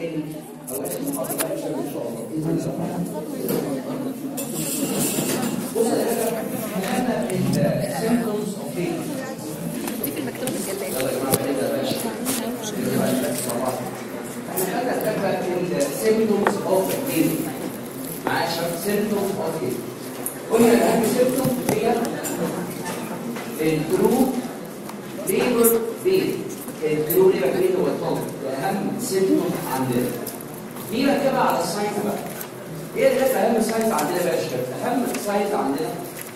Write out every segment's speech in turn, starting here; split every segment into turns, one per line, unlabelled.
ال او اسمه محاضره بقى ان شاء الله باذن الله بص يا دكاتره احنا السيمبتومز اوف بين
دي في المكتوب الجلاد
يلا يا جماعه نبدا بقى احنا خدنا دكاتره السيمبتومز اوف بين معايا شباب سيمبتومز اوف بين قلنا الاهم سيمبتوم هي الجروب ليبر بين الجروب ليبر بين هو الطاقه ده اهم سيمبتوم عندنا دي راكبه على السايت بقى ايه اللي كانت اهم سايت عندنا بقى يا شباب اهم سايت عندنا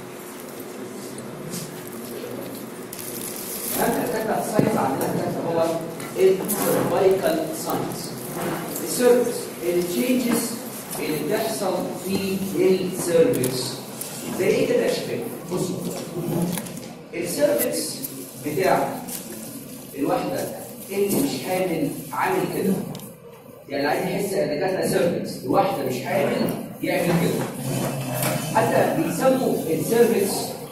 اهم كانت سايت عندنا كانت هو السيرفايكال ساينس السيرفس التشينجز اللي بتحصل في السيرفكس زي ايه كده يا شباب بصوا السيرفكس بتاع الواحده اللي مش حامل عامل كده يعني عايز يحس ان جاتنا سيرفكس الواحده مش حامل يعمل كده حتى بيسموا السيرفكس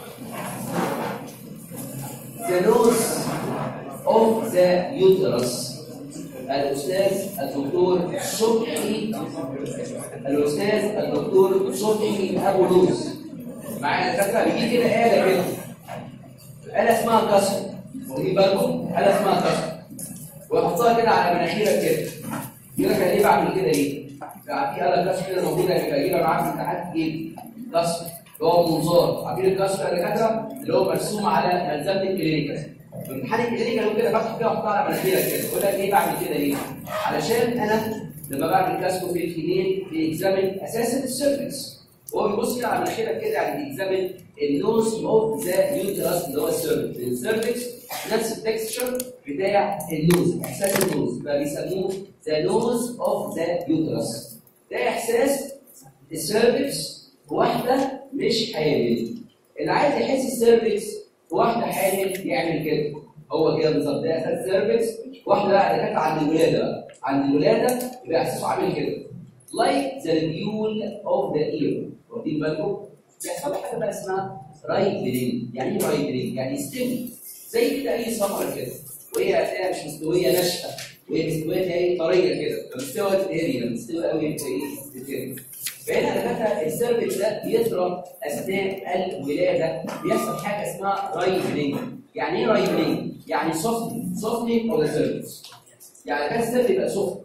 the nose of the uterus الأستاذ الدكتور صبحي الأستاذ الدكتور صبحي أبو لوز معايا فاكرة بيجي كده آلة كده آلة اسمها كسر واخدين بالكم آلة اسمها كسر وأحطها كده على مناخيرك كده يقول لك أنا ليه بعمل كده ليه؟ في آلة كسر كده موجودة اللي بجيبها معاك من تحت إيه؟ كسر اللي هو منظار عارفين الكسر يا دكاترة اللي هو مرسوم على ملزمة الكلينيكال الامتحان الكلينيكال كده بفتح كده واحطها على مناخيرك كده يقول لك ليه بعمل كده ليه؟ علشان انا لما بعمل كاسكو في الكلين بيكزامن اساسا السيرفكس هو بيبص كده على مناخيرك كده يعني بيكزامن النوز اوف ذا يوترس اللي هو السيرفكس السيرفكس نفس التكستشر بتاع النوز احساس النوز فبيسموه ذا نوز اوف ذا يوترس ده احساس السيرفكس واحده مش حامل اللي عايز يحس السيرفكس واحده حامل يعمل كده هو كده بالظبط ده اساس سيرفكس واحده بقى كانت عند الولاده بقى عند الولاده يبقى احساسه عامل كده لايك ذا ريول اوف ذا اير واخدين بالكم بيحصل حاجه بقى اسمها رايبلينج يعني ايه رايبلينج يعني يستوي زي كده اي ثمره كده وهي هتلاقيها مش مستويه ناشفه وهي مستويه هي طريه كده فمستوى تقري لما مستوى قوي يبقى ايه كده فهنا دكاتره السيرفكس ده بيضرب اثناء الولاده بيحصل حاجه اسمها رايبلينج يعني ايه رايبلينج؟ يعني سوفتنج سوفتنج اوف ذا سيرفكس يعني كان السيرفكس يبقى سوفت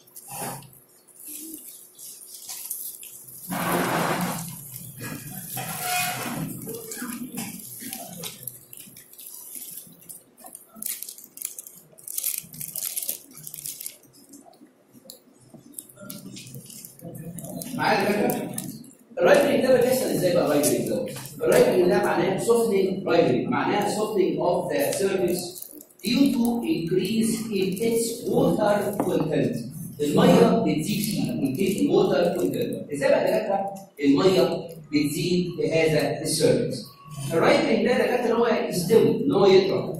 معايا دكاتره الرايبلينج ده بيحصل ازاي بقى الرايبلينج ده؟ الرايبلينج ده معناه softening رايبلينج معناها softening of the surface due to increase in its water content الميه بتزيد فيه increase in water content ازاي بقى دكاتره الميه بتزيد بهذا السيرفيس الرايبلينج ده دكاتره ان هو يستوي ان هو يطرى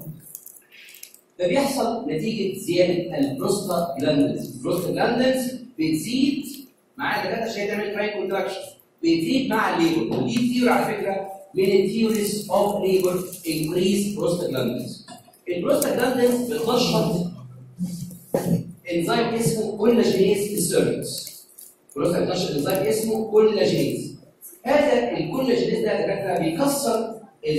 ده بيحصل نتيجه زياده البروستاجلاندز البروستاجلاندز بتزيد معايا دكاتره عشان تعمل كراي كونتراكشن بتزيد مع الليبر ودي ثيوري على فكره من الثيوريز اوف ليبر انكريز بروستاجلاندز البروستاجلاندز بتنشط انزيم اسمه كولاجينيز في السيرفكس بروستاجلاند بتنشط انزيم اسمه كولاجينيز هذا الكولاجينيز ده يا دكاتره بيكسر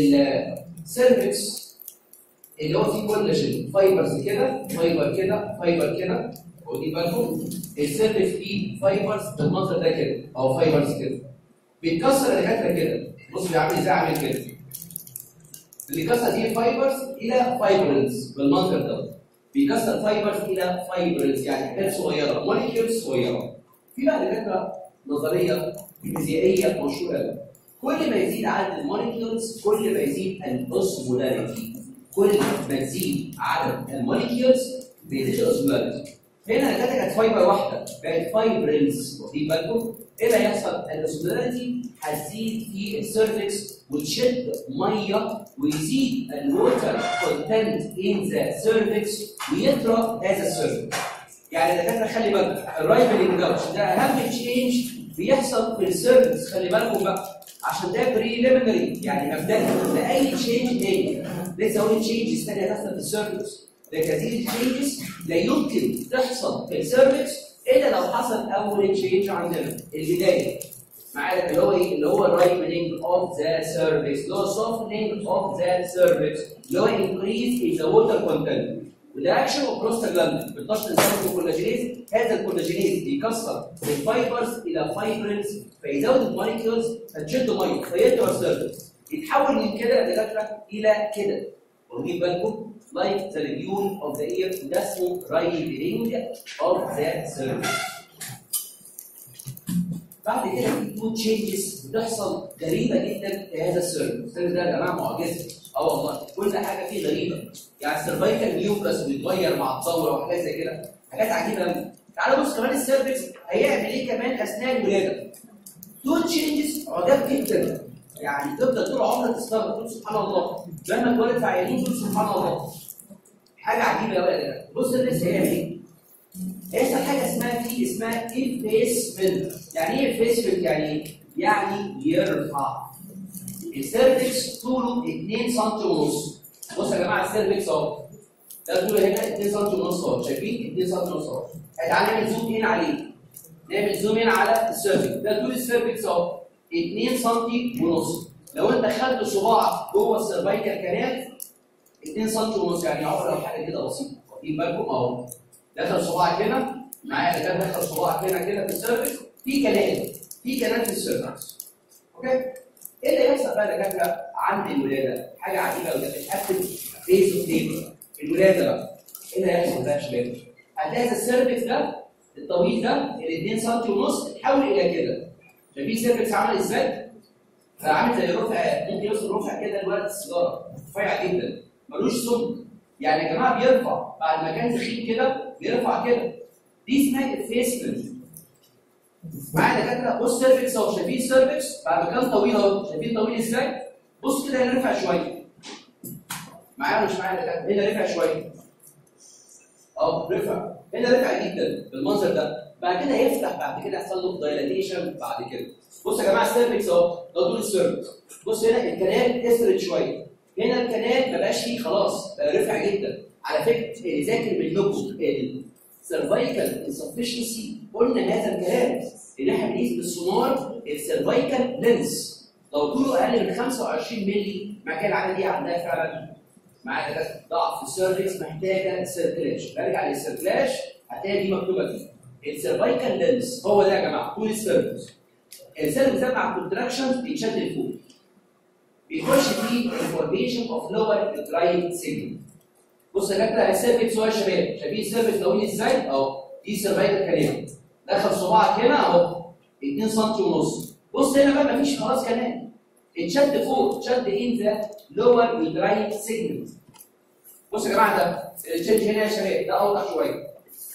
السيرفكس اللي هو فيه كولاجين فايبرز كده فايبر كده فايبر كده ودي بالكم السيرفكس فيه فايبرز بالمنظر ده كده او فايبرز كده بيتكسر الدكاتره كده بص بيعمل ازاي عامل كده اللي كسر دي فايبرز الى فايبرز بالمنظر ده بيكسر فايبرز الى فايبرز يعني حاجات صغيره موليكيولز صغيره في بقى دكاتره نظريه فيزيائيه مشهوره قوي كل ما يزيد عدد الموليكيولز كل ما يزيد الاوسمولاريتي كل ما تزيد عدد الموليكيولز بيزيد الاوسمولاريتي هنا الداتا كانت فايبر واحده بقت فايبرنز واخدين بالكم ايه اللي هيحصل؟ الاوسمولاريتي هتزيد في السيرفكس وتشد ميه ويزيد الووتر كونتنت ان ذا سيرفكس ويطرى هذا السيرفكس يعني الدكاتره خلي بالك الرايفلنج ده ده اهم تشينج بيحصل في السيرفكس خلي بالكم بقى عشان ده بريليمينري يعني مبدئي لاي تشينج تاني لسه اقول تشينجز ثانيه هتحصل في السيرفكس لكن هذه التشينجز لا يمكن تحصل في السيرفكس الا لو حصل اول تشينج عندنا البدايه معانا اللي هو ايه؟ اللي هو الرايبنينج اوف ذا سيرفيس اللي هو softening اوف ذا سيرفيس اللي هو increase in the water content وده اكشن اوف بروستاجلاندين بالضغط الانسان الكولاجينيز هذا الكولاجينيز بيكسر الفايبرز الى فايبرز فيزود الموليكيولز فتشد ميه فيطلع سيرفيس يتحول من كده يا دكاتره الى كده واخدين بالكم like the region of the ear ده اسمه ripening of the surface بعد كده في تو تشينجز بتحصل غريبه جدا في هذا السيرفيس السيرفيس ده يا جماعه معجزه اه والله كل حاجه فيه غريبه يعني السيرفايكال نيوكلاس بيتغير مع الدوره وحاجات زي كده حاجات عجيبه قوي تعالى بص كمان السيرفيس هيعمل ايه كمان اثناء الولاده تو تشينجز عجاب جدا يعني تفضل طول عمرك تستغرب تقول سبحان الله لما اتولد في عيانين تقول سبحان الله حاجه عجيبه قوي يا جماعه بص الريس هيعمل ايه هيحصل حاجه اسمها في اسمها افيسمنت يعني ايه افيسمنت يعني ايه؟ يعني يرفع السيرفكس طوله 2 سم ونص بص يا جماعه السيرفكس اهو ده طوله هنا 2 سم ونص اهو شايفين 2 سم ونص اهو تعالى نعمل زوم هنا عليه نعمل زوم هنا على السيرفكس ده طول السيرفكس اهو 2 سم ونص لو انت خدت صباعك جوه السيرفايكال كانال 2 سم ونص يعني عباره حاجه كده بسيطه واخدين بالكم اهو دخل صباعك هنا معايا ده دخل صباعك هنا كده في السيرفكس في كلام في كلام في السيرفكس اوكي ايه اللي يحصل بقى يا دكاتره عند الولاده حاجه عجيبه قوي بتحدد فيز اوف ليبر الولاده بقى ايه اللي هيحصل بقى يا شباب هتلاقي السيرفكس ده الطويل ده ال 2 سم ونص اتحول الى كده شايفين السيرفكس عامل ازاي؟ عامل زي الرفع ممكن يوصل رفع كده لورقه السيجاره رفيع جدا ملوش سمك يعني يا جماعه بيرفع بعد ما كان تخين كده بيرفع كده دي اسمها افيسمنت معايا دكاتره بص سيرفكس اهو شايفين سيرفكس بعد ما كان طويل اهو شايفين طويل ازاي؟ بص كده هنا رفع شويه معايا ولا مش معايا دكاتره هنا رفع شويه اهو رفع هنا رفع جدا بالمنظر ده بعد كده يفتح بعد كده يحصل له دايلاتيشن بعد كده بص يا جماعه السيرفكس اهو ده طول السيرفكس بص هنا الكلام كسرت شويه هنا الكلام ما بقاش فيه خلاص بقى رفع جدا على فكره اللي ذاكر منكم السيرفايكال انسفشنسي قلنا هذا الكلام ان احنا بنقيس بالسونار السيرفايكال لينس لو طوله اقل من 25 مللي معنى العاده دي عندها فعلا معاها ضعف في السيرفكس محتاجه سيركلاش برجع للسيركلاش هتلاقي دي مكتوبه فيه السيرفايكال لينس هو ده يا جماعه طول السيرفكس السيرفكس ده مع الكونتراكشنز بيتشد لفوق بيخش فيه الفورميشن اوف لور درايف سيجنال بص يا كابتن السيرفكس هو يا شباب شايفين السيرفكس طويل ازاي؟ اهو دي سيرفايكال كلام دخل صباعك هنا اهو 2 سم ونص بص هنا بقى مفيش خلاص كلام اتشد فوق اتشد ان ذا لور درايف سيجنال بص يا جماعه ده التشنج هنا يا شباب ده اوضح شويه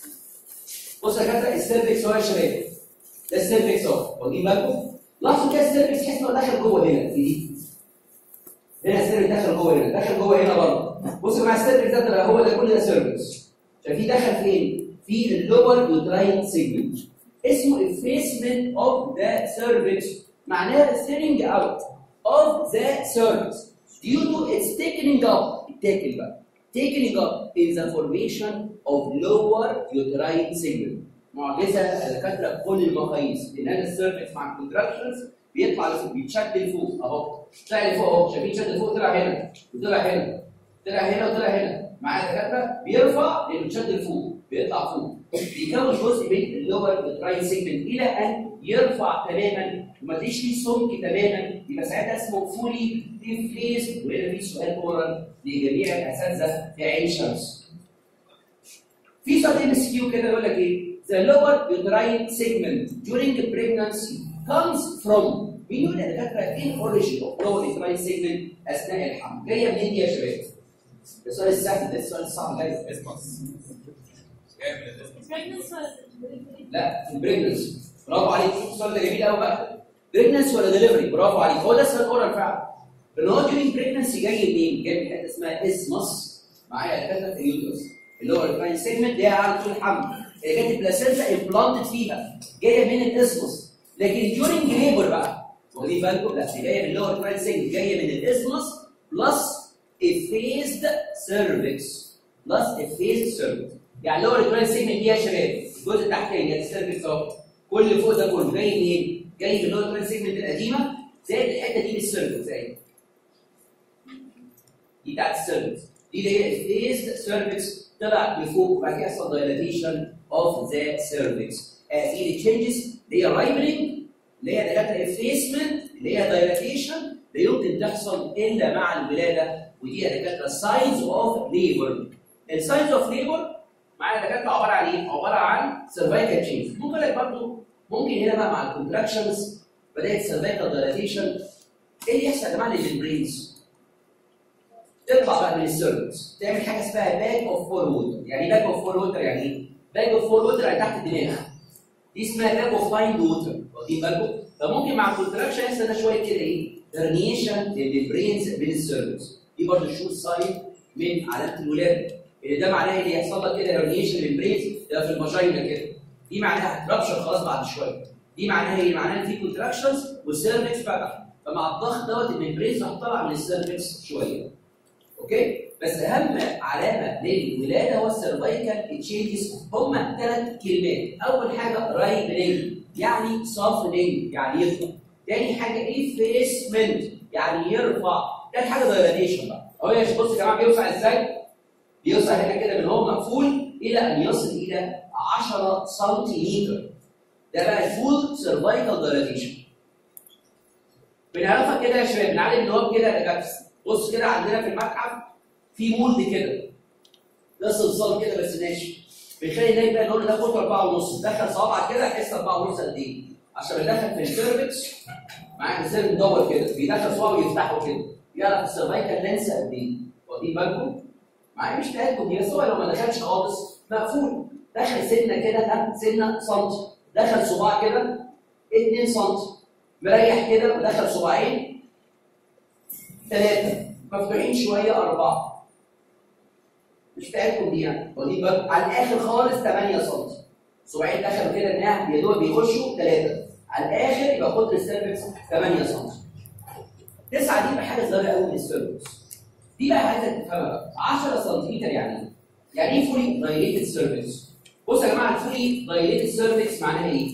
بص يا كابتن السيرفكس هو يا شباب ده السيرفكس اهو واخدين بالكم لاحظوا كده السيرفكس تحس انه داخل جوه هنا في دي هنا السيرفكس داخل جوه هنا داخل جوه هنا برضه بص يا جماعه السيرفكس ده تبقى هو ده كل ده سيرفكس شايفين دخل فين؟ في اللور يوتراين سيجمنت اسمه effacement of the cervix معناها thinning out of the cervix due to its thickening up التاكل بقى thickening up in the formation of lower uterine segment معجزه الدكاتره بكل المقاييس ان هذا السيرفكس مع الكونتراكشنز بيطلع لفوق بيتشد لفوق اهو طلع لفوق اهو شايفين شد لفوق طلع هنا وطلع هنا طلع هنا وطلع هنا مع الدكاتره بيرفع لانه بيتشد لفوق بيطلع فوق بيكون جزء من اللور دراين سيجمنت الى ان يرفع تماما وما تلاقيش فيه سمك تماما يبقى ساعتها اسمه فولي ديفليس وهنا في سؤال اورال لجميع الاساتذه في عين شمس. في سؤال ام اس كيو كده يقول لك ايه؟ The lower uterine segment during pregnancy comes from مين يقول يا دكاتره ايه الاوريجن اوف lower uterine segment اثناء الحمل؟ جايه منين دي يا شباب؟ ده السؤال السهل ده السؤال الصعب جاي
اسمس جاي من الاسمس
لا في البريجنسي برافو عليك شوف السؤال ده جميل قوي بقى بريجنسي ولا دليفري برافو عليك هو ده السؤال الاورال فعلا ان هو ديورنج بريجنسي جاي منين؟ جاي من حته اسمها اسمس معايا كده في اليوترس اللي هو الفاين سيجمنت اللي هي على طول الحمل اللي كانت البلاسينتا امبلانتد فيها جايه من الاسمس لكن ديورنج ليبر بقى واخدين بالكم لا دي جايه من اللور الفاين سيجمنت جايه من الاسمس بلس افيزد سيرفكس بلس افيس سيرفكس يعني لو الريتراين سيجمنت دي يا شباب الجزء التحتاني السيرفكس اهو كل اللي فوق ده كله جاي منين؟ جاي من اللور الريتراين سيجمنت القديمه زائد الحته دي من السيرفكس اهي دي بتاعت السيرفكس دي اللي هي الفيس سيرفكس طلع لفوق وبعد كده يحصل دايلاتيشن اوف ذا سيرفكس دي تشينجز اللي هي رايبننج اللي هي دكاتره افيسمنت اللي هي دايلاتيشن لا يمكن تحصل الا مع الولاده ودي يا دكاتره ساينز اوف ليبر الساينز اوف ليبر معايا دكاتره عباره عن ايه؟ عباره عن سيرفايكال تشينج ممكن لك برضه ممكن هنا بقى مع الكونتراكشنز بدات سيرفايكال دايلاتيشن ايه اللي يحصل يا جماعه للبرينز؟ تطلع بقى من السيرفكس تعمل حاجه اسمها باك اوف فور ووتر يعني باك اوف فور ووتر يعني ايه؟ باك اوف فور ووتر يعني تحت الدماغ دي اسمها باك اوف لاين ووتر واخدين بالكم؟ فممكن مع الكونتراكشن يحصل ده شويه كده ايه؟ هرنيشن للبرينز من السيرفكس دي برضه شو ساين من علامه الولاده اللي ده معناه ان يحصل لك كده هرنيشن للبرينز ده في الماجينا كده دي معناها هتربشر خلاص بعد شويه دي معناها ايه؟ معناها ان في كونتراكشنز والسيرفكس فتح فمع الضغط دوت الممبرينز هتطلع من السيرفكس شويه اوكي بس اهم علامه للولاده هو السيرفايكال تشينجز هم ثلاث كلمات اول حاجه رايبنينج يعني سافنينج يعني يرفع تاني حاجه افيسمنت يعني يرفع تالت حاجه دايلاتيشن بقى اهو يا بص يا جماعه بيوسع ازاي بيوسع هنا كده من هو مقفول الى ان يصل الى 10 سنتيمتر ده بقى الفول سيرفايكال دايلاتيشن بنعرفها كده يا شباب بنعلم النواب كده يا جابس بص كده عندنا في المتحف في مولد كده ده صلصال كده بس ناشف بيخلي النايم بقى نقول ده قطر 4 ونص دخل صوابعك كده تحس 4 ونص قد ايه عشان بيدخل في السيرفكس معاك ازاي مدور كده بيدخل صوابعه ويفتحه كده يعرف السيرفايكال لينس قد ايه واخدين بالكم؟ معايا مش تاكل هي صوبع لو ما دخلش خالص مقفول دخل سنه كده ها سنه سنتي دخل صباع كده 2 سنتي مريح كده ودخل صباعين ثلاثة مفتوحين شوية أربعة مش بتاعتكم دي يعني واخدين بالكم على الآخر خالص 8 سم صباعين دخلوا كده إنها يا دوب بيخشوا ثلاثة على الآخر يبقى قطر السيرفكس 8 سم تسعة دي يبقى حاجة صغيرة قوي من السيرفكس دي بقى عايزك تفهمها بقى 10 سم يعني إيه؟ يعني إيه فولي دايليتد سيرفكس؟ بصوا يا جماعة الفولي دايليتد سيرفكس معناها إيه؟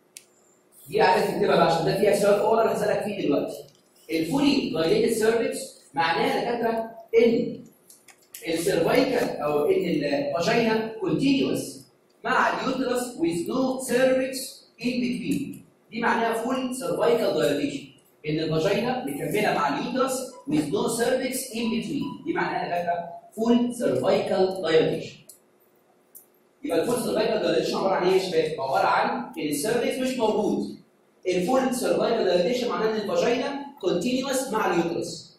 دي عايزك تكتبها بقى عشان ده فيها سؤال اورال هسألك فيه دلوقتي الفولي دايليتد سيرفكس معناها يا دكاتره ان السيرفايكال او ان الفاجينا كونتينيوس مع اليوترس with no cervix in between دي معناها فول سيرفايكال دايليتيشن ان الفاجينا مكمله مع اليوترس with no cervix in between دي معناها يا دكاتره فول سيرفايكال دايليتيشن يبقى الفول سيرفايكال دايليتيشن عباره عن ايه يا شباب؟ عباره عن ان السيرفكس مش موجود الفول سيرفايكال دايليتيشن معناه ان الفاجينا كونتينيوس مع اليوترس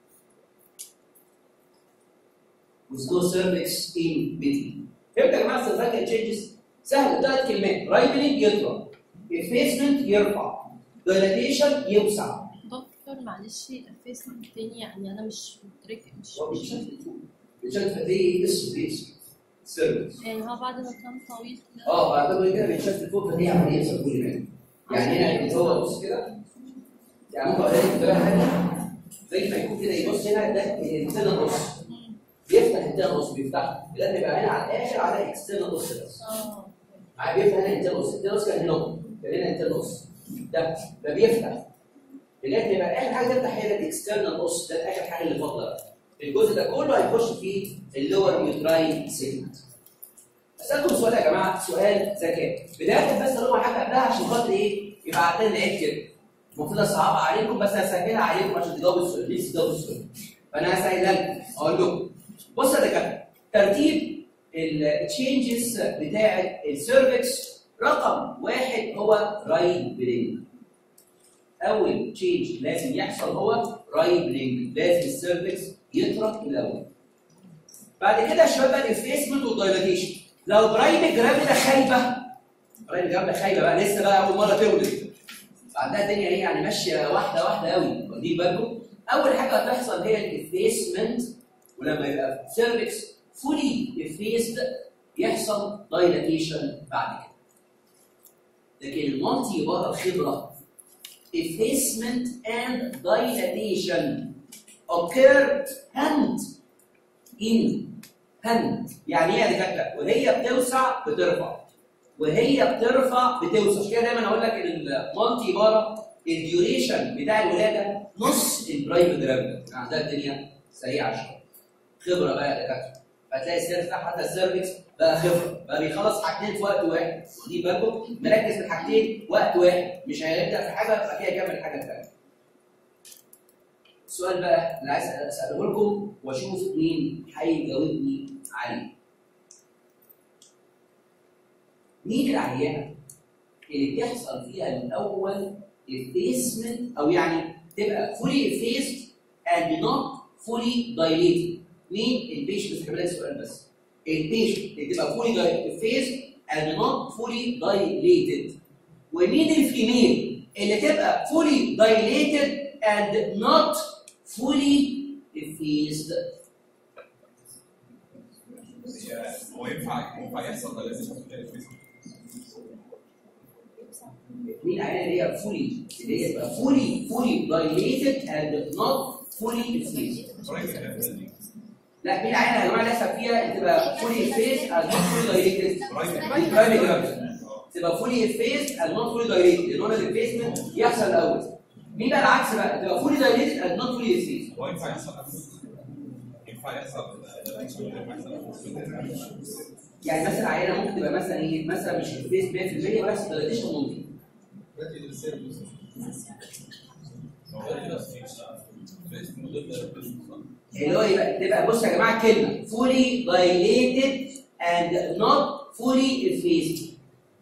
with no cervix in between. فهمت يا جماعه السيرفايكال تشينجز؟ سهل ثلاث كلمات رايبنينج يطلع افيسمنت يرفع دايلاتيشن يوسع
دكتور معلش الفيسمنت تاني يعني انا مش مدركه مش
هو بيتشفت فوق بيتشفت زي اسم بيس سيرفكس
يعني هو بعد ما كان طويل كده
اه بعد كده بيتشفت فوق فدي عمليه سيرفولي مان يعني هنا اللي هو بص كده يعني ممكن اقول لك بطريقه ثانيه زي ما يكون كده يبص هنا ده الانتنا نص بيفتح الانتنا نص بيفتحها لان يبقى هنا على الاخر على اكسترنال نص بس
اه
معايا بيفتح هنا انتنا نص انتنا نص كان هنا كان هنا انتنا نص ده فبيفتح لغايه ما يبقى اخر حاجه تفتح هي الاكسترنال نص ده اخر حاجه اللي فاضله الجزء ده كله هيخش فيه اللور يوتراين سيجمنت اسالكم سؤال يا جماعه سؤال ذكاء بدايه بس اقول حاجه قبلها عشان خاطر ايه يبقى عندنا العيب كده المفروض اصعبها عليكم بس هسهلها عليكم عشان تجاوبوا السؤال ليه تجاوبوا السؤال فانا هسهلها لكم اقول لكم بص يا دكاتره ترتيب التشينجز بتاعه السيرفكس رقم واحد هو رايت برينج اول تشينج لازم يحصل هو رايت برينج لازم السيرفكس يترك الاول بعد كده يا شباب بقى الانفيسمنت والدايلاتيشن لو برايم جرافيدا خايبه برايم جرافيدا خايبه بقى لسه بقى اول مره تولد بعدها الدنيا ايه يعني ماشيه واحده واحده قوي واخدين بالكم اول حاجه هتحصل هي الافيسمنت ولما يبقى سيرفكس فولي افيسد يحصل دايلاتيشن بعد كده لكن المالتي بره الخبره effacement and dilatation occurred hand in هند يعني ايه يا دكاتره وهي بتوسع بترفع وهي بترفع بتوسع عشان كده دايما اقول لك ان المالتي بارا الديوريشن بتاع الولاده نص البرايم جرافيتي عندها الدنيا سريعه شويه خبره بقى يا دكاتره فتلاقي السيرفس حتى السيرفكس بقى خبره بقى بيخلص حاجتين في وقت واحد دي بالكم مركز في الحاجتين وقت واحد مش هيبدا في حاجه بعد كده يكمل حاجه ثانيه السؤال بقى اللي عايز اساله لكم واشوف مين هيجاوبني عليه مين العيانه اللي بيحصل فيها الاول effacement او يعني تبقى fully effaced and not fully dilated مين البيشنت بس هجيب السؤال بس البيشنت اللي تبقى fully effaced and not fully dilated ومين الفيميل اللي تبقى fully dilated and not fully effaced
هو ينفع ينفع يحصل ولا لازم يكون الفيس؟
مين العينه اللي هي fully اللي هي تبقى fully fully dilated and not fully effaced
قريب من الفيس.
لا مين العينه يا جماعه اللي يحصل فيها اللي تبقى fully effaced and not fully dilated
قريب
دي primary graft. تبقى فولي effaced and not fully dilated اللي هو الافيسمنت يحصل الاول مين بقى العكس بقى تبقى fully dilated and not fully effaced
هو ينفع يحصل ينفع يحصل
يعني مثلا عينه ممكن تبقى مثلا ايه مثلا مش الفيس 100% بس دايليتيشن ممكن اللي هو يبقى تبقى بص يا جماعه كلمه fully dilated and not fully effaced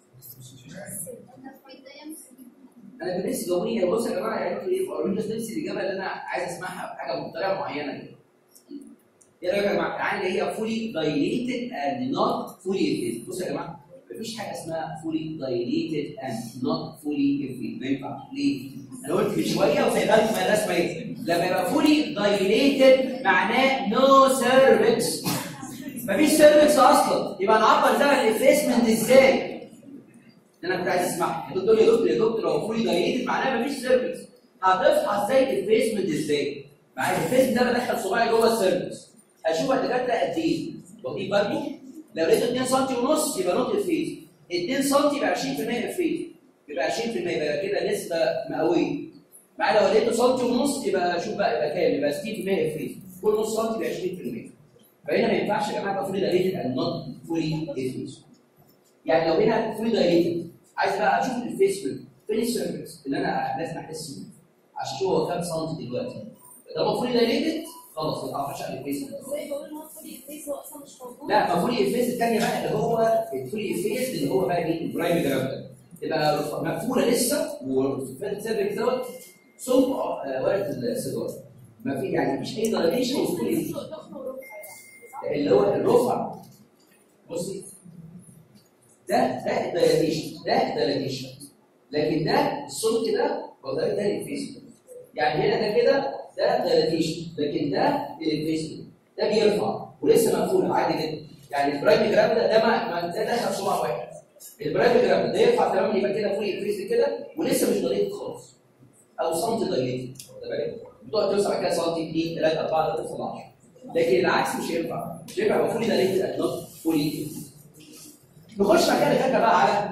انا كان نفسي جاوبوني بص يا جماعه يعني انتوا ايه قولوا بس نفسي الاجابه اللي انا عايز اسمعها بحاجه بطريقه معينه كده ايه رايك يا جماعه العين اللي هي fully dilated and not fully effaced بصوا يا جماعه مفيش حاجه اسمها fully dilated and not fully effaced ما ينفعش ليه؟ انا قلت من شويه وسايبها لكم ما الرسمه ايه؟ لما يبقى fully dilated معناه no cervix مفيش سيرفكس اصلا يبقى نعبر زمن الافيسمنت ازاي؟ ده انا كنت عايز اسمعها يا دكتور يا دكتور يا دكتور هو فولي دايليتد معناه مفيش سيرفكس هتصحى ازاي الافيسمنت ازاي؟ مع الافيسمنت ده بدخل صباعي جوه السيرفكس اشوف الدكاتره قد ايه؟ واخدين بالكم؟ لو لقيته 2 سم ونص يبقى نوت افيز 2 سم يبقى 20% افيز يبقى 20% يبقى كده نسبه مئويه مع لو لقيته سم ونص يبقى شوف بقى يبقى كام؟ يبقى 60% افيز كل نص سم يبقى 20% فهنا ما ينفعش يا جماعه يبقى فولي دايليتد اند نوت فولي افيز يعني لو هنا فولي دايليتد عايز بقى اشوف الفيسبوك فين السيرفكس اللي انا لازم احس بيه عشان اشوف هو كام سم دلوقتي طالما فولي دايليتد خلاص ما تعرفش على الفيسبوك
ازاي بقول ان هو فولي افيس هو اصلا مش موجود
لا ما فولي افيس الثانيه بقى اللي هو الفولي افيس اللي هو بقى ايه البرايم جرام تبقى مقفوله لسه والسيرفكس دوت ثم ورقه السيجاره ما في يعني مفيش اي دايليشن وفولي
ضخم ورفع يعني
اللي هو الرفع بصي ده ده الدايليشن ده الدايليشن لكن ده الصوت كده هو ده ده الفيسبوك يعني هنا ده كده ده دايليشن لكن ده الفيسبوك ده بيرفع ولسه مقفول عادي جدا يعني البرايم جرام ده ده ما ما- ده دخل صباع واحد البرايم جرام ده يرفع تماما يبقى كده فوق الفيس كده ولسه مش دايليت خالص او سنتي دايليت واخد بالك بتقعد توسع كده سنتي 2 3 4 توصل 10 لكن العكس مش هينفع مش هينفع يبقى فولي دايليتد اند نوت فولي نخش بعد كده دكاتره بقى على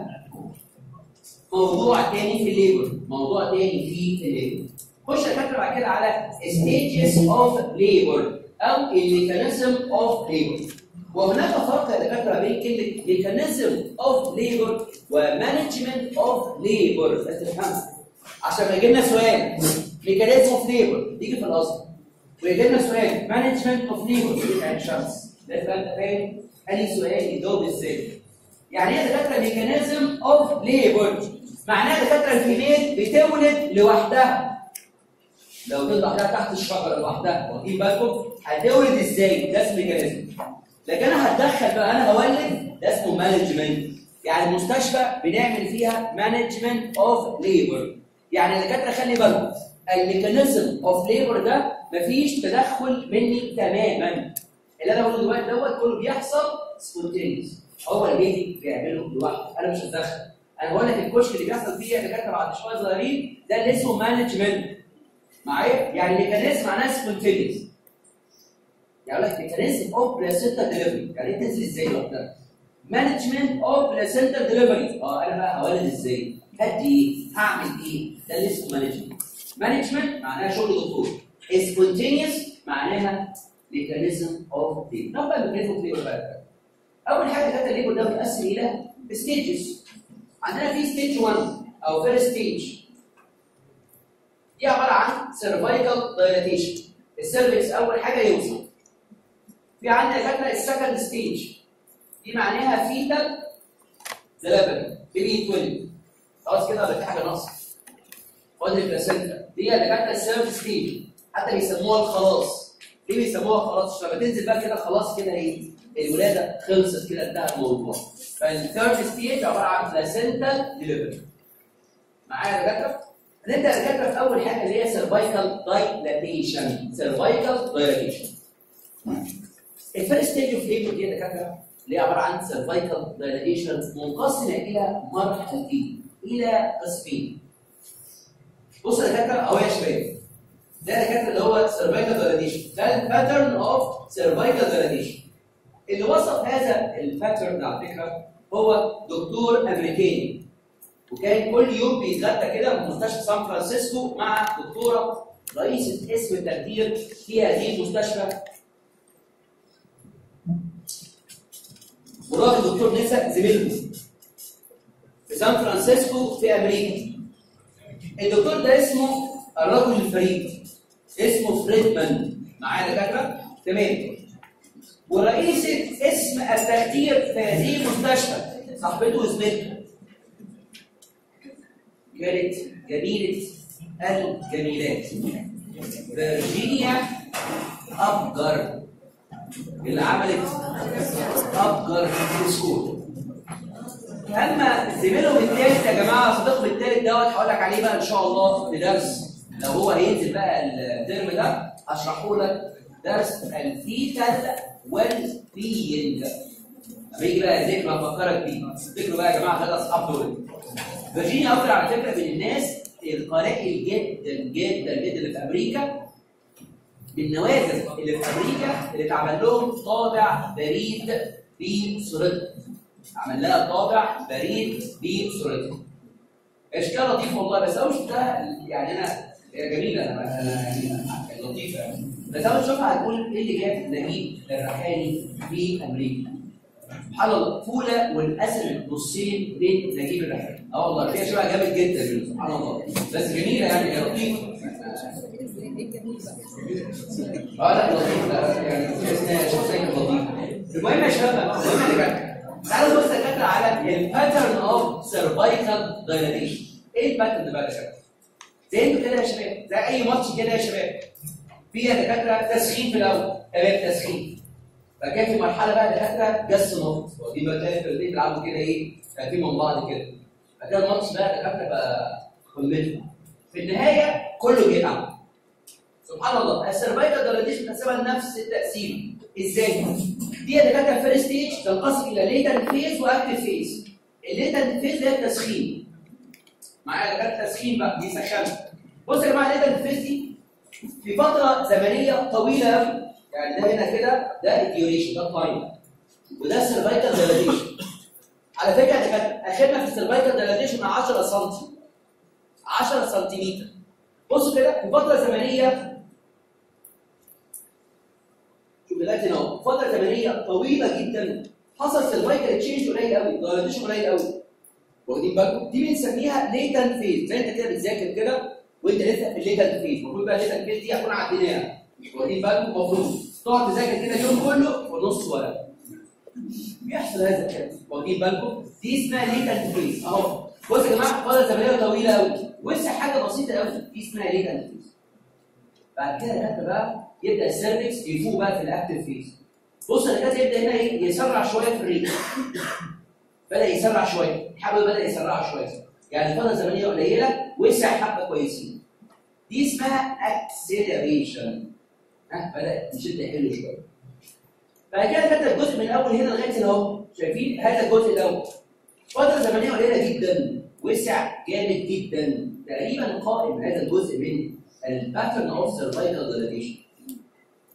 موضوع تاني في الليبر موضوع تاني في الليبر خش يا دكاتره بعد كده على stages of labor او الميكانيزم اوف ليبر وهناك فرق يا دكاتره بين كلمه ميكانيزم اوف ليبر ومانجمنت اوف ليبر بس تفهمها عشان ما يجي لنا سؤال ميكانيزم اوف ليبر تيجي في الاصل ويجي لنا سؤال مانجمنت اوف ليبر تيجي في عين شمس لازم انت فاهم انهي سؤال يجاوب ازاي يعني ايه دكاتره ميكانيزم اوف ليبر معناها دكاتره الفيميل بتولد لوحدها لو تطلع لوحدها تحت الشجره لوحدها واخدين بالكم هتولد ازاي ده اسمه ميكانيزم لكن انا هتدخل بقى انا هولد ده اسمه مانجمنت يعني المستشفى بنعمل فيها مانجمنت اوف ليبر يعني يا دكاتره خلي بالكم الميكانيزم اوف ليبر ده مفيش تدخل مني تماما اللي انا بقوله دلوقتي دوت كله بيحصل سبونتينيوس هو اللي بيجي بيعمله لوحده انا مش هتدخل انا بقول لك الكشك اللي بيحصل فيه يا دكاتره بعد شويه صغيرين ده اللي اسمه مانجمنت معايا يعني ميكانيزم معناه سبونتينيوس يعني لك ميكانيزم اوف بلاسنتا ديليفري يعني انت تنزل ازاي لوحدها مانجمنت اوف بلاسنتا ديليفري اه انا بقى هولد ازاي هدي ايه هعمل ايه ده اللي اسمه مانجمنت مانجمنت معناها شغل دكتور سبونتينيوس معناها ميكانيزم اوف دي طب بقى ميكانيزم اوف دي بقى اول حاجه كانت الليبر ده متقسم الى ستيجز عندنا في ستيج 1 او فيرست ستيج دي عباره عن سيرفايكال دايلاتيشن السيرفكس اول حاجه يوصل في عندنا كاتنا السكند ستيج دي معناها فيتال دليفري بيبي يتولد خلاص كده بقى في حاجه ناقصه فاضل البلاسنتا دي اللي كانت السيرف ستيج حتى بيسموها الخلاص ليه بيسموها خلاص لما تنزل بقى كده خلاص كده ايه الولاده خلصت كده انتهى الموضوع فالثيرد ستيج عباره عن بلاسنتا ديليفري معايا يا دكاتره هنبدا يا دكاتره في اول حاجه اللي هي سيرفايكال دايلاتيشن سيرفايكال دايلاتيشن الفيرست ستيج اوف ليبر دي يا دكاتره اللي هي عباره عن سيرفايكال دايلاتيشن منقسمه الى مرحلتين الى قسمين بص يا دكاتره اهو يا شباب ده يا دكاتره اللي هو سيرفايكال دايلاتيشن ده الباترن اوف سيرفايكال دايلاتيشن اللي وصف هذا الباترن على فكره هو دكتور امريكاني وكان كل يوم بيتغدى كده في مستشفى سان فرانسيسكو مع دكتوره رئيسه اسم التخدير في هذه المستشفى وراجل دكتور نسا زميلهم في سان فرانسيسكو في امريكا الدكتور ده اسمه الرجل الفريد اسمه فريدمان معايا دكاتره تمام ورئيسة اسم التخدير في هذه المستشفى صاحبته وزميلته كانت جميلة الجميلات فيرجينيا أبجر اللي عملت أبجر سكول أما زميلهم الثالث يا جماعة صديقهم الثالث دوت هقول لك عليه بقى إن شاء الله في درس لو هو هينزل بقى الترم ده هشرحه لك درس الفيتال والبينج لما يجي بقى ذكر افكرك بيه افتكروا بقى يا جماعه ثلاث اصحاب دول فيرجينيا افضل على فكره من الناس القلائل جدا جدا جدا اللي في امريكا بالنوادر اللي في امريكا اللي اتعمل لهم طابع بريد بصورتها عمل لها طابع بريد بصورتها اشكال لطيفه والله بس اول شفتها يعني انا هي جميله انا أنا يعني لطيفه يعني بس اول شوفها هتقول ايه اللي جاب نجيب الريحاني في امريكا سبحان الله فوله والاسد نصين بين نجيب الريحاني اه والله فيها شبه جامد جدا سبحان الله بس جميله يعني هي لطيفه اه لا لطيف لا يعني اسمها شخصيه لطيفه المهم يا شباب المهم اللي جاي تعالوا نبص يا دكاتره على الباترن اوف سيرفايكال دايلاتيشن ايه الباترن ده بقى يا شباب؟ زي انتوا كده يا شباب زي اي ماتش كده يا شباب في يا دكاتره تسخين في الاول تمام تسخين فكان في مرحله بقى دكاتره جس نط ودي بقى تلاقي في البيت بيلعبوا كده ايه خايفين من بعض كده فكان الماتش بقى دكاتره بقى قمته في النهايه كله بيلعب سبحان الله السرفايفل دايلاتيشن بتحسبها نفس التقسيم ازاي؟ دي يا دكاتره فيرست ستيج تنقسم الى ليتنت فيز واكتف فيز الليتنت فيز اللي هي التسخين معايا دكاتره تسخين بقى دي سخنه بص يا جماعه الليتنت فيز دي في فتره زمنيه طويله قوي يعني ده هنا كده ده الديوريشن ده التايم وده السرفايفل دايلاتيشن على فكره يا دكاتره اخرنا في السرفايفل دايلاتيشن 10 سم 10 سنتيمتر بصوا كده في فتره زمنيه شوف دلوقتي هنا اهو فتره زمنيه طويله جدا حصل سيرفايكال تشينج قليل قوي دايلاتيشن قليل قوي واخدين بالكم دي بنسميها ليتنت فيز زي انت كده بتذاكر كده وانت لسه في الليتنت فيز المفروض بقى الليتنت فيز دي اكون عديناها واخدين بالكم المفروض تقعد تذاكر كده اليوم كله في نص ورقه بيحصل هذا كده واخدين بالكم دي اسمها ليتنت فيز اهو بص يا جماعه فتره زمنيه طويله قوي وسع حاجه بسيطه قوي دي اسمها ليتنت فيز بعد كده ده بقى يبدا السيرفكس يفوق بقى في الاكتف فيز بص انا كده يبدا هنا ايه يسرع شويه في الريت بدا يسرع شويه الحبل بدا يسرع شويه يعني فتره زمنيه قليله وسع حبه كويسين دي اسمها اكسلريشن ها بدا يشد حلو شويه بعد كده كده الجزء من الاول هنا لغايه هنا اهو شايفين هذا الجزء الاول فتره زمنيه قليله جدا وسع جامد جدا تقريبا قائم هذا الجزء من الباترن اوف سيرفايكال دايلاتيشن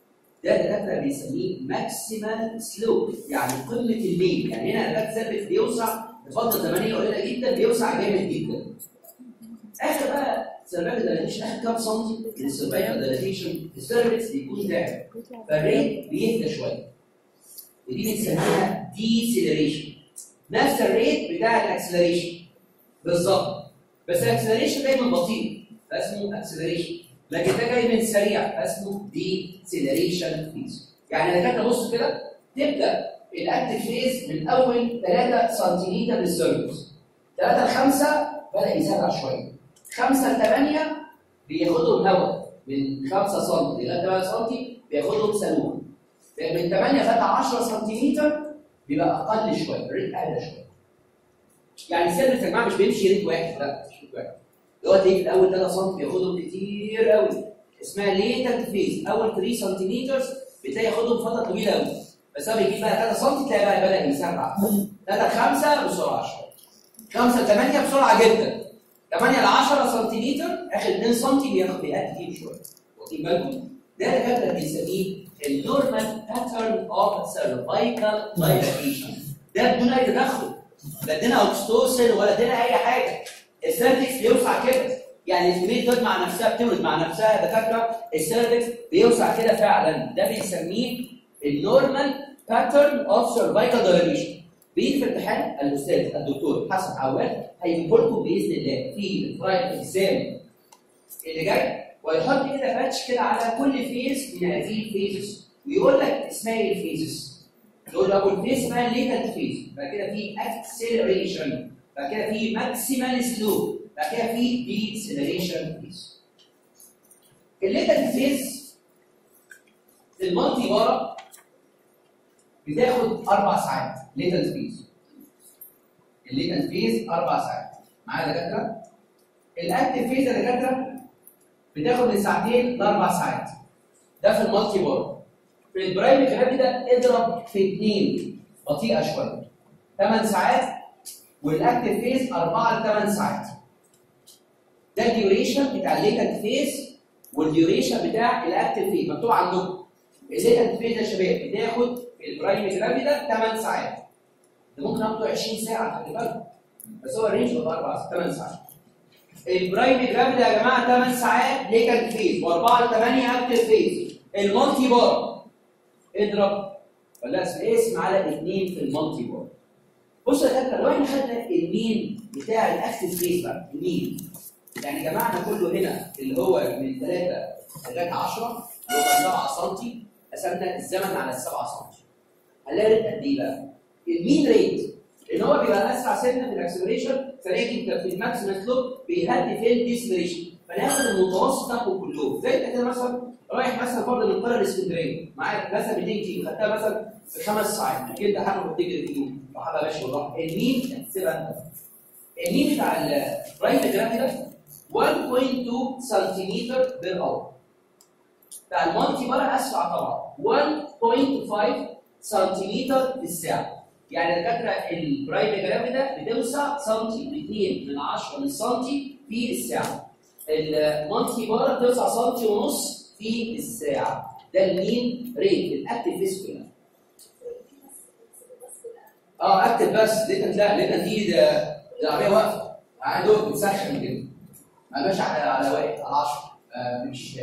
ده دكاتره بيسميه ماكسيمال سلوب يعني قمه الميل يعني هنا الباك سيرفكس بيوسع بفتره زمنيه قليله جدا بيوسع جامد جدا اخر بقى سيرفايكال دايليتيشن اخر كام سنتي من السيرفايكال دايليتيشن السيرفكس بيكون تعب فالريت بيهدى شويه ودي بنسميها ديسيلريشن نفس الريت بتاع الاكسلريشن بالظبط بس الاكسلريشن دايما بطيء فاسمه اكسلريشن لكن ده جاي من سريع فاسمه ديسيلريشن فيز يعني انا كده بص كده تبدا الاكتف فيز من اول 3 سنتيمتر للسيرفكس 3 ل 5 بدا يسرع شويه 5 ل 8 بياخدهم هواء من 5 سم لغايه 8 سم بياخدهم سلوك من 8 لغايه 10 سنتيمتر بيبقى اقل شويه الريت اهدى شويه يعني السيرفس يا جماعه مش بيمشي ريت واحد لا مش ريت واحد اللي هو تيجي في اول 3 سم بياخدهم كتير قوي اسمها ليتنت فيز اول 3 سنتيمتر بتلاقي ياخدهم فتره طويله قوي بس هو بيجيب بقى 3 سم تلاقي بقى بدا يسرع 3 5 بسرعه شويه 5 ل 8 بسرعه جدا 8 ل 10 سنتيمتر اخر 2 سم بياخد بيئات كتير شويه واخدين بالكم؟ ده دكاتره بنسميه النورمال باترن اوف سيرفايكال دايليشن ده بدون اي تدخل لا ادينا اوكستوسن ولا ادينا اي حاجه السيرفكس بيوسع كده يعني الكميه تولد مع نفسها بتولد مع نفسها دكاتره السيرفكس بيوسع كده فعلا ده بنسميه النورمال باترن اوف سيرفايكال دايليشن بيجي في الامتحان الاستاذ الدكتور حسن عواد هيجيب لكم باذن الله في الفرايد اكزام اللي جاي ويحط كده باتش كده على كل فيز من هذه الفيزز ويقول لك اسمها ايه الفيزز يقول لك اول فيز اسمها ليتنت فيز بعد كده في اكسلريشن بعد كده في ماكسيمال سلو بعد كده في ديسلريشن فيز الليتنت فيز المالتي بارا بتاخد اربع ساعات ليتنت فيز الليتنت فيز اربع ساعات معايا دكاتره الاكتف فيز يا دكاتره بتاخد من ساعتين لاربع ساعات ده في المالتي بار في البرايم جرافي ده اضرب في اثنين بطيئه شويه 8 ساعات والاكتف فيز 4 ل 8 ساعات ده الديوريشن بتاع الليتنت فيز والديوريشن بتاع الاكتف فيز مكتوب عندكم الليتنت فيز يا شباب بتاخد في البرايم جرافي ده 8 ساعات ده ممكن اخده 20 ساعه خلي بالك بس هو الرينج بتاع 4 8 ساعات البرايم جرافيد يا جماعه 8 ساعات ليكنت فيز و4 ل 8 اكتف فيز المالتي بار اضرب ولا اسم على 2 في المالتي بار بصوا يا دكاتره لو احنا خدنا المين بتاع الاكتف فيز بقى المين يعني جمعنا كله هنا اللي هو من 3 لغايه 10 اللي هو 7 سم قسمنا الزمن على ال 7 سم هنلاقي ريت قد ايه بقى؟ المين ريت لان هو بيبقى اسرع سنه في الاكسلريشن فنلاقي انت في الماكسيمم سلوب بيهدي في الديسلريشن فناخد المتوسط بتاعهم كلهم زي انت كده مثلا رايح مثلا فرض من القاهره لاسكندريه معاك مثلا 200 كيلو خدتها مثلا في خمس ساعات اكيد انت حابب تجري فيهم وحابب ماشي والله المين تحسبها انت المين بتاع الرايت جرافي ده 1.2 سنتيمتر بير اور بتاع المالتي بار اسرع طبعا 1.5 سنتيمتر في الساعه يعني الدكاتره البرايم جرافي ده بتوسع سنتي ل 2 من 10 من سنتي في الساعه المالتي بار بتوسع سنتي ونص في الساعه ده المين ريت الاكتف فيس كلها اه اكتف بس ليتنت لا ليتنت دي ده العربيه واقفه قاعد دوب بتسخن كده ما ماشي على على واقف على 10 آه مش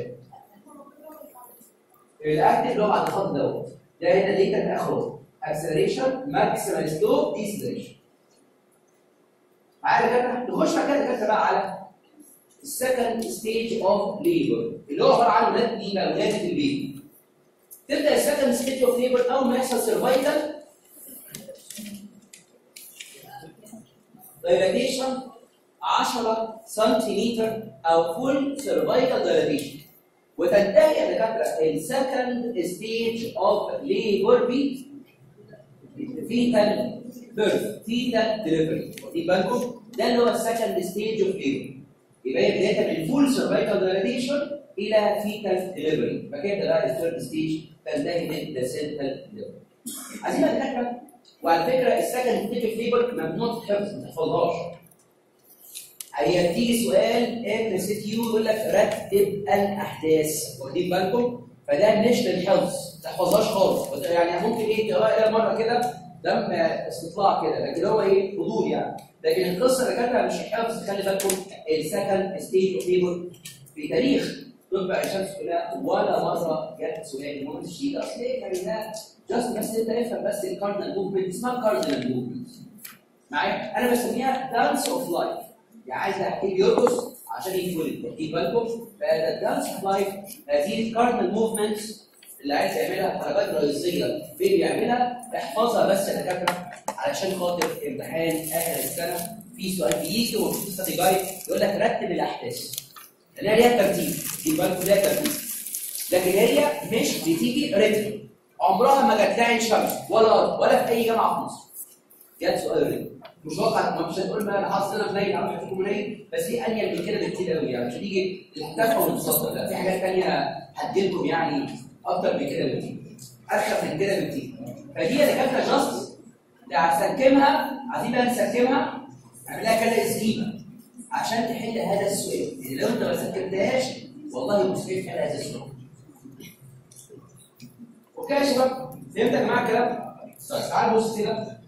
الاكتف اللي هو بعد الخط دوت ده هنا ليتنت اخره acceleration maximal slope deceleration معايا كده نخش بعد كده كده بقى على السكند ستيج اوف ليبر اللي هو عباره عن ولاد مين بقى ولاده البيبي تبدا السكند ستيج اوف ليبر اول ما يحصل سيرفايكال دايلاتيشن 10 سنتيمتر او فول سيرفايكال دايلاتيشن وتنتهي يا دكاتره السكند ستيج اوف ليبر بي فيتال بيرث فيتال ديليفري واخدين بالكم ده اللي هو السكند ستيج اوف ليبر يبقى هي بدايه من فول سيرفايكال دايلاتيشن الى فيتال ديليفري فكده بقى الثيرد ستيج تنتهي من بلاسنتال ديليفري عايزين بقى نفهم وعلى فكره السكند ستيج اوف ليبر ممنوع تتحفظ ما تحفظهاش هي بتيجي سؤال ام سي كيو يقول لك رتب الاحداث واخدين بالكم فده مش للحفظ ما تحفظهاش خالص يعني ممكن ايه تقراها مره كده دم استطلاع كده لكن هو ايه فضول يعني لكن القصه اللي كاتبها مش الحفظ خلي بالكم السكند ستيج اوف ليبر في تاريخ طب الشمس كلها ولا مره جت سؤال المهم الشيء ده اصل ايه يعني ده جاست بس انت افهم بس الكاردينال موفمنت اسمها كاردينال موفمنت معايا انا بسميها دانس اوف لايف يعني عايز احكي يرقص عشان يتولد واخدين بالكم فده دانس اوف لايف هذه الكاردينال موفمنتس اللي عايز يعملها حركات رئيسيه فين بيعملها احفظها بس يا دكاتره علشان خاطر امتحان اخر السنه في سؤال بيجي وفي ستادي جايد يقول لك رتب الاحداث لانها ليها ترتيب دي بالكم ليها ترتيب لكن هي مش بتيجي رتم عمرها ما جت لا عين شمس ولا ارض ولا في اي جامعه في مصر جت سؤال رتم مش واقع مش هتقول بقى انا حاطط انا منين اروح اشوفكم منين بس دي انيل من كده بكتير قوي يعني مش هتيجي الهدف والمتصدر لا في حاجات ثانيه هديلكم يعني اكتر من كده بكتير ارخف من كده بكتير فدي اللي كانت جاست هتسكمها عايزين بقى نسكمها اعملها كده اسكيمه عشان تحل هذا السؤال يعني لو انت ما سكتهاش والله مستحيل تحل هذا السؤال اوكي يا شباب فهمت يا جماعه الكلام طيب تعال بص كده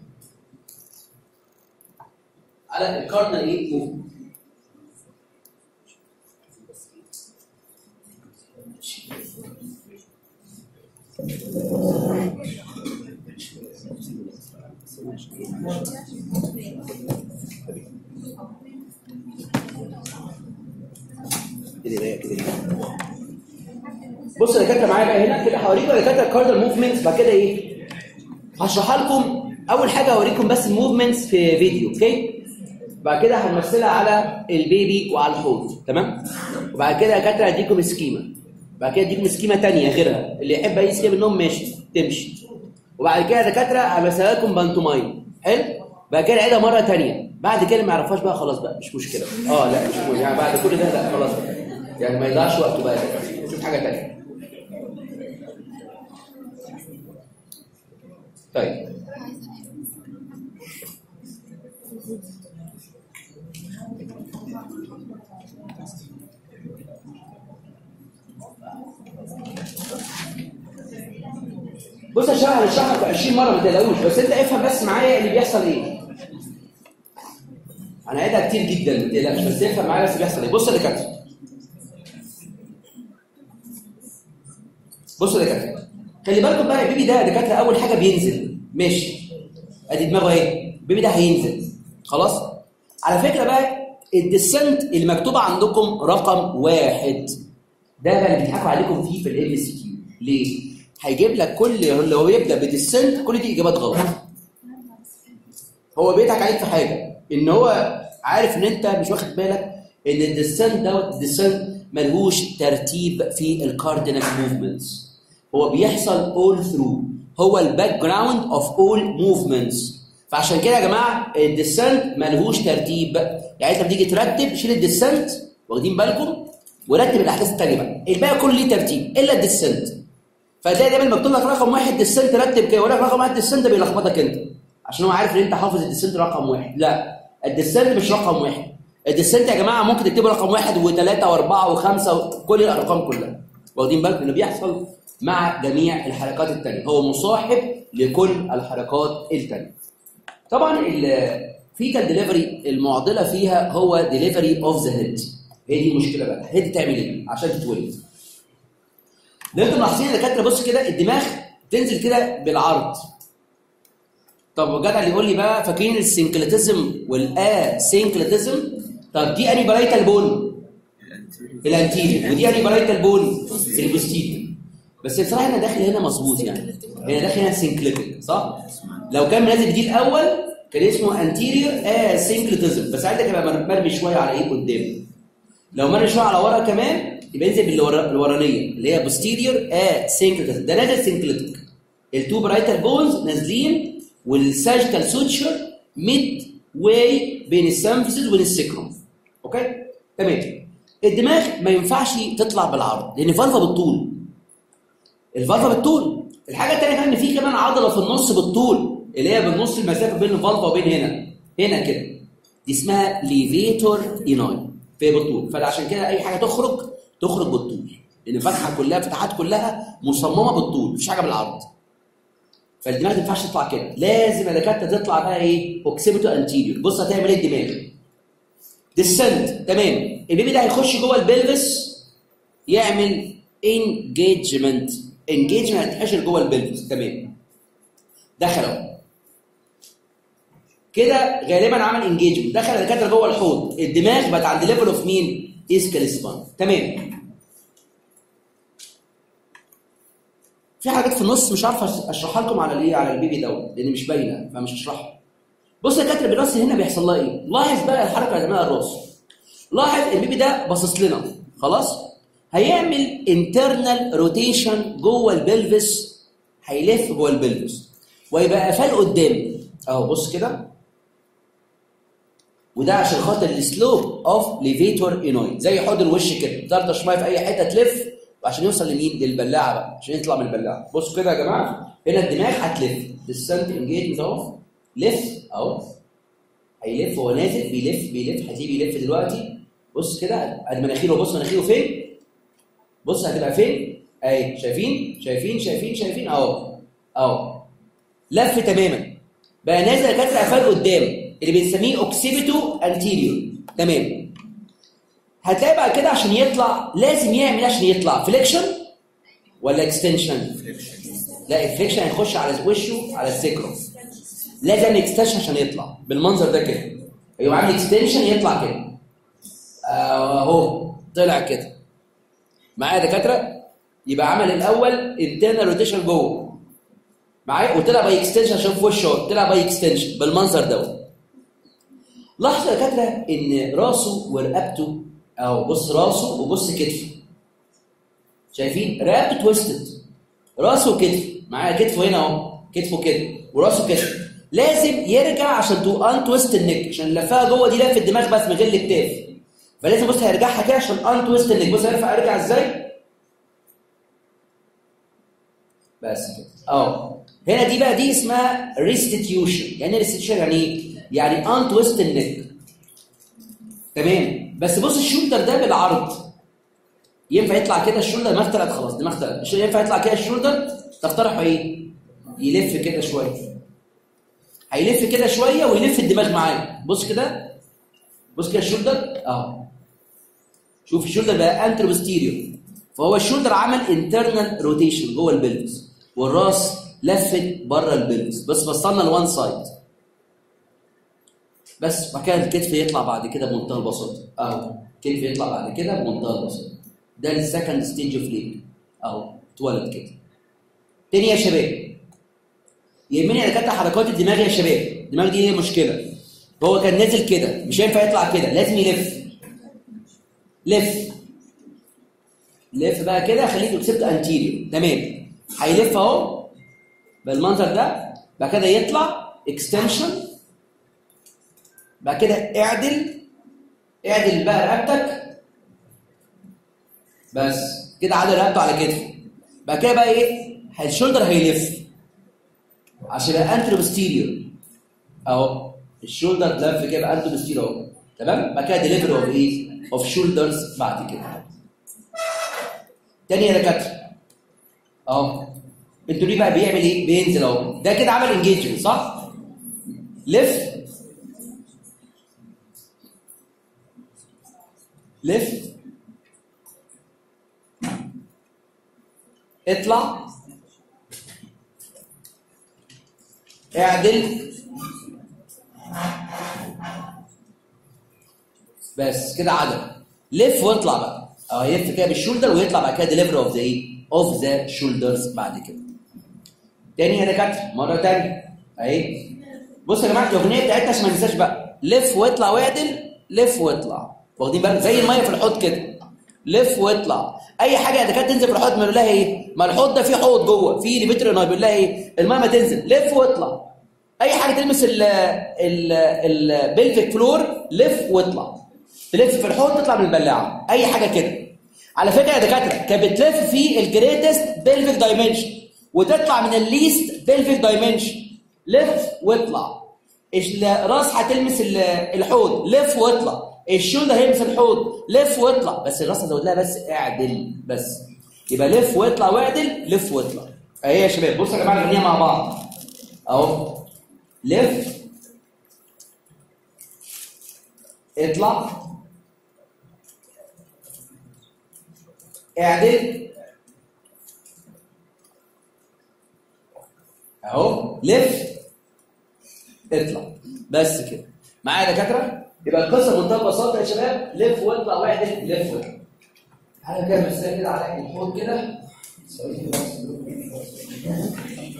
على الكاردينال ايه موفمنت كده رايق كده بص يا دكاتره معايا بقى هنا كده هوريكم يا دكاتره الكارديال موفمنتس بعد كده ايه هشرحها لكم اول حاجه هوريكم بس الموفمنتس في فيديو اوكي بعد كده هنمثلها على البيبي وعلى الحوض تمام وبعد كده يا دكاتره هديكم سكيما بعد كده اديكم سكيما ثانيه غيرها اللي يحب اي سكيما منهم ماشي تمشي وبعد كده يا دكاتره همثلها لكم بانتومايم حلو بعد كده عيدها مره ثانيه بعد كده ما يعرفهاش بقى خلاص بقى مش مشكله اه لا مش مشكله يعني بعد كل ده لا خلاص بقى يعني ما يضيعش وقته بقى ده. نشوف حاجه ثانيه طيب بص يا شباب هنشرح لك 20 مره ما تقلقوش بس انت افهم بس معايا اللي بيحصل ايه انا هعيدها كتير جدا ما تقلقش بس افهم معايا بس بيحصل ايه بص يا دكاتره بص يا دكاتره خلي بالكم بقى البيبي ده يا دكاتره اول حاجه بينزل ماشي ادي دماغه اهي البيبي ده هينزل خلاص على فكره بقى الديسنت اللي مكتوبه عندكم رقم واحد ده بقى اللي بيضحكوا عليكم فيه في الام سي كيو ليه؟ هيجيب لك كل اللي هو يبدا بديسنت كل دي اجابات غلط هو بيضحك عليك في حاجه ان هو عارف ان انت مش واخد بالك ان الديسنت دوت الديسنت ملهوش ترتيب في الكاردينال موفمنتس هو بيحصل اول ثرو هو الباك جراوند اوف اول موفمنتس فعشان كده يا جماعه الديسنت ملهوش ترتيب يعني انت بتيجي ترتب شيل الديسنت واخدين بالكم ورتب الاحداث الثانيه بقى الباقي كله ليه ترتيب الا الديسنت فتلاقي دايما مكتوب لك رقم واحد ديسنت رتب كده يقول لك رقم واحد ديسنت بيلخبطك انت عشان هو عارف ان انت حافظ الديسنت رقم واحد لا الديسنت مش رقم واحد الديسنت يا جماعه ممكن تكتبوا رقم واحد وثلاثه واربعه وخمسه وكل الارقام كلها واخدين بالكم انه بيحصل مع جميع الحركات الثانيه هو مصاحب لكل الحركات الثانيه طبعا الفيتال ديليفري المعضله فيها هو ديليفري اوف ذا هيد هي دي المشكله بقى الهيد تعمل ايه عشان تتولد لو انتم ملاحظين يا دكاتره بص كده الدماغ تنزل كده بالعرض طب جدع اللي يقول لي بقى فاكرين السنكليتيزم والا سنكليتيزم طب دي اني برايتال بون الانتيريور ودي اني برايتال بون البوستيريور بس بصراحه انا داخل هنا مظبوط يعني هنا داخل هنا سنكليتيك صح لو كان منزل دي الاول كان اسمه انتيريور اسنكليتيزم بس عندك يبقى مرمي شويه على ايه قدام لو مرمي شويه على ورا كمان يبقى ينزل بالورانيه اللي هي بوستيريور اسنكليتيزم ده نازل سنكليتيك التو برايتال بونز نازلين والساجيتال سوتشر ميد واي بين السامفيسز وبين السكروم اوكي تمام الدماغ ما ينفعش تطلع بالعرض لان فالفا بالطول الفالفا بالطول الحاجه الثانيه كمان ان في كمان عضله في النص بالطول اللي هي بالنص المسافه بين الفالفا وبين هنا هنا كده دي اسمها ليفيتور ايناي فهي بالطول فعشان كده اي حاجه تخرج تخرج بالطول
لان الفتحه كلها الفتحات كلها مصممه بالطول مفيش حاجه بالعرض فالدماغ ما ينفعش تطلع كده لازم يا دكاتره تطلع بقى ايه اوكسيبيتو انتيريور بص هتعمل ايه الدماغ ديسنت تمام البيبي ده هيخش جوه البلفس يعمل انجيجمنت انجيجمنت هيتحشر جوه البلفس تمام دخل اهو كده غالبا عمل انجيجمنت دخل الدكاتره جوه الحوض الدماغ بقت عند ليفل اوف مين اسكال سبان تمام في حاجات في النص مش عارف اشرحها لكم على الايه على البيبي دوت لان مش باينه فمش هشرحها بص يا كاتب الراس هنا بيحصل لها ايه لاحظ بقى الحركه اللي عملها الراس لاحظ البيبي ده باصص لنا خلاص هيعمل انترنال روتيشن جوه البلفس هيلف جوه البلفس ويبقى قفال قدام اهو بص كده وده عشان خاطر السلوب اوف ليفيتور انويد زي حوض الوش كده طرطش ميه في اي حته تلف وعشان يوصل لمين للبلاعه بقى عشان يطلع من البلاعه بصوا كده يا جماعه هنا الدماغ هتلف ديسنت انجيجمنت اهو لف اهو هيلف هو نازل بيلف بيلف هتيجي بيلف دلوقتي بص كده ادي مناخيره بص مناخيره فين بص هتبقى فين اهي شايفين شايفين شايفين شايفين اهو اهو لف تماما بقى نازل يا كاتره قفال قدام اللي بنسميه اوكسيبيتو انتيريور تمام هتلاقي بعد كده عشان يطلع لازم يعمل إيه عشان يطلع فليكشن ولا اكستنشن لا الفليكشن هيخش على وشه على السيكروم لازم اكستنشن عشان يطلع بالمنظر ده كده يبقى عامل اكستنشن يطلع كده اهو طلع كده معايا يا دكاتره يبقى عمل الاول انترنال روتيشن جوه معايا وطلع باي اكستنشن عشان في وشه طلع باي اكستنشن بالمنظر دوت لاحظوا يا دكاتره ان راسه ورقبته اهو بص راسه وبص كتفه شايفين رقبته تويستد راسه وكتفه معايا كتفه هنا اهو كتفه كده وراسه كده لازم يرجع عشان تو ان تويست النك عشان لفها جوه دي لف الدماغ بس من غير الاكتاف فلازم بص هيرجعها كده عشان ان تويست النك بص هيرفع يرجع ازاي بس كده اهو هنا دي بقى دي اسمها ريستيتيوشن يعني ريستيتيوشن يعني ايه يعني ان تويست النك تمام بس بص الشولدر ده بالعرض ينفع يطلع كده الشولدر دماغ طلعت خلاص دماغ طلعت ينفع يطلع كده الشولدر تقترحوا ايه يلف كده شويه هيلف كده شويه ويلف الدماغ معاه بص كده بص كده الشولدر اهو شوف الشولدر بقى انترو بوستيريور فهو الشولدر عمل انترنال روتيشن جوه البلفس والراس لفت بره البلفس بس بصلنا لوان سايد بس وبعد كده الكتف يطلع بعد كده بمنتهى البساطه اهو الكتف يطلع بعد كده بمنتهى البساطه ده السكند ستيج اوف ليك اهو اتولد كده تاني يا شباب يهمني انا كانت حركات الدماغ يا شباب الدماغ دي هي مشكله هو كان نازل كده مش هينفع يطلع كده لازم يلف لف لف بقى كده خليك اكسبت انتيريور تمام هيلف اهو بالمنظر ده بعد كده يطلع اكستنشن بعد كده اعدل اعدل بقى رقبتك بس كده عدل رقبته على كتفه بعد كده بقى ايه الشولدر هيلف عشان يبقى انترو بوستيريور اهو الشولدر لف كده يبقى انترو بوستيريور اهو تمام بعد كده ديليفري اوف ايه اوف شولدرز بعد كده تاني يا دكاتره اهو انتوا ليه بقى بيعمل ايه بينزل اهو ده كده عمل انجيجمنت صح لف لف اطلع اعدل بس كده عدل لف واطلع بقى اه يلف كده بالشولدر ويطلع بعد كده ديليفري اوف ذا ايه اوف ذا شولدرز بعد كده تاني يا دكاتره مره تانيه اهي بصوا يا جماعه الاغنيه بتاعتنا عشان ما ننساش بقى لف واطلع واعدل لف واطلع واخدين بالك زي الميه في الحوض كده لف واطلع اي حاجه يا دكاتره تنزل في الحوض بنقول لها ايه ما الحوض ده فيه حوض جوه فيه ليفيتر بيقول لها ايه الميه ما تنزل لف واطلع اي حاجه تلمس ال ال البلفيك فلور لف واطلع تلف في الحوض تطلع من البلاعه اي حاجه كده على فكره يا دكاتره كانت بتلف في الجريتست بلفيك دايمنشن وتطلع من الليست بلفيك دايمنشن لف واطلع الراس هتلمس الحوض لف واطلع الشولدر هيلمس الحوض لف واطلع بس الراس هزود لها بس اعدل بس يبقى لف واطلع واعدل لف واطلع اهي يا شباب بصوا يا جماعه نغنيها مع بعض اهو لف اطلع اعدل اهو لف اطلع بس كده معايا يا دكاتره يبقى القصه بمنتهى البساطه يا شباب لف واطلع واعدل لف واطلع تعالى كده مثال كده على الحوض كده سوي كده بس.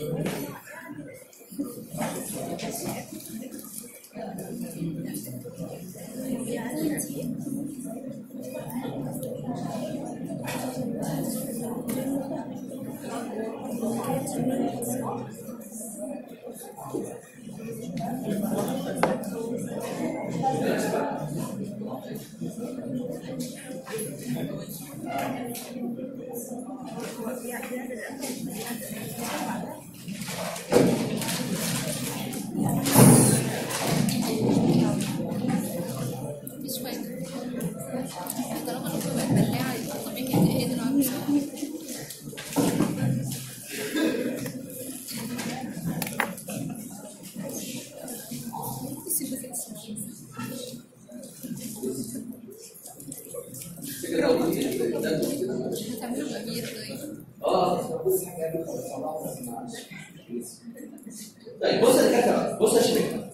مش فاكر طالما الأم بقت بلاعة يبقى طبيعي إن هي تلعب
فكرة لو كنت ده كده
هتعملوا بأمير طيب
اه بص حاجه طيب بص يا دكاتره بص يا شباب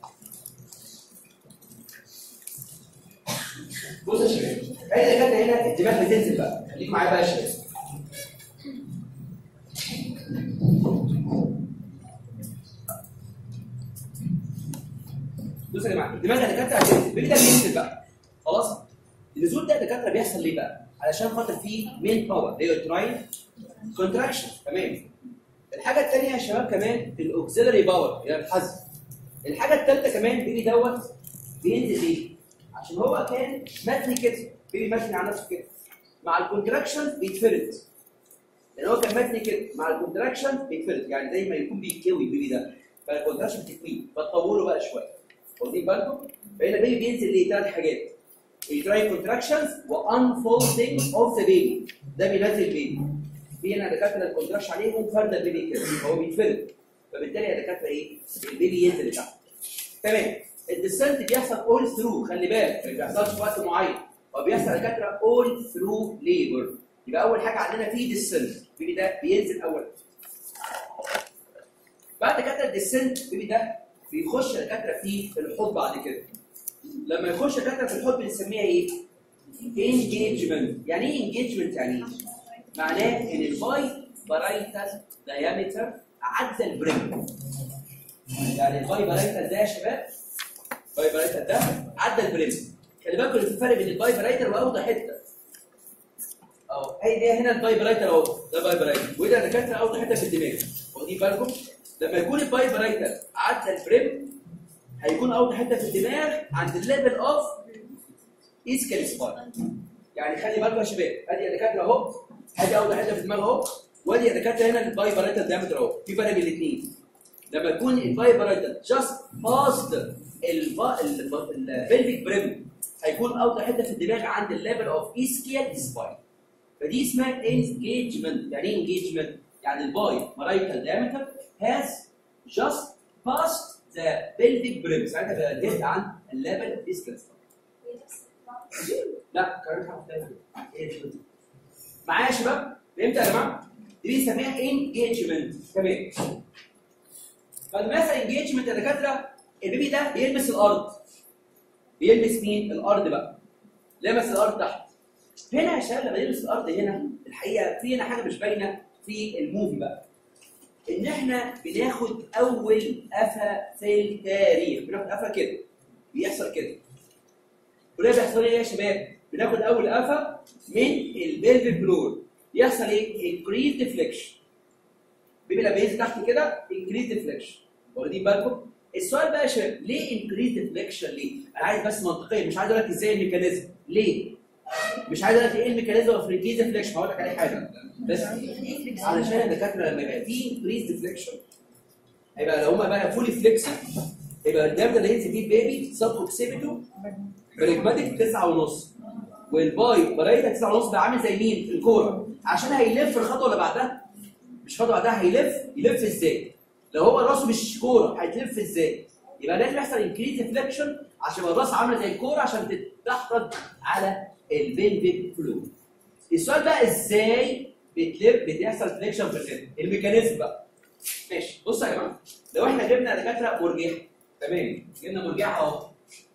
بص يا شباب ادي يا دكاتره هنا الدماغ بتنزل بقى خليك معايا بقى يا شباب بص يا جماعه الدماغ يا دكاتره هتنزل بيبدا بينزل بقى خلاص النزول ده يا دكاتره بيحصل ليه بقى؟ علشان خاطر فيه مين باور اللي هو التراين كونتراكشن تمام الحاجه الثانيه يا شباب كمان الاوكسيلري باور اللي هي الحزم الحاجه الثالثه كمان بيبي دوت بينزل ليه؟ عشان هو كان متني كده بيبي متني على نفسه كده مع الكونتراكشن بيتفرد لان هو كان متني كده مع الكونتراكشن بيتفرد يعني زي ما يكون بيتكوي البيبي ده فالكونتراكشن بتكويه فتطوله بقى شويه واخدين بالكم؟ فهنا بيبي بينزل ليه ثلاث حاجات التراي كونتراكشنز وانفولدنج اوف ذا بيبي ده بينزل البيبي في هنا دكاتره الكونتراكشن عليهم فرد البيبي كده هو بيتفرد فبالتالي يا دكاتره ايه البيبي ينزل لتحت تمام الديسنت بيحصل اول ثرو خلي بالك ما بيحصلش في وقت معين هو بيحصل يا دكاتره اول ثرو ليبر يبقى اول حاجه عندنا في ديسنت البيبي ده بينزل اول بعد كده الديسنت البيبي ده بيخش يا دكاتره في الحوض بعد كده لما يخش دكاتره في الحب بنسميها ايه؟ انجيجمنت يعني ايه انجيجمنت يعني ايه؟ معناه ان الباي بارايتال دايمتر عدى البريم يعني الباي بارايتال ده يا شباب الباي بارايتال ده عدى البريم خلي بالكم ان في فرق بين الباي بارايتال واوضح حته اهو هي دي هنا الباي بارايتال اهو ده باي بارايتال وده دكاتره اوضح حته في الدماغ واخدين بالكم لما يكون الباي بارايتال عدى البريم هيكون اول حته في الدماغ عند الليفل اوف اسكال سباين يعني خلي بالكم يا شباب ادي يا دكاتره اهو ادي اول حته في الدماغ اهو وادي يا دكاتره هنا الباي بارايتال دايمتر اهو في فرق بين الاثنين لما يكون الباي بارايتال جاست باست البلفيك بريم هيكون اول حته في الدماغ عند الليفل اوف اسكيال سباين فدي اسمها انجيجمنت يعني ايه انجيجمنت؟ يعني الباي بارايتال دايمتر هاز جاست باست ذا بلفيك بريم ساعتها بقى الهيد عن الليفل اوف اسكيال سباين لا كررتها تاني معايا يا شباب فهمت يا جماعه دي بنسميها انجيجمنت تمام فالمثل انجيجمنت يا دكاتره البيبي ده بيلمس الارض بيلمس مين الارض بقى لمس الارض تحت هنا يا شباب لما يلمس الارض هنا الحقيقه في هنا حاجه مش باينه في الموفي بقى ان احنا بناخد اول قفا في التاريخ بناخد قفا كده بيحصل كده وده بيحصل ايه يا شباب؟ بناخد اول قفا من البيلفيك فلور يحصل ايه؟ انكريز ديفليكشن بيبي لما ينزل تحت كده انكريز ديفليكشن واخدين بالكم؟ السؤال بقى يا شباب ليه انكريز ديفليكشن ليه؟ انا عايز بس منطقيا مش عايز اقول لك ازاي الميكانيزم ليه؟ مش عايز اقول لك ايه الميكانيزم اوف انكريز ديفليكشن هقول لك عليه حاجه بس علشان الدكاتره لما يبقى في انكريز ديفليكشن هيبقى لو هما بقى فولي فليكسد يبقى الدم اللي هينزل فيه البيبي سب اوكسيبيتو بريجماتيك 9 ونص والباي برايتا 9 ونص ده عامل زي مين؟ الكوره عشان هيلف الخطوه اللي بعدها مش الخطوه بعدها هيلف يلف ازاي لو هو راسه مش كوره هيتلف ازاي يبقى لازم يحصل انكريز فليكشن عشان يبقى الراس عامله زي الكوره عشان تحرج على البلفيك فلو السؤال بقى ازاي بتلف بتحصل فليكشن في الرجل الميكانيزم بقى ماشي بصوا يا جماعه لو احنا جبنا دكاتره مرجحه تمام جبنا مرجحه اهو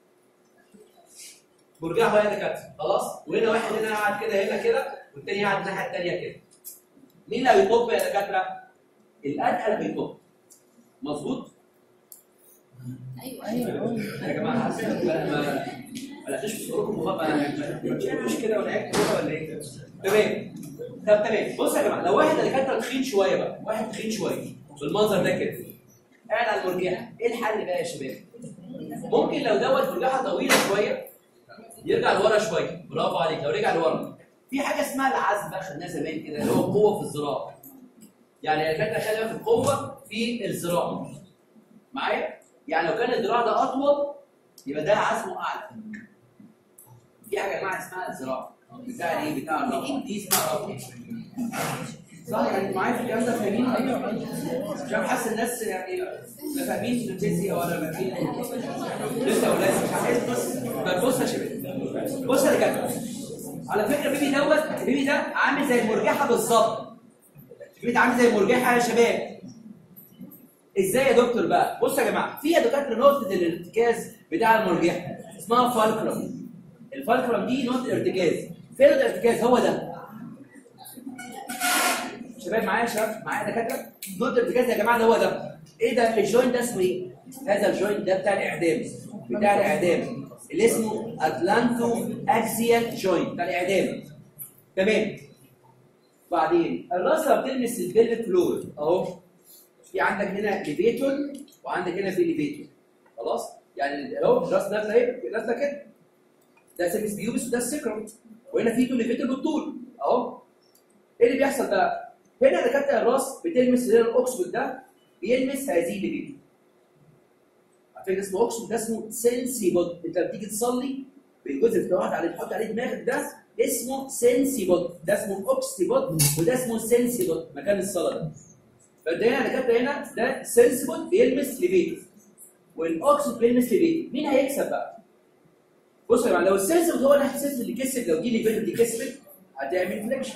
مرجحه اهي يا دكاتره خلاص وهنا واحد هنا قاعد كده هنا كده والتاني قاعد الناحيه التانيه كده مين اللي هيطب يا دكاتره؟ الاتقل هيطب مظبوط؟
ايوه ايوه
يا جماعه حاسس ما ما ما لقيتش في صوركم مغامره مش كده ولا عيب كده ولا ايه؟ تمام طب تمام بص يا جماعه لو واحد اللي كان تخين شويه بقى واحد تخين شويه بالمنظر ده كده قاعد على المرجحه ايه الحل بقى يا شباب؟ ممكن لو دوت مرجحه طويله شويه يرجع لورا شويه برافو عليك لو رجع لورا في حاجه اسمها العزم بقى خدناها زمان كده اللي هو قوه في الذراع يعني الدكاتره خدها في القوه في الذراع معايا؟ يعني لو كان الذراع ده اطول يبقى ده عزمه اعلى في حاجه يا جماعه اسمها الذراع بتاع ايه بتاع الرفع دي اسمها رفع صح يعني معايا في الكلام ده فاهمين ايوه مش عارف حاسس الناس يعني لا فاهمين في الفيزياء ولا فاهمين لسه ولا مش عارف بص طب بص يا شباب بص يا جدع على فكره بيبي دوت البيبي ده عامل زي المرجحه بالظبط البيبي ده عامل زي المرجحه يا شباب ازاي يا دكتور بقى بص يا جماعه في يا دكاتره نقطه الارتكاز بتاع المرجحه اسمها فالكرم الفالكرم دي نقطه الارتكاز فين نقطه الارتكاز هو ده شباب معايا يا شباب معايا دكاتره نقطه الارتكاز يا جماعه اللي هو ده ايه ده الجوينت ده اسمه ايه هذا الجوينت ده بتاع الاعدام بتاع الاعدام اللي اسمه اتلانتو اكسيال جوينت بتاع الاعدام تمام بعدين الراس لما بتلمس البلفيك فلور اهو في عندك هنا ليفيتور وعندك هنا في ليفيتور خلاص يعني اهو الراس نازله اهي نازله كده ده سيرفيس بيوبس وده السكرم وهنا في تو ليفيتور بالطول اهو ايه اللي بيحصل بقى؟ هنا دكاتره الراس بتلمس هنا الاوكسفورد ده بيلمس هذه الليفيتور عارفين اسمه اوكسفورد ده اسمه سنسيبود انت لما بتيجي تصلي بالجزء اللي بتقعد عليه تحط عليه دماغك ده اسمه سنسيبود ده اسمه اوكسيبود وده اسمه سنسيبود مكان الصلاه ده فده هنا دكاتره هنا ده سنسيبل بيلمس ليفيتور والاوكسيد بيلمس ليفيتور مين هيكسب بقى؟ بصوا يا جماعه لو السنسيبل هو اللي السنسيبل اللي كسب لو دي ليفيتور دي كسبت هتعمل فليكشن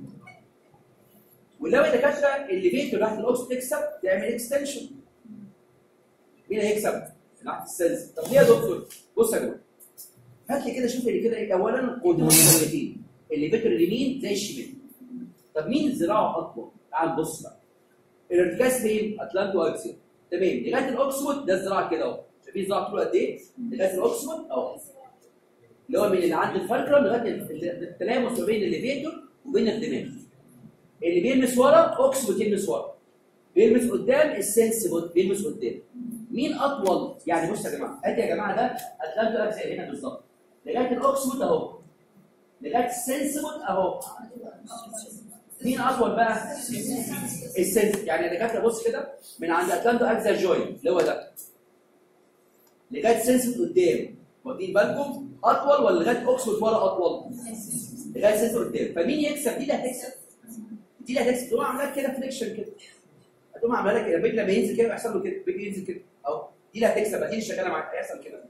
ولو الدكاتره الليفيتور راحت الاوكسيد تكسب تعمل اكستنشن مين هيكسب؟ ناحيه السنسيبل طب ليه يا دكتور؟ بص يا جماعه هات لي كده شوف لي كده ايه اولا قدام الزاويتين الليفيتور اليمين زي الشمال طب مين ذراعه اطول؟ تعال نبص بقى الارتكاز فين؟ اتلانتو اكسيال تمام لغايه الاوكسفورد ده الذراع كده اهو شايفين الذراع طوله قد ايه؟ لغايه الاوكسفورد اهو اللي هو من اللي عند الفالكرم لغايه التلامس ما بين الليفيتور وبين الدماغ اللي بيلمس ورا اوكسفورد يلمس ورا بيلمس قدام السنسبل بيلمس قدام مين اطول؟ يعني بصوا يا جماعه ادي يا جماعه ده اتلانتو اكسيال هنا بالظبط لغايه الاوكسفورد اهو لغايه السنسبل اهو مين اطول بقى؟ السنس يعني الدكاتره بص كده من عند اتلانتو اكزا جوين اللي هو ده لغايه سنس قدام واخدين بالكم اطول ولا لغايه اوكسفورد ورا اطول؟ لغايه سنس قدام فمين يكسب؟ دي اللي هتكسب دي اللي هتكسب تقوم عامله لك كده فليكشن كده هتقوم عامله لك كده البيج لما ينزل كده يحصل له كده البيج ينزل كده اهو دي اللي هتكسب دي اللي شغاله معاك هيحصل كده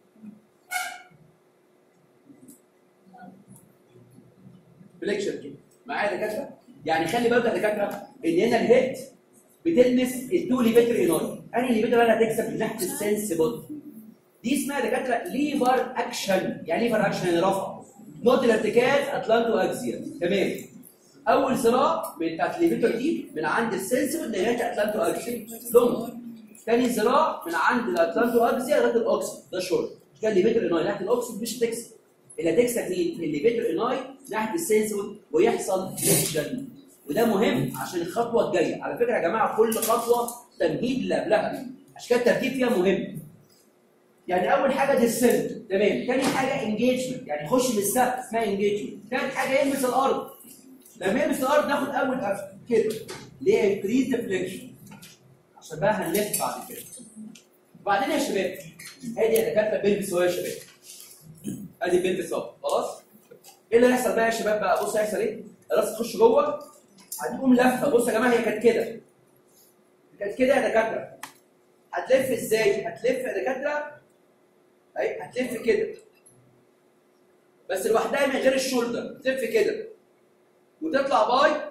فليكشن كده معايا دكاتره يعني خلي بالك يا دكاتره ان هنا الهيد بتلمس التو ليفيتر اناي انهي ليفيتر بقى هتكسب من ناحيه السنسبل دي اسمها دكاتره ليفر اكشن يعني ليفر اكشن يعني رفع نقطه الارتكاز اتلانتو اكسيال تمام اول ذراع من بتاعت الليفيتر دي من عند السنسبل لغايه اتلانتو اكسيال لونج ثاني ذراع من عند الاتلانتو اكسيال لغايه الاوكسيد ده شورت ده الليفيتر اناي ناحيه الاوكسيد مش هتكسب اللي هتكسب مين؟ الليفيتر اناي ناحيه السنسبل ويحصل فليكشن وده مهم عشان الخطوه الجايه على فكره يا جماعه كل خطوه تمهيد اللي قبلها عشان كده الترتيب فيها مهم يعني اول حاجه ديسنت تمام ثاني حاجه انجيجمنت يعني يخش من السقف اسمها انجيجمنت ثالث حاجه يلمس الارض لما يلمس الارض ناخد اول قفل كده اللي هي انكريز ديفليكشن عشان بقى هنلف بعد كده وبعدين يا شباب ادي يا دكاتره بيلبس اهو يا شباب ادي بيلبس اهو خلاص ايه اللي هيحصل بقى يا شباب بقى بص هيحصل ايه الراس تخش جوه هتقوم لفه بص يا جماعه هي كانت كده كانت كده يا دكاتره هتلف ازاي؟ هتلف يا دكاتره اهي هتلف كده بس لوحدها من غير الشولدر تلف كده وتطلع باي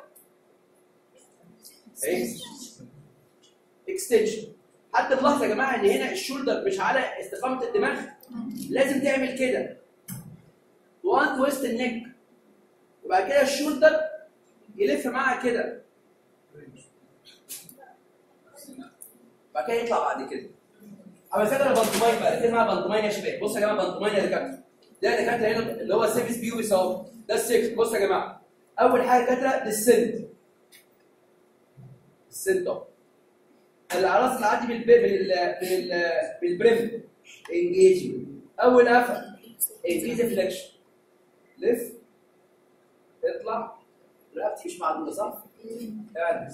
ايه اكستنشن حتى تلاحظوا يا جماعه ان هنا الشولدر مش على استقامه الدماغ لازم تعمل كده وان تويست النك وبعد كده الشولدر يلف معاها كده بعد كده يطلع بعد كده اما فاكر البنطماين بقى الاثنين مع بنطماين يا شباب بصوا يا جماعه بنطماين يا دكاتره ده يا دكاتره هنا اللي هو سيفيس بيوبس اهو ده السكس بصوا يا جماعه اول حاجه دكاتره السنت السنت اهو العراس اللي عادي بالب... بال... بال... بالبريم انجيجمنت اول قفل انجيز فليكشن لف اطلع رقبتي مش معدوله صح؟ اعدل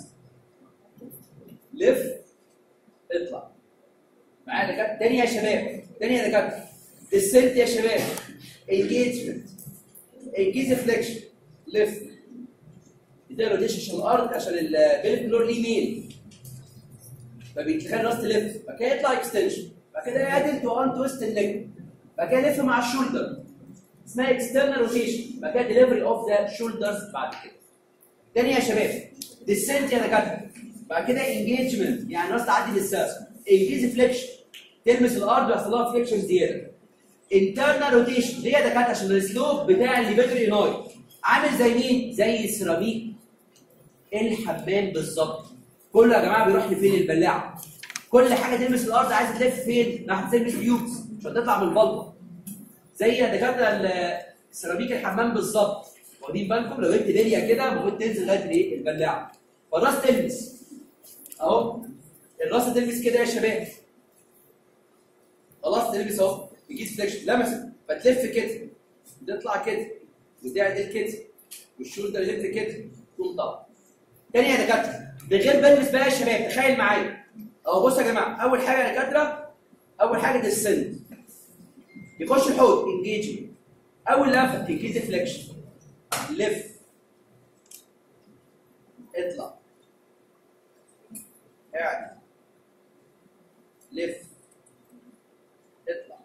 لف اطلع معايا دكاتره تاني يا شباب تاني يا دكاتره السنت يا شباب انجيجمنت انجيز فليكشن لف ده روتيشن عشان الارض عشان البيلف فلور ليه ميل فبيتخلي الراس تلف بعد كده يطلع اكستنشن بعد كده يعدل تو ان تويست النك بعد كده يلف مع الشولدر اسمها اكسترنال روتيشن بعد كده ديليفري اوف ذا شولدرز بعد كده تاني يا شباب ديسنت يا دكاتره بعد كده انجيجمنت يعني الراس تعدي للساس انجيز فليكشن تلمس الارض ويحصل لها فليكشن زياده انترنال روتيشن ليه يا دكاتره عشان السلوب بتاع الليفيتر ايناي عامل زي مين؟ زي السيراميك الحمام بالظبط كله يا جماعه بيروح لفين البلاعه كل حاجه تلمس الارض عايزه تلف فين؟ ناحيه تلمس بيوتس عشان تطلع من البلطه زي يا دكاتره ال- سيراميك الحمام بالظبط واخدين بالكم لو جبت بليه كده المفروض تنزل لغايه الايه؟ البلاعه فالراس تلمس اهو الراس تلمس كده يا شباب خلاص تلمس اهو بيجيز فليكشن لمست فتلف كده تطلع كده وتعدل كده والشولدر يلف كده تقوم طالع تاني يا دكاتره من غير بلمس بقى يا شباب تخيل معايا اهو بصوا يا جماعه اول حاجه يا دكاتره اول حاجه ده السن يخش الحوض انجيجمنت اول لفه انجيز فليكشن لف اطلع اعدل لف اطلع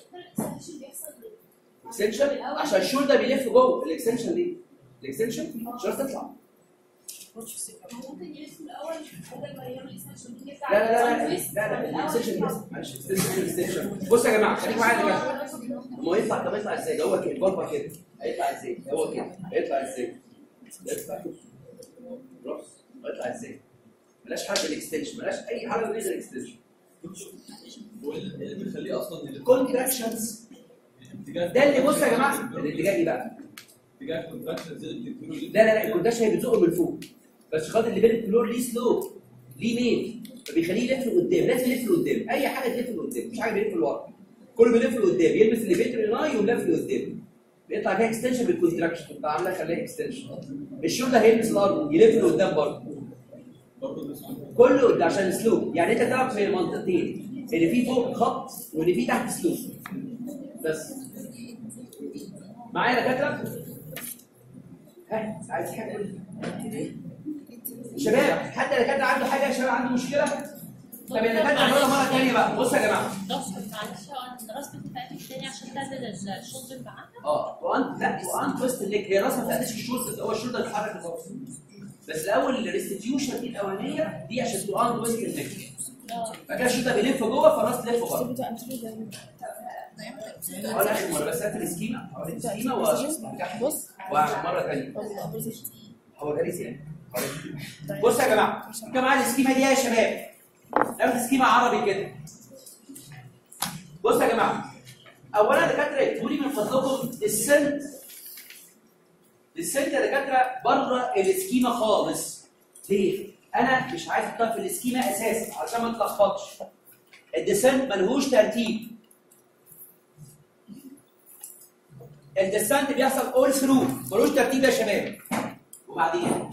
اكستنشن عشان الشولدر بيلف جوه الاكستنشن ليه؟ الاكستنشن مش عايز تطلع
ممكن يلف الاول بدل ما يعمل اكستنشن يرجع
لا لا لا لا لا لا الاكستنشن بس معلش اكستنشن اكستنشن بصوا يا جماعه خليكم معايا يا جماعه ما يطلع طب يطلع ازاي؟ ده هو كده البلبه كده هيطلع ازاي؟ هو كده هيطلع ازاي؟ يطلع رأس هيطلع ازاي؟ ملاش حاجه الاكستنشن ملاش اي حاجه غير الاكستنشن
هو إيه اللي بيخليه اصلا يلف؟
كونتراكشنز
اتجاه
ده اللي بص يا جماعه الاتجاه ايه بقى؟
اتجاه الكونتراكشن زي اللي بتقولوا
لا لا لا الكونداش هي بتزقه من فوق بس خاطر اللي بين الفلور ليه سلوب ليه ميل فبيخليه يلف لقدام لازم يلف لقدام اي حاجه تلف لقدام مش حاجه بيلف لورا كله بيلف لقدام يلبس الليفيتر يناي ويلف لقدام بيطلع كده اكستنشن بالكونتراكشن كنت عاملها خليها اكستنشن الشولدر هيلبس الارض يلف لقدام برضه
برضه مسؤول
كله قدام عشان السلوب يعني انت تعرف في منطقتين اللي فيه فوق خط واللي فيه تحت سلوب بس معايا يا دكاتره ها عايز حاجه شباب حد دكاتره عنده حاجه يا شباب عنده مشكله طب يا دكاتره هنقولها مره ثانيه بقى بصوا يا جماعه
معلش هو الراس بتاعتك تاني عشان تعدل الشولدر معاها
اه وانت لا وانت تويست النك هي راسها ما بتقدش الشولدر هو الشولدر بيتحرك لفوق بس الاول الريستيتيوشن دي الاولانيه دي عشان تو ان تويست النك
اه
بعد كده الشولدر بيلف جوه فالراس تلف بره اقول اخر مره بس هات السكيما اوريك السكيما وارجع
بص
مره ثانيه هو جالس يعني بصوا يا جماعه يا جماعه السكيما دي يا شباب ناخد سكيما عربي كده بصوا يا جماعه اولا دكاتره اكتبوا لي من فضلكم السنت السنت يا دكاتره بره السكيما خالص ليه؟ انا مش عايز احطها في السكيما اساسا علشان ما تلخبطش الديسنت ملهوش ترتيب الديسنت بيحصل اول ثرو ملوش ترتيب يا شباب وبعدين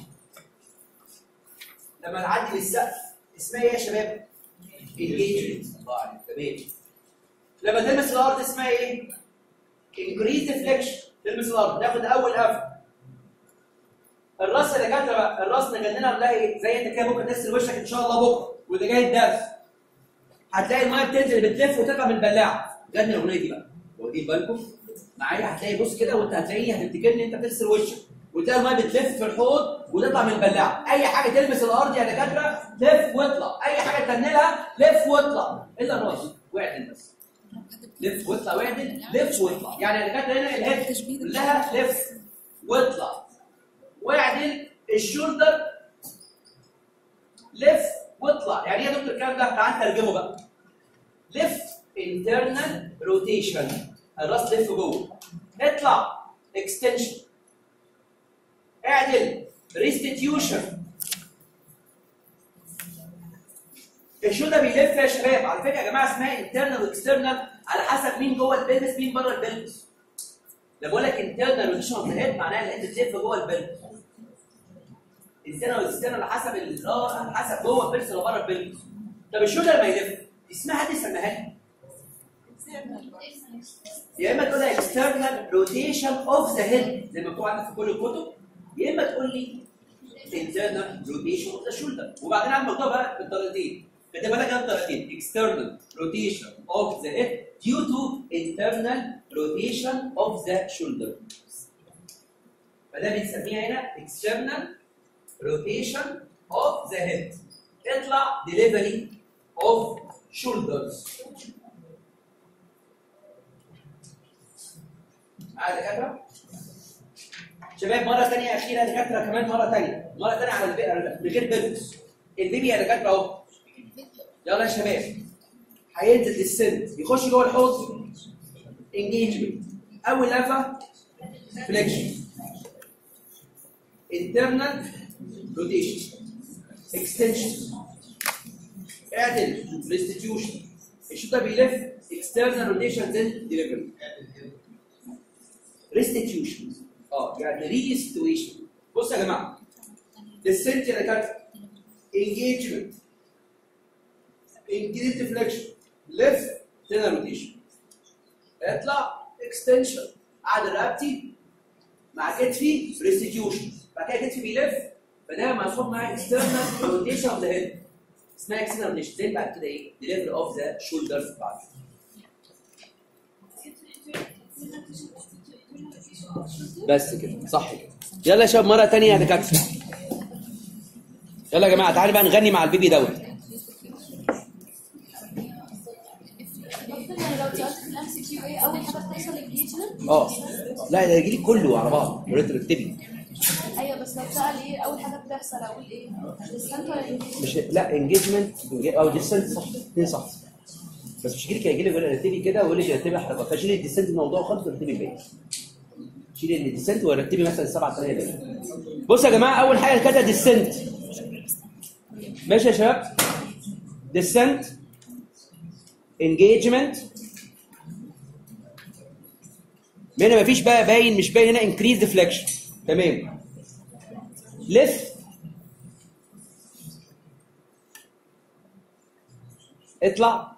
لما نعدي للسقف اسمها ايه يا شباب؟ انجيجمنت الله عليك تمام لما تلمس الارض اسمها ايه؟ انكريز ديفليكشن تلمس الارض ناخد اول قفل الراس يا دكاتره بقى الراس نجننها نلاقي زي انت كده بكره تغسل وشك ان شاء الله بكره وده جاي الدرس هتلاقي الميه بتنزل بتلف وتطلع من البلاعه جنن الاغنيه دي بقى واخدين بالكم معايا هتلاقي بص كده وانت هتلاقيه هتفتكرني انت بتغسل وشك وتلاقي الميه بتلف في الحوض وتطلع من البلاعه اي حاجه تلمس الارض يا دكاتره لف واطلع اي حاجه تنلها لف واطلع الا الراس واعدل بس لف واطلع واعدل لف واطلع يعني يا دكاتره هنا الهيد كلها لف واطلع واعدل الشولدر لف واطلع يعني ايه يا دكتور الكلام ده تعال ترجمه بقى لف internal روتيشن الراس لف جوه اطلع اكستنشن اعدل ريستيتيوشن الشو ده بيلف يا شباب على فكره يا جماعه اسمها انترنال واكسترنال على حسب مين جوه البلبس مين بره البلبس لما بقول لك انترنال روتيشن اوف ذا هيد معناها ان انت بتلف جوه البلبس انترنال واكسترنال على حسب الراس على حسب جوه البلبس ولا بره البلبس طب الشو ده لما يلف اسمها حد يسميها لي يا اما تقول لها external rotation of the head زي ما مكتوب عندك في كل الكتب يا اما تقول لي internal rotation of the shoulder وبعدين عندك مكتوب بقى بالطريقتين خد بالك كده الطريقتين external rotation of the head due to internal rotation of the shoulder فده بنسميها هنا external rotation of the head اطلع delivery of shoulders معايا يا دكاتره شباب مره ثانيه اخيره يا دكاتره كمان مره ثانيه مره ثانيه على البيئه من غير بلبس البيبي يا دكاتره اهو يلا يا شباب هينزل السنت يخش جوه الحوض انجيجمنت اول لفه فليكشن internal rotation extension اعدل restitution الشوط ده بيلف external rotation then delivery restitution اه يعني ريستويشن بصوا يا جماعه السنت يا دكاتره engagement increase deflection left thinner rotation اطلع extension قاعد رقبتي مع كتفي restitution بعد كده كتفي بيلف فده مسحوب معاه external rotation of the head اسمها external rotation زي بعد كده ايه delivery of the shoulders بعد بس كده صح كده يلا يا شباب مره ثانيه يا دكاتره يلا يا جماعه تعالوا بقى نغني مع البيبي دوت
دكتور يعني لو سالت في الام سي كيو ايه اول حاجه بتحصل انجيجمنت
اه لا ده يجي لي كله على بعض يا ريت ترتبي
ايوه بس لو سال ايه اول حاجه بتحصل اقول ايه ديستانت ولا engagement؟
مش لا انجيجمنت او ديسنت صح اثنين صح بس مش هيجي لك هيجي لك يقول لي رتبي كده ويقول لي رتبي حركات فشيل الديسنت من الموضوع خالص ورتبي الباقي شيل الديسنت ورتبي مثلا السبعه ثانيه دول بصوا يا جماعه اول حاجه كده ديسنت ماشي يا شباب ديسنت انجيجمنت هنا مفيش بقى باين مش باين هنا انكريز ديفليكشن تمام لف اطلع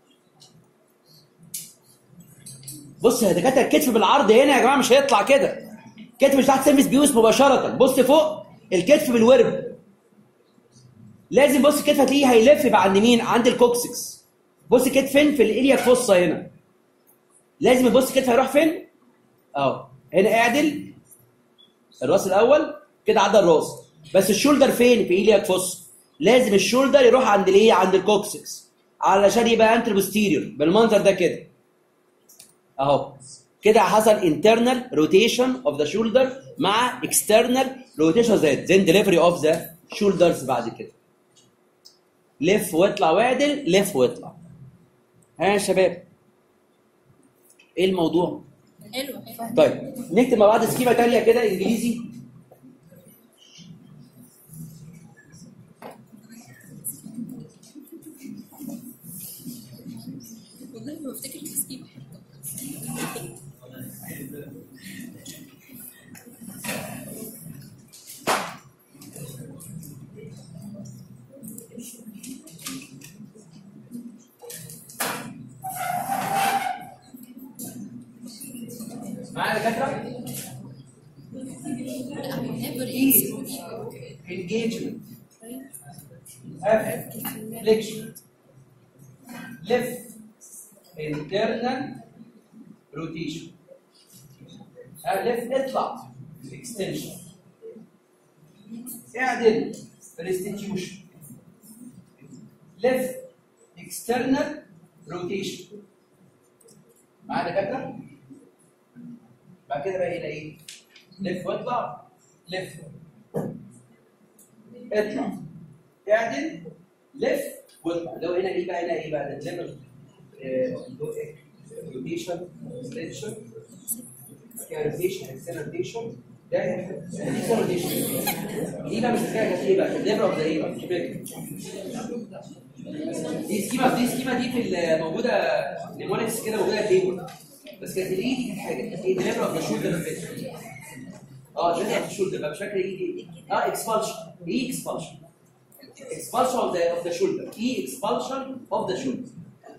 بص يا دكاتره الكتف بالعرض هنا يا جماعه مش هيطلع كده الكتف مش تحت سيرفيس بيوس مباشره بص فوق الكتف بالورب لازم بص الكتف هتلاقيه هيلف بقى عند مين عند الكوكسكس بص الكتف فين في الاليا فوسا هنا لازم تبص الكتف هيروح فين اهو هنا اعدل الراس الاول كده عدى الراس بس الشولدر فين في ايلياك فوس لازم الشولدر يروح عند الايه عند الكوكسكس علشان يبقى انتر بوستيريور بالمنظر ده كده اهو كده حصل internal rotation of the shoulder مع external rotation of the head then delivery of the shoulders بعد كده لف واطلع واعدل لف واطلع ها يا شباب ايه الموضوع
حلو
طيب نكتب مع بعض سكيمه تانية كده انجليزي
والله ما بفتكر تسكيب
معايا يا دكاتره
لا هو النبي
ease engagement F flexion left internal rotation ها left اطلع extension اعدل restitution left external rotation معانا دكاتره بعد كده بقى هنا ايه لف واطلع لف اطلع اعدل لف واطلع لو هنا ايه بقى هنا ايه بقى ده ليفل روتيشن ستريتشر روتيشن اكسترنال روتيشن ده روتيشن دي بقى مش فاكره ايه بقى الليفل اوف ذا ايه بقى مش فاكر دي سكيما دي سكيما دي في ال- موجوده نيمونكس كده موجوده تيبل بس كانت الايه دي كانت حاجه كانت ايه ديليفر اوف ذا شولدر اه ديليفر اوف ذا شولدر بقى مش فاكر ايه دي اه اكسبالشن ايه اكسبالشن اكسبالشن اوف ذا اوف ذا شولدر ايه اكسبالشن اوف ذا شولدر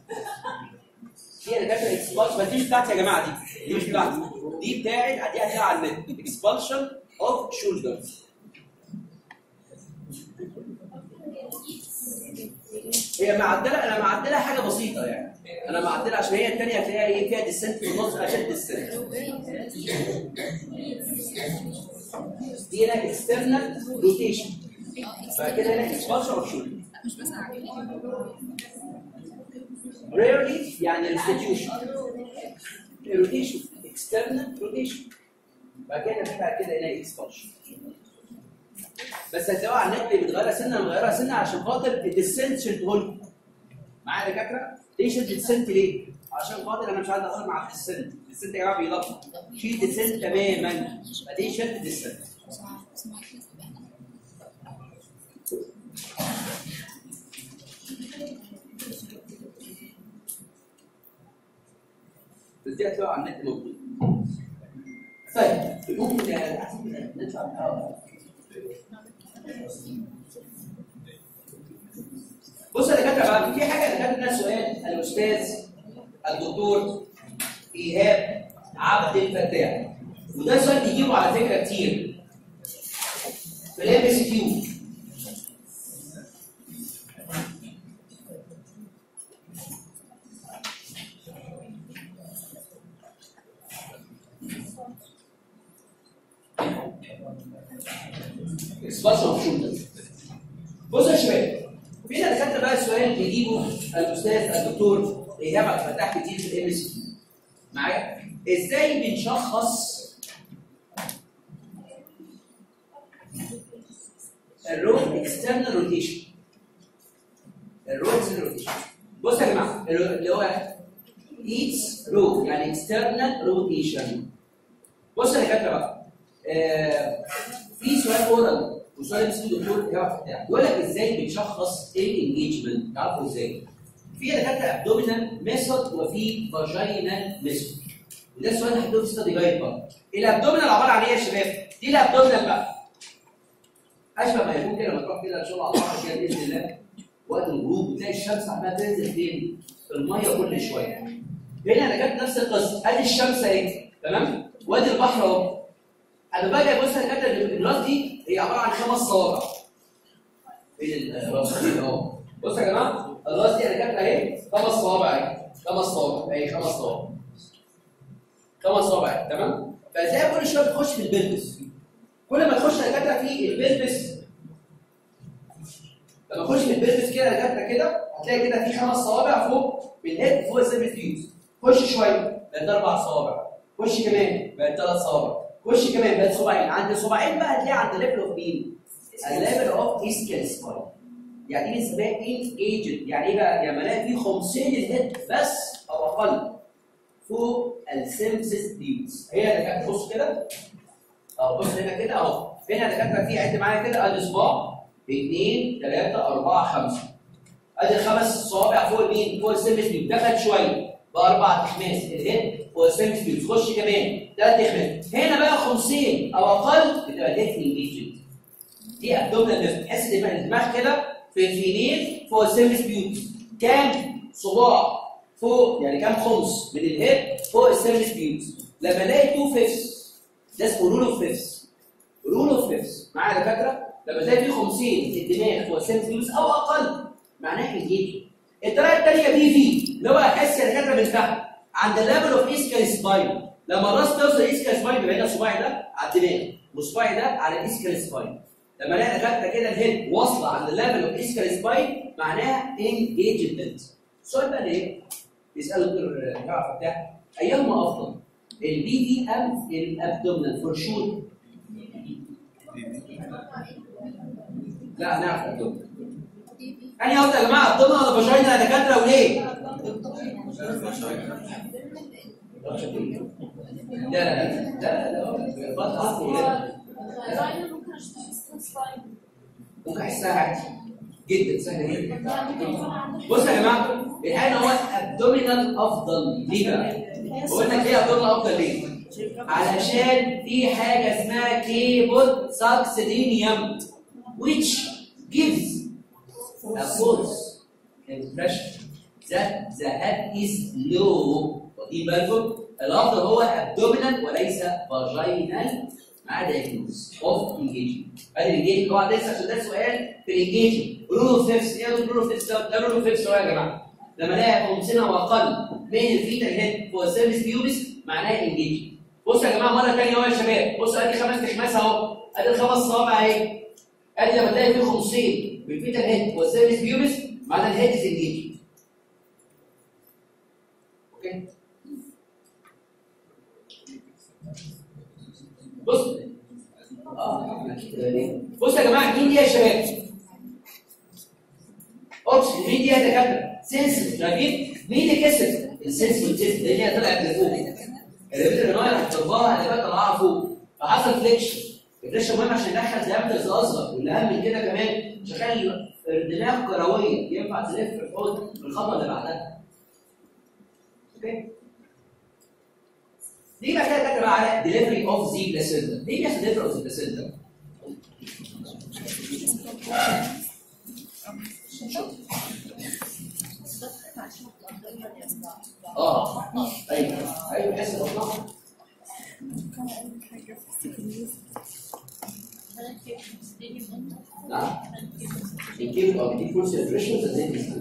دي انا كاتب اكسبالشن بس دي مش بتاعتي يا جماعه دي دي مش بتاعتي دي بتاعت دي هتلاقيها على النت اكسبالشن اوف شولدر هي معدله انا معدلها حاجه بسيطه يعني انا معدلها عشان هي الثانيه هتلاقيها ايه فيها ديسنت في النص عشان ديسنت دي هنا اكسترنال روتيشن فكده هنا اكسبالشن اوف شولدر
مش بس
rarely يعني restitution rotation external rotation بعد كده بتبقى كده هنا expulsion بس هتلاقوها على النت بتغيرها سنه بتغيرها سنه عشان خاطر الديسنت شلته لكم معايا يا دكاتره ليه شلت الديسنت ليه؟ عشان خاطر انا مش عايز اقول مع الديسنت الديسنت يا جماعه بيلخبط شيل الديسنت تماما فدي شلت الديسنت بس دي هتلاقوها على النت موجوده طيب ممكن نطلع من بص يا دكاتره بقى في حاجه كتبت لنا سؤال الاستاذ الدكتور ايهاب عبد الفتاح وده سؤال بيجيبه على فكره كتير في الام اس كيو اكسبانشن اوف شولدر بص يا شباب فينا دكاتره بقى السؤال بيجيبه الاستاذ الدكتور ايهاب عبد الفتاح كتير في الام اس كيو معايا ازاي بنشخص الرود اكسترنال روتيشن الرود اكسترنال روتيشن بص يا جماعه اللي هو ايتس رو يعني اكسترنال روتيشن بص يا دكاتره بقى آه في سؤال اورال وسؤال اسمه دكتور ايهاب بتاع بيقول لك ازاي بنشخص الانجيجمنت تعرفوا ازاي؟ في دكاتره ابدومينال ميثود وفي فاجينال ميثود وده السؤال اللي هتلاقوه في ستادي جايد بقى الابدومينال عباره عن ايه يا شباب؟ دي الابدومينال بقى اشبه ما يكون كده لما تروح كده ان شاء الله على البحر كده باذن الله وقت الغروب بتلاقي الشمس عماله تنزل فين؟ في الميه كل شويه هنا انا جبت نفس القصه ادي الشمس اهي تمام؟ وادي البحر اهو انا باجي ابص انا كاتب الراس دي هي عباره عن خمس صوابع فين الراس دي اهو بص يا جماعه الراس دي انا كاتب اهي خمس صوابع اهي خمس صوابع اهي خمس صوابع خمس صوابع اهي تمام فهتلاقي كل شويه بتخش في البلبس كل ما تخش انا كاتب في البلبس لما تخش في البلبس كده انا كاتب كده هتلاقي كده في خمس صوابع فوق بالهيد فوق السيرفيس فيوز خش شويه بقت اربع صوابع خش كمان بقت ثلاث صوابع خش كمان بقت صباعين عند صباعين بقى هتلاقي عند ليفل اوف مين؟ الليفل اوف اسكال سباين يعني دي بنسميها ان ايجنت يعني ايه بقى؟ يعني الاقي في خمسين الهيد بس او اقل فوق السيمسيس بيوز هي اللي كانت بص كده اهو بص هنا كده اهو هنا دكاتره في عد معايا كده ادي صباع اثنين ثلاثه اربعه خمسه ادي خمس صوابع فوق مين؟ فوق السيمسيس بيوز دخلت شويه باربع تخماس الهيد فوق السيمسيس بيوز خش كمان ثلاث تخماس هنا بقى 50 او اقل بتبقى ديفني ايجنت دي ابدومينال تحس ان الدماغ كده في الفيميل فوق السيرفيس بيوتس كام صباع فوق يعني كام خمس من الهيد فوق السيرفيس بيوتس لما الاقي 2 فيفس ده اسمه رول اوف فيفس رول اوف فيفس معايا يا دكاتره لما تلاقي في 50 في الدماغ هو سيمس فيوس او اقل معناها انجيج الطريقه الثانيه بي في اللي هو احس يا دكاتره من تحت عند الليفل اوف اسكال سباين لما الراس توصل اسكال سباين بيبقى هنا صباعي ده على الدماغ وصباعي ده على الاسكال سباين لما الاقي دكاتره كده الهيد واصله عند الليفل اوف اسكال سباين معناها انجيجمنت السؤال بقى ليه؟ بيسال دكتور جعفر بتاع ايهما افضل؟ البي في ام الابدومينال فور شور لا نعرف الابدومينال انهي افضل يا جماعه الابدومينال ولا فاجينا يا دكاتره وليه؟ لا لا لا لا لا بطل عفو لا.
الراينر ممكن اشتغل سباين
ممكن احسها عادي جدا سهله جدا بص يا جماعه الحقيقه إن هو ابدومينال افضل ليه بقى؟ بقول لك ليه ابدومينال افضل ليه؟ علشان في حاجه اسمها كيبل ساكسيدينيوم which gives a false impression that the head is low ودي بالكم الافضل هو abdominal وليس vaginal مع diagnosis of engagement ادي الانجيجمنت طبعا لسه عشان ده سؤال في الانجيجمنت رولو فيفس ايه رولو فيفس ده رولو فيفس هو يا جماعه لما الاقي 50 واقل من الفيتال هيد هو السيرفيس بيوبس معناه انجيجمنت بصوا يا جماعه مره ثانيه اهو يا شباب بصوا ادي خمس تخماس اهو ادي الخمس صوابع اهي ادي لما تلاقي فيه 50 من الفيتال هيد هو السيرفيس بيوبس معناه الهيد از انجيجمنت اوكي بص اه بص يا جماعه مين دي يا شباب؟ اوبشن مين دي يا دكاتره؟ سنس شايفين؟ مين اللي كسب؟ السنس والجسم اللي هي طلعت لفوق الريبت الرنايل هتطبقها اللي بقى طلعها فوق فحصل فليكشن الفليكشن مهم عشان يدخل ديامترز اصغر والاهم من كده كمان عشان يخلي الدماغ كرويه ينفع تلف في الحوض في الخطوه اللي بعدها اوكي دي بقى كده كاتبه على ديليفري اوف زي بلاسينتا ليه بيحصل ديليفري اوف زي بلاسينتا؟ اه ايوه ايوه حس بطنها نعم بيجيب اه بيجيب فلوس الريشنز زي دي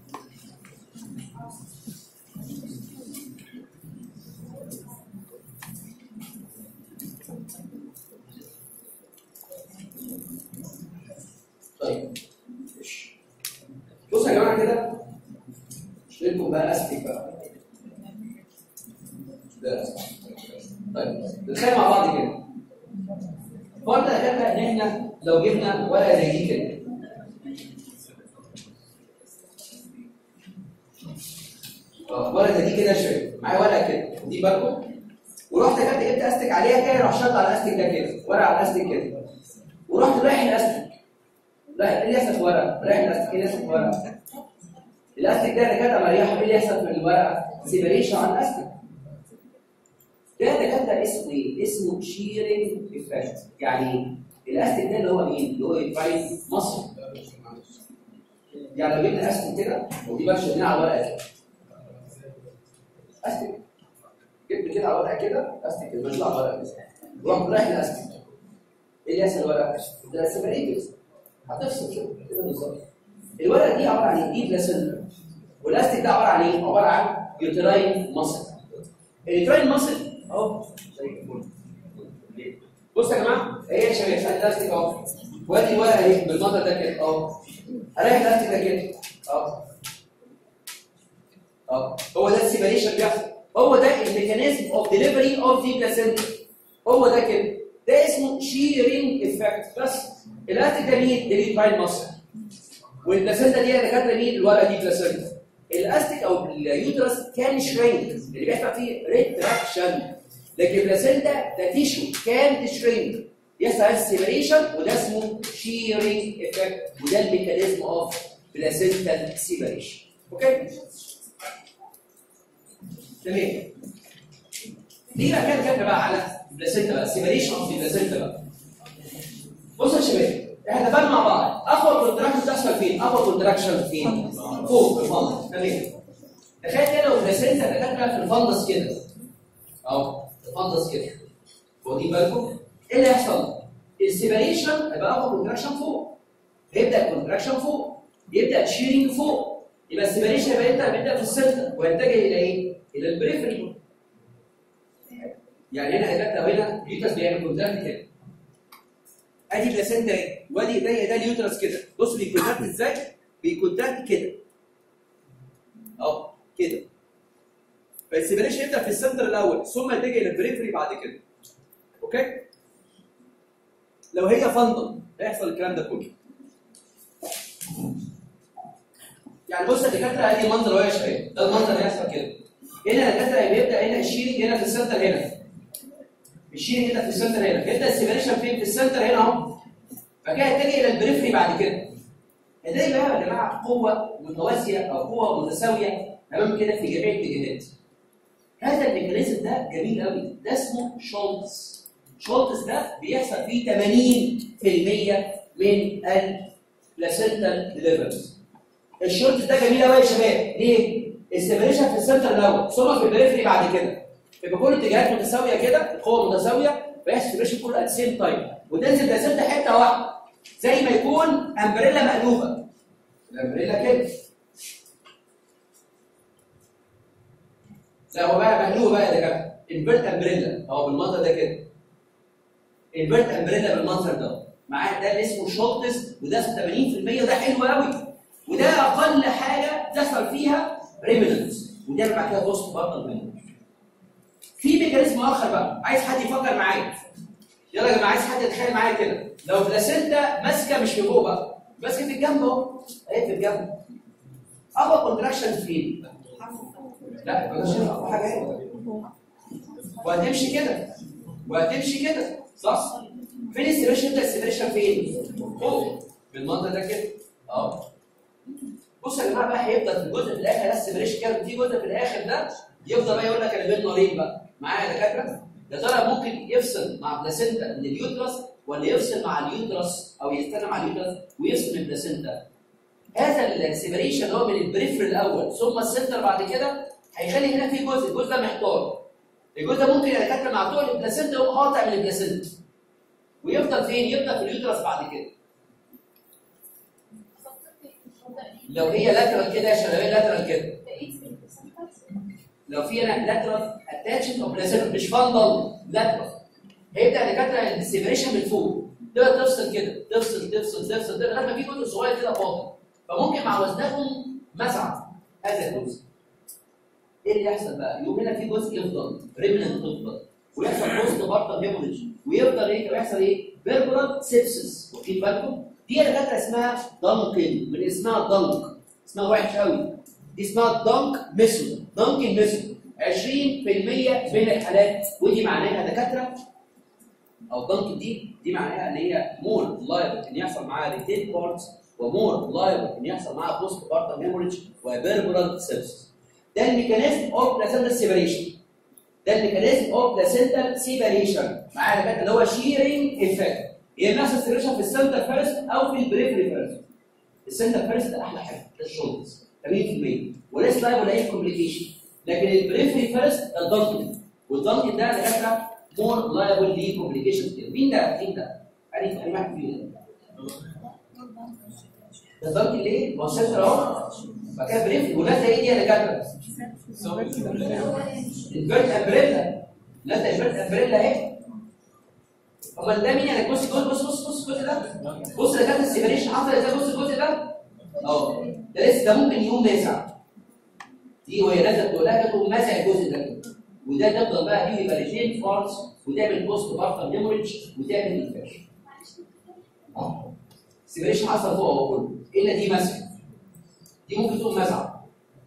طيب ماشي. بصوا يا جماعه كده لكم بقى استك بقى ده أستك. طيب نتخيل مع بعض كده فرض كده ان احنا لو جبنا ورقه زي دي كده اه ورقه زي دي كده شويه معايا ورقه كده دي برضه ورحت كده جبت استك عليها كده راح شاط على الاستك ده كده ورقه على الاستك كده ورحت رايح الاستك رايح ايه اللي يحصل في ورقه رايح الاستك ايه اللي يحصل في ورقه الاستك ده اللي كده مريحه ايه اللي يحصل في الورقه سيبريشن عن الاستك ده ده كده اسمه ايه اسمه شيرنج افكت يعني الاستك ده اللي هو مين اللي هو يفايد مصر يعني لو جبنا استك كده ودي بقى شدينا على ورقه كده استك جبت كده على ورقه كده استك كده مش على ورقه كده روح رايح الاستك ايه اللي يحصل الورقه ده سيبريتد هتفصل كده كده بالظبط الورقه دي عباره عن ايه؟ دي بلاسنتا والاستيك ده عباره عن ايه؟ عباره عن يوتراين ماسل اليوتراين ماسل اهو زي الفل بصوا يا جماعه هي يا شباب ادي الاستيك اهو وادي الورقه اهي بالمنظر ده كده اهو اريح الاستيك ده كده اهو اهو هو ده السيبريشن بيحصل هو ده الميكانيزم اوف ديليفري اوف ذا بلاسنتا هو ده كده ده اسمه شيرنج افكت بس الاستيك ده مين؟ ده اليوتراين ماسل والبلاسنتا دي انا كاتبه مين الورقه دي بلاسنتا الاستيك او اليوترس كان شرينك اللي بيحصل فيه ريتراكشن لكن البلاسنتا ده تيشو كان شرينك يحصل سيبريشن وده اسمه شيرنج افكت وده الميكانيزم اوف بلاسنتا سيبريشن اوكي تمام دي بقى كان كاتبه بقى على البلاسنتا بقى سيبريشن اوف البلاسنتا بقى بصوا يا شباب احنا اتفقنا مع بعض اقوى كونتراكشن بتحصل فين؟ اقوى كونتراكشن فين؟ فوق في الفندس تمام تخيل كده لو بلاسنتا دكاتره في الفندس كده اهو الفندس كده واخدين بالكم؟ ايه اللي هيحصل؟ السيبريشن هيبقى اقوى كونتراكشن فوق هيبدا الكونتراكشن فوق يبدا الشيرنج فوق يبقى السيبريشن يبقى يبدا بيبدا في السنتر ويتجه الى ايه؟ الى البريفري يعني هنا هيبقى لو هنا اليوترس بيعمل كونتراكت كده ادي بلاسنتا اهي وادي ده ده اليوترس كده بص بيكونتراكت ازاي؟ بيكونتراكت كده اهو كده فالسيبريشن يبدا في السنتر الاول ثم يتجه الى البريفري بعد كده اوكي؟ لو هي فندل هيحصل الكلام ده كله يعني بص يا دكاتره ادي منظر وهي شايف ده المنظر اللي هيحصل كده هنا يا دكاتره بيبدا هنا الشيرنج هنا في السنتر هنا الشيرنج هنا في السنتر هنا بيبدا السيبريشن فين في السنتر هنا اهو فكده يتجه الى البريفري بعد كده ازاي بقى يا جماعه قوه متوازيه او قوه متساويه تمام كده في جميع الاتجاهات هذا الميكانيزم ده جميل قوي ده اسمه شولتز شولتز ده بيحصل فيه 80% من البلاسنتال ليفرز الشولتز ده جميل قوي يا شباب ليه؟ السيبريشن في السنتر الاول ثم في البريفري بعد كده يبقى كل الاتجاهات متساويه كده القوه متساويه فيحصل سيبريشن كله ات سيم تايم وتنزل بلاسنتا حته واحده زي ما يكون امبريلا مقلوبه الامبريلا كده زي هو بقى مقلوبه بقى يا دكاتره انفيرت امبريلا اهو بالمنظر ده كده انفيرت امبريلا بالمنظر ده معاه ده اللي اسمه شولتس وده 80% وده حلو قوي وده اقل حاجه تحصل فيها ريمننس وده بعد كده بوست برضه منه في ميكانيزم اخر بقى عايز حد يفكر معايا يلا يا جماعه عايز حد يتخيل معايا كده لو بلاسنتا ماسكه مش في فوق بقى ماسكه في الجنب اهو اهي في الجنب اقوى كونتراكشن فين؟ لا الكونتراكشن اقوى حاجه هنا وهتمشي كده وهتمشي كده صح؟ فين السيبريشن ده السيبريشن فين؟ فوق بالمنظر ده كده اهو بص يا جماعه بقى هيفضل في الجزء في الاخر ده السيبريشن كده في جزء في الاخر ده يفضل بقى يقول لك انا بين نارين بقى معايا يا دكاتره يا ترى ممكن يفصل مع بلاسنتا من اليوترس ولا يفصل مع اليوترس او يستنى مع اليوترس ويفصل من البلاسنتا هذا السيبريشن اللي هو من البريفر الاول ثم السنتر بعد كده هيخلي هنا في جزء الجزء ده محتار الجزء ده ممكن يا دكاتره مع بتوع البلاسنتا يقوم قاطع من البلاسنتا ويفضل فين؟ يفضل في اليوترس بعد كده لو هي لاترال كده يا شباب لاترال كده لو في هنا لاترال اتاتشن او بلاسنتا مش فندل لاترال هيبدا دكاتره السيبريشن من فوق تقدر تفصل كده تفصل تفصل تفصل لغايه ما في جزء صغير كده فاضي فممكن مع وزنهم مسعى هذا الجزء ايه اللي يحصل بقى؟ يقوم هنا في جزء يفضل ريمننت تفضل ويحصل بوست بارتال هيموريج ويفضل ايه ويحصل ايه؟ بيربرال سيبسس واخدين بالكم؟ دي اللي دكاتره اسمها دانكن من اسمها دانك اسمها وحش قوي دي اسمها دانك ميثود دانكن ميثود 20% من الحالات ودي معناها دكاتره او دانكن دي دي معناها ان هي مور لايبل ان يحصل معاها ريتين بارتس ومور لايبل ان يحصل معاها بوست بارتال هيموريج وبيربرال سيبسس ده الميكانيزم اوف بلاسنتال سيبريشن ده الميكانيزم اوف بلاسنتال سيبريشن معايا دكاتره اللي هو شيرنج افكت هي بيحصل سيبريشن في السنتر فيرست او في البريفري فيرست السنتر فيرست ده احلى حاجه ده الشولدز 80% وليس لايف ولا اي كومبليكيشن لكن البريفري فيرست ده الدنكن والدنكن ده دكاتره مور لايبل ليه كومبليكيشن كتير مين ده؟ مين ده؟ عارف اي واحد فينا ده الدنكن ليه؟ ما هو السنتر اهو بعد كده بريفري ولا ايه دي يا دكاتره؟ الفيرت امبريلا لا ده الفيرت امبريلا اهي امال ده مين يعني بص بص بص بص بص الجزء ده بص ده كانت السيبريشن حصل ازاي بص الجزء ده اه ده لسه ده ممكن يقوم ماسع دي وهي نازله تقول لها تقوم ماسع الجزء ده كده وده تفضل بقى دي يبقى ريتين بارتس وتعمل بوست بارتال هيموريدج وتعمل انفكشن السيبريشن حصل فوق اهو كله الا دي مثلا دي ممكن تقوم ماسعه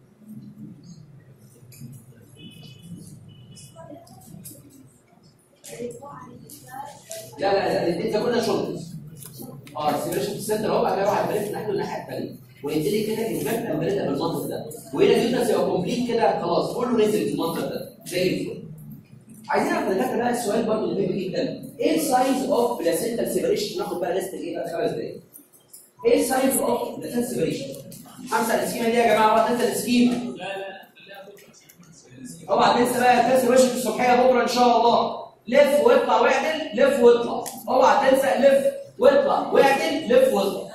لا لا لا الاثنين ده كلنا شورتس اه السيبريشن في السنتر اهو بعد كده واحد بلف ناحيه الناحيه الثانيه ويبتدي كده ينفك امبريلا بالمنظر ده وهنا اليوترس يبقى كومبليت كده خلاص كله نزل في المنظر ده زي الفل عايزين نعرف نذاكر بقى السؤال برضه اللي مهم جدا ايه الساينز اوف بلاسنتال سيبريشن ناخد بقى لسه ايه بقى خمس دقايق ايه الساينز اوف بلاسنتال سيبريشن خمسه السكيمه دي يا جماعه بقى انت السكيمه اوعى تنسى بقى تنسى وشك الصبحيه بكره ان شاء الله
لف واطلع واعدل لف واطلع اوعى تنسى لف واطلع واعدل لف واطلع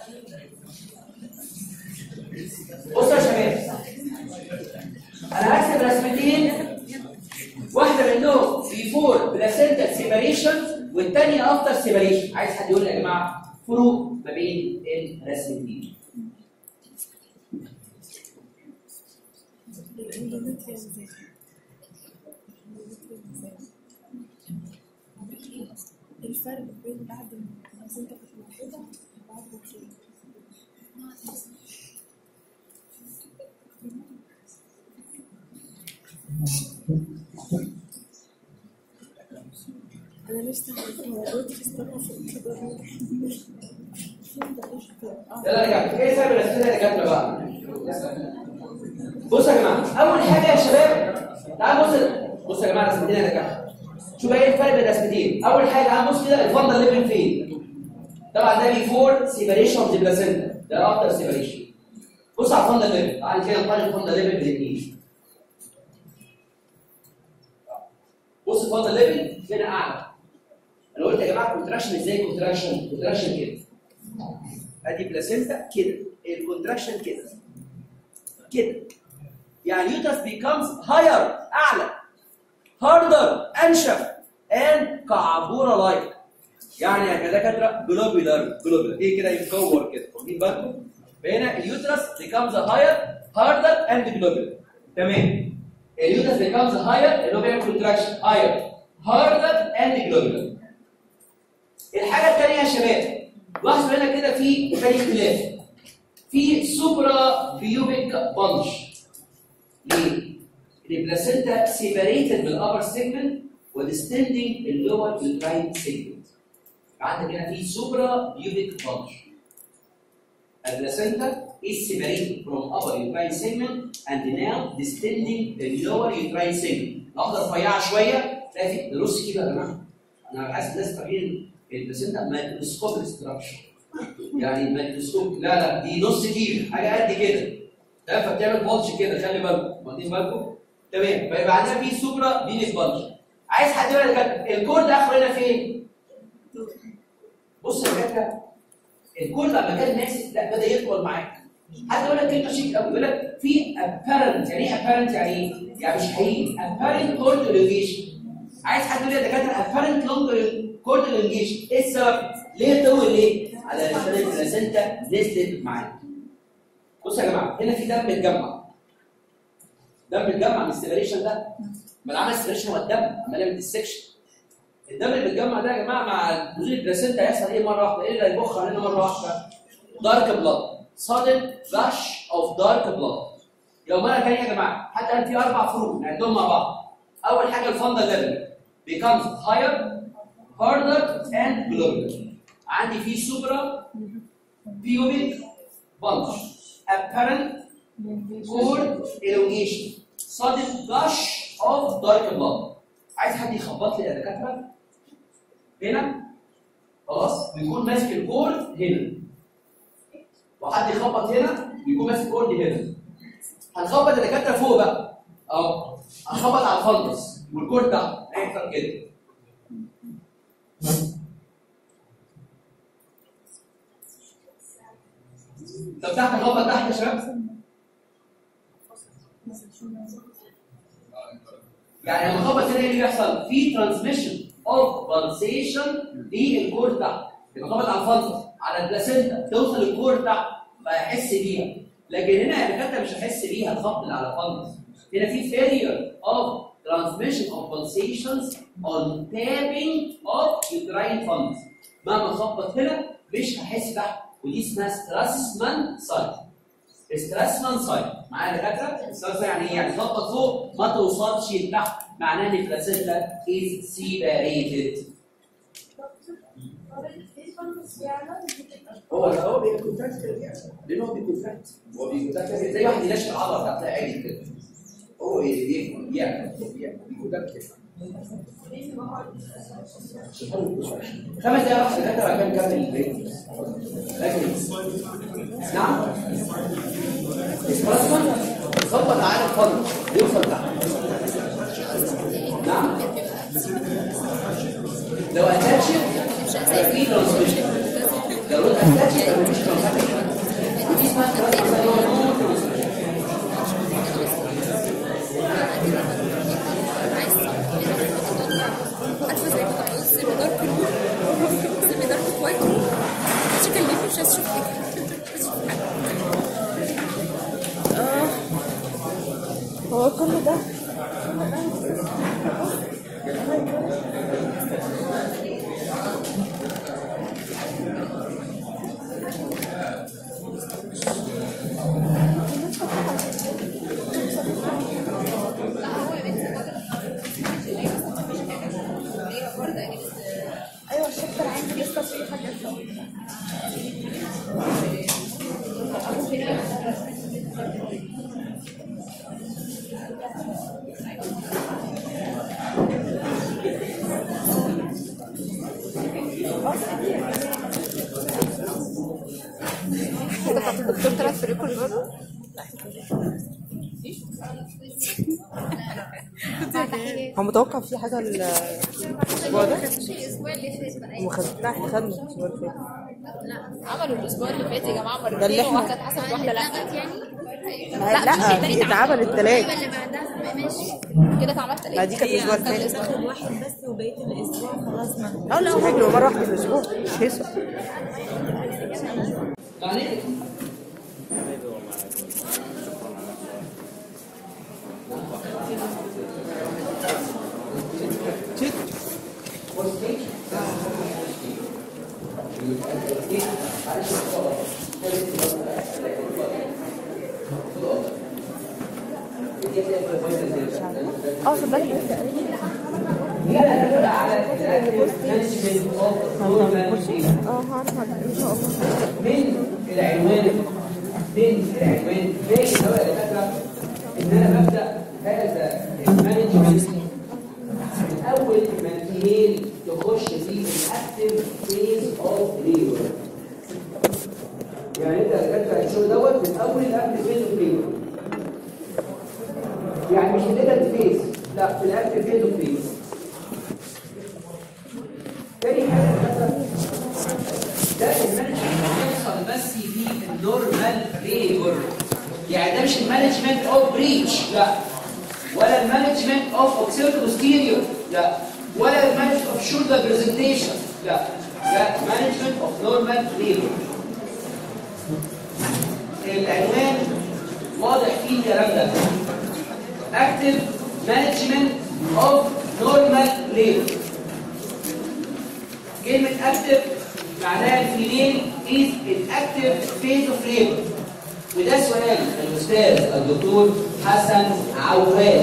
بصوا يا شباب انا هرسم رسمتين واحده منهم بيفور بلاسنتا سيباريشن والثانيه افتر سيباريشن عايز حد يقول لي يا جماعه فروق ما بين الرسمتين
الفرق بين بعد ما انت كنت موجودة وبعد ما كنت انا لسه موجود في الصف كده
يلا رجعت ايه سبب الاسئله اللي جاتنا بقى بصوا يا جماعه اول حاجه يا شباب تعالوا بص بصوا يا جماعه رسمتين انا كده شوف ايه الفرق بين الرسمتين اول حاجه تعالوا بص كده الفندل ليفل فين طبعا ده بيفور سيبريشن اوف ذا بلاسنتا ده افتر سيبريشن بص على الفندل ليفل تعالى كده نقارن الفندل ليفل بالاثنين بص الفندل ليفل هنا اعلى انا قلت يا جماعه كونتراكشن ازاي كونتراكشن كونتراكشن كده ادي بلاسنتا كده الكونتراكشن كده كده يعني يوترس becomes higher اعلى harder انشف and كعبوره لايك يعني يا دكاتره جلوبولار جلوبولار ايه كده يكور كده واخدين بالكم فهنا اليوترس becomes higher harder and globular تمام اليوترس becomes higher اللي هو بيعمل contraction higher harder and globular الحاجه الثانيه يا شباب لاحظوا هنا كده في تاني اختلاف في سوبرا بيوبيك بانش ليه؟ البلاسنتا سيبريتد بالابر سيجمنت وديستندنج اللور يوتراين سيجمنت عندك هنا في سوبرا بيوبيك بانش البلاسنتا is separated from upper uterine segment and now distending the lower uterine segment افضل رفيعه شويه تلاقي في بص كده يا جماعه انا حاسس الناس فاكرين البلاسنتا مايكروسكوب ستراكشر يعني مايكروسكوب لا لا دي نص كيلو حاجه قد كده تمام فبتعمل بولش كده خلي بالكم واخدين بالكم تمام فيبقى عندنا في سوبرا بينس بولش عايز حد يقول لك الكور ده اخره هنا فين؟ بص يا جدع الكور لما كان ماسك لا بدا يطول معاك حد يقول لك كلمه شيك قوي يقول لك في apparent يعني ايه apparent يعني ايه؟ يعني مش حقيقي apparent cord elongation عايز حد يقول لي يا دكاتره apparent long cord elongation ايه السبب؟ ليه طول ليه؟ علشان البلاسنتا نزلت معاك بصوا يا جماعه هنا في دم متجمع دم متجمع من السيبريشن ده ما العمل السيبريشن هو الدم عمال يعمل ديسكشن الدم اللي متجمع ده يا جماعه مع نزول البلاسنتا هيحصل ايه مره واحده؟ ايه اللي هيبخ علينا مره واحده؟ دارك بلاد sudden rush of dark blood لو مره ثانيه يا جماعه حتى قال في اربع فروق نعدهم مع بعض اول حاجه الفندل ليفل becomes higher harder and globular عندي في سوبرا بيوبيك بلش apparent cord elongation sudden gush of dark blood عايز حد يخبط لي يا دكاتره هنا خلاص بيكون ماسك الكورد هنا وحد يخبط هنا بيكون ماسك كورد هنا هنخبط الدكاتره فوق بقى اه هنخبط على الفندس والكورد تحت هيحصل كده طب تحت نخبط تحت يا شباب يعني لما نخبط هنا ايه اللي بيحصل؟ في ترانسميشن اوف بالسيشن للكور تحت بنخبط على الفندس على البلاسنتا توصل الكور تحت فيحس بيها لكن هنا يا دكاتره مش هحس بيها الخبط اللي على الفندس هنا في failure of transmission of pulsations on tapping of uterine fundus مهما خبط هنا مش هحس تحت ودي اسمها ستراسمان سايت ستراسمان سايت معايا دكاتره ستراسمان يعني ايه يعني خبط فوق ما توصلش لتحت معناه ان البلاسنتا از سيبريتد هو هو بيكونتاكت لان هو بيكونتاكت هو بيكونتاكت زي واحد ينشف العضله بتاعتها عادي كده هو بيعمل بيعمل بيكونتاكت كده خمس دقايق راح دكاتره بعد كده نكمل البريك لكن نعم اسبراسمان ظبط على الفضل بيوصل تحت نعم لو اتاتشد
مش
في
اساسي
ترانسميشن لو نوت اتاتشد مفيش ترانسميشن
دي اسمها تنفيذ عارفه زي ما بقول سيمي دارك سيمي دارك وايت مش كلمني مش عايز اشوف
هو كل ده ايوه الشابتر عندي لسه في حاجات
كده بتاعت الدكتور طلعت في ريكورد برضه
هو متوقع في حاجه الاسبوع ده
الاسبوع اللي فات بقى
ما خدناش خدنا الاسبوع اللي فات
لا عملوا الاسبوع اللي فات يا جماعه
ده اللي
مرتين
إحنا-
وواحده اتحسبت واحده لا
لا لا في اتعمل التلات
اللي بعدها ماشي كده اتعملت
لا دي كانت الاسبوع اللي فات
الاسبوع
واحد بس وبقيه الاسبوع خلصنا
اه لا هو حلو مره واحده في الاسبوع مش هيصل
يعني
اه صدقني اه هعرف ان شاء الله
من العنوان من العنوان باقي سواء الفكره ان انا ببدا هذا المانجمنت من اول ما الجيل تخش في الاكتف فيز اوف ليبر يعني انت كاتب الشغل دوت من اول الاكتف فيز اوف ليبر يعني مش الليتنت فيز لا في الاكتف فيز اوف ليبر تاني حاجه مثلا ده المانجمنت بيحصل بس في النورمال ليبر يعني ده مش المانجمنت اوف بريتش لا ولا المانجمنت اوف اوكسيلتو بوستيريور لا ولا المانجمنت اوف شولدر برزنتيشن لا ده مانجمنت اوف نورمال ليبر العنوان واضح فيه الكلام ده active management of normal labor كلمة active معناها الفيميل is in active phase of labor وده سؤال الأستاذ الدكتور حسن عواد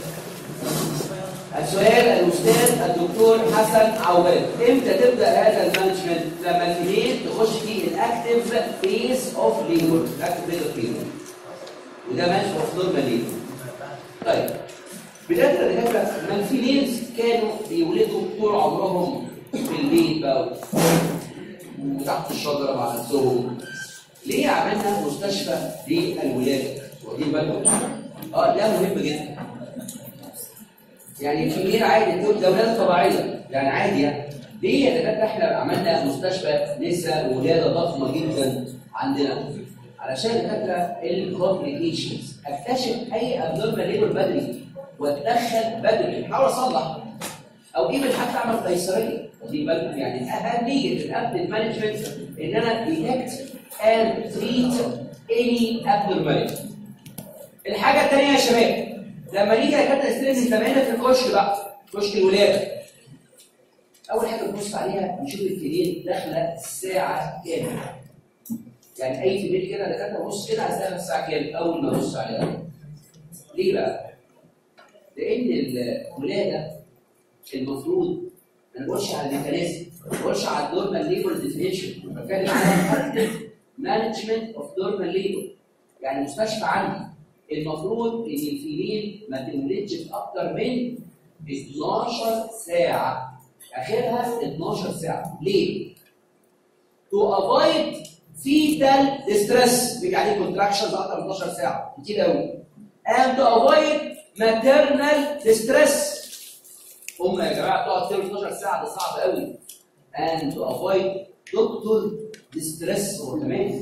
السؤال الأستاذ الدكتور حسن عواد امتى تبدأ هذا المانجمنت لما الفيميل تخش في الاكتف فيز اوف ليبر الاكتف فيز اوف ليبر وده مانجمنت اوف نورمال ليبر طيب بداية الدكاترة ما الفيميلز كانوا بيولدوا طول عمرهم في البيت بقى وتحت الشجرة مع نفسهم ليه عملنا مستشفى للولادة؟ واخدين بالكم؟ اه ده مهم جدا يعني الفيميل عادي تقول ده ولادة طبيعية يعني عادي يعني ليه يا دكاترة احنا عملنا مستشفى نساء وولادة ضخمة جدا عندنا علشان دكاترة الكومبليكيشنز اكتشف اي ابنورمال ليبر بدري واتدخل بدري احاول اصلح او ايفن حتى اعمل قيصريه واخدين بالكم يعني اهميه الابن مانجمنت ان انا ديتكت اند تريت اني abnormality الحاجه الثانيه يا شباب لما نيجي يا كابتن ستريس نتابعنا في الكشك بقى كشك الولاده اول حاجه نبص عليها نشوف الفيلين داخله الساعه كام يعني اي فيلين كده دكاتره بص كده هتلاقي الساعه كام اول ما ابص عليها ليه بقى؟ لان الولاده المفروض ما نقولش على الميكانيزم ما نقولش على النورمال ليبر ديفينيشن بتكلم على اكتف مانجمنت اوف نورمال ليبر يعني مستشفى عندي المفروض ان الفيميل ما تولدش في اكتر من 12 ساعه اخرها 12 ساعه ليه؟ تو افايد فيتال ديستريس بيجي عليه كونتراكشنز اكتر من 12 ساعه كتير قوي and to avoid maternal distress
هم يا جماعه تقعد تقول 12 ساعه ده صعب قوي and to avoid دكتور ديستريس هو كمان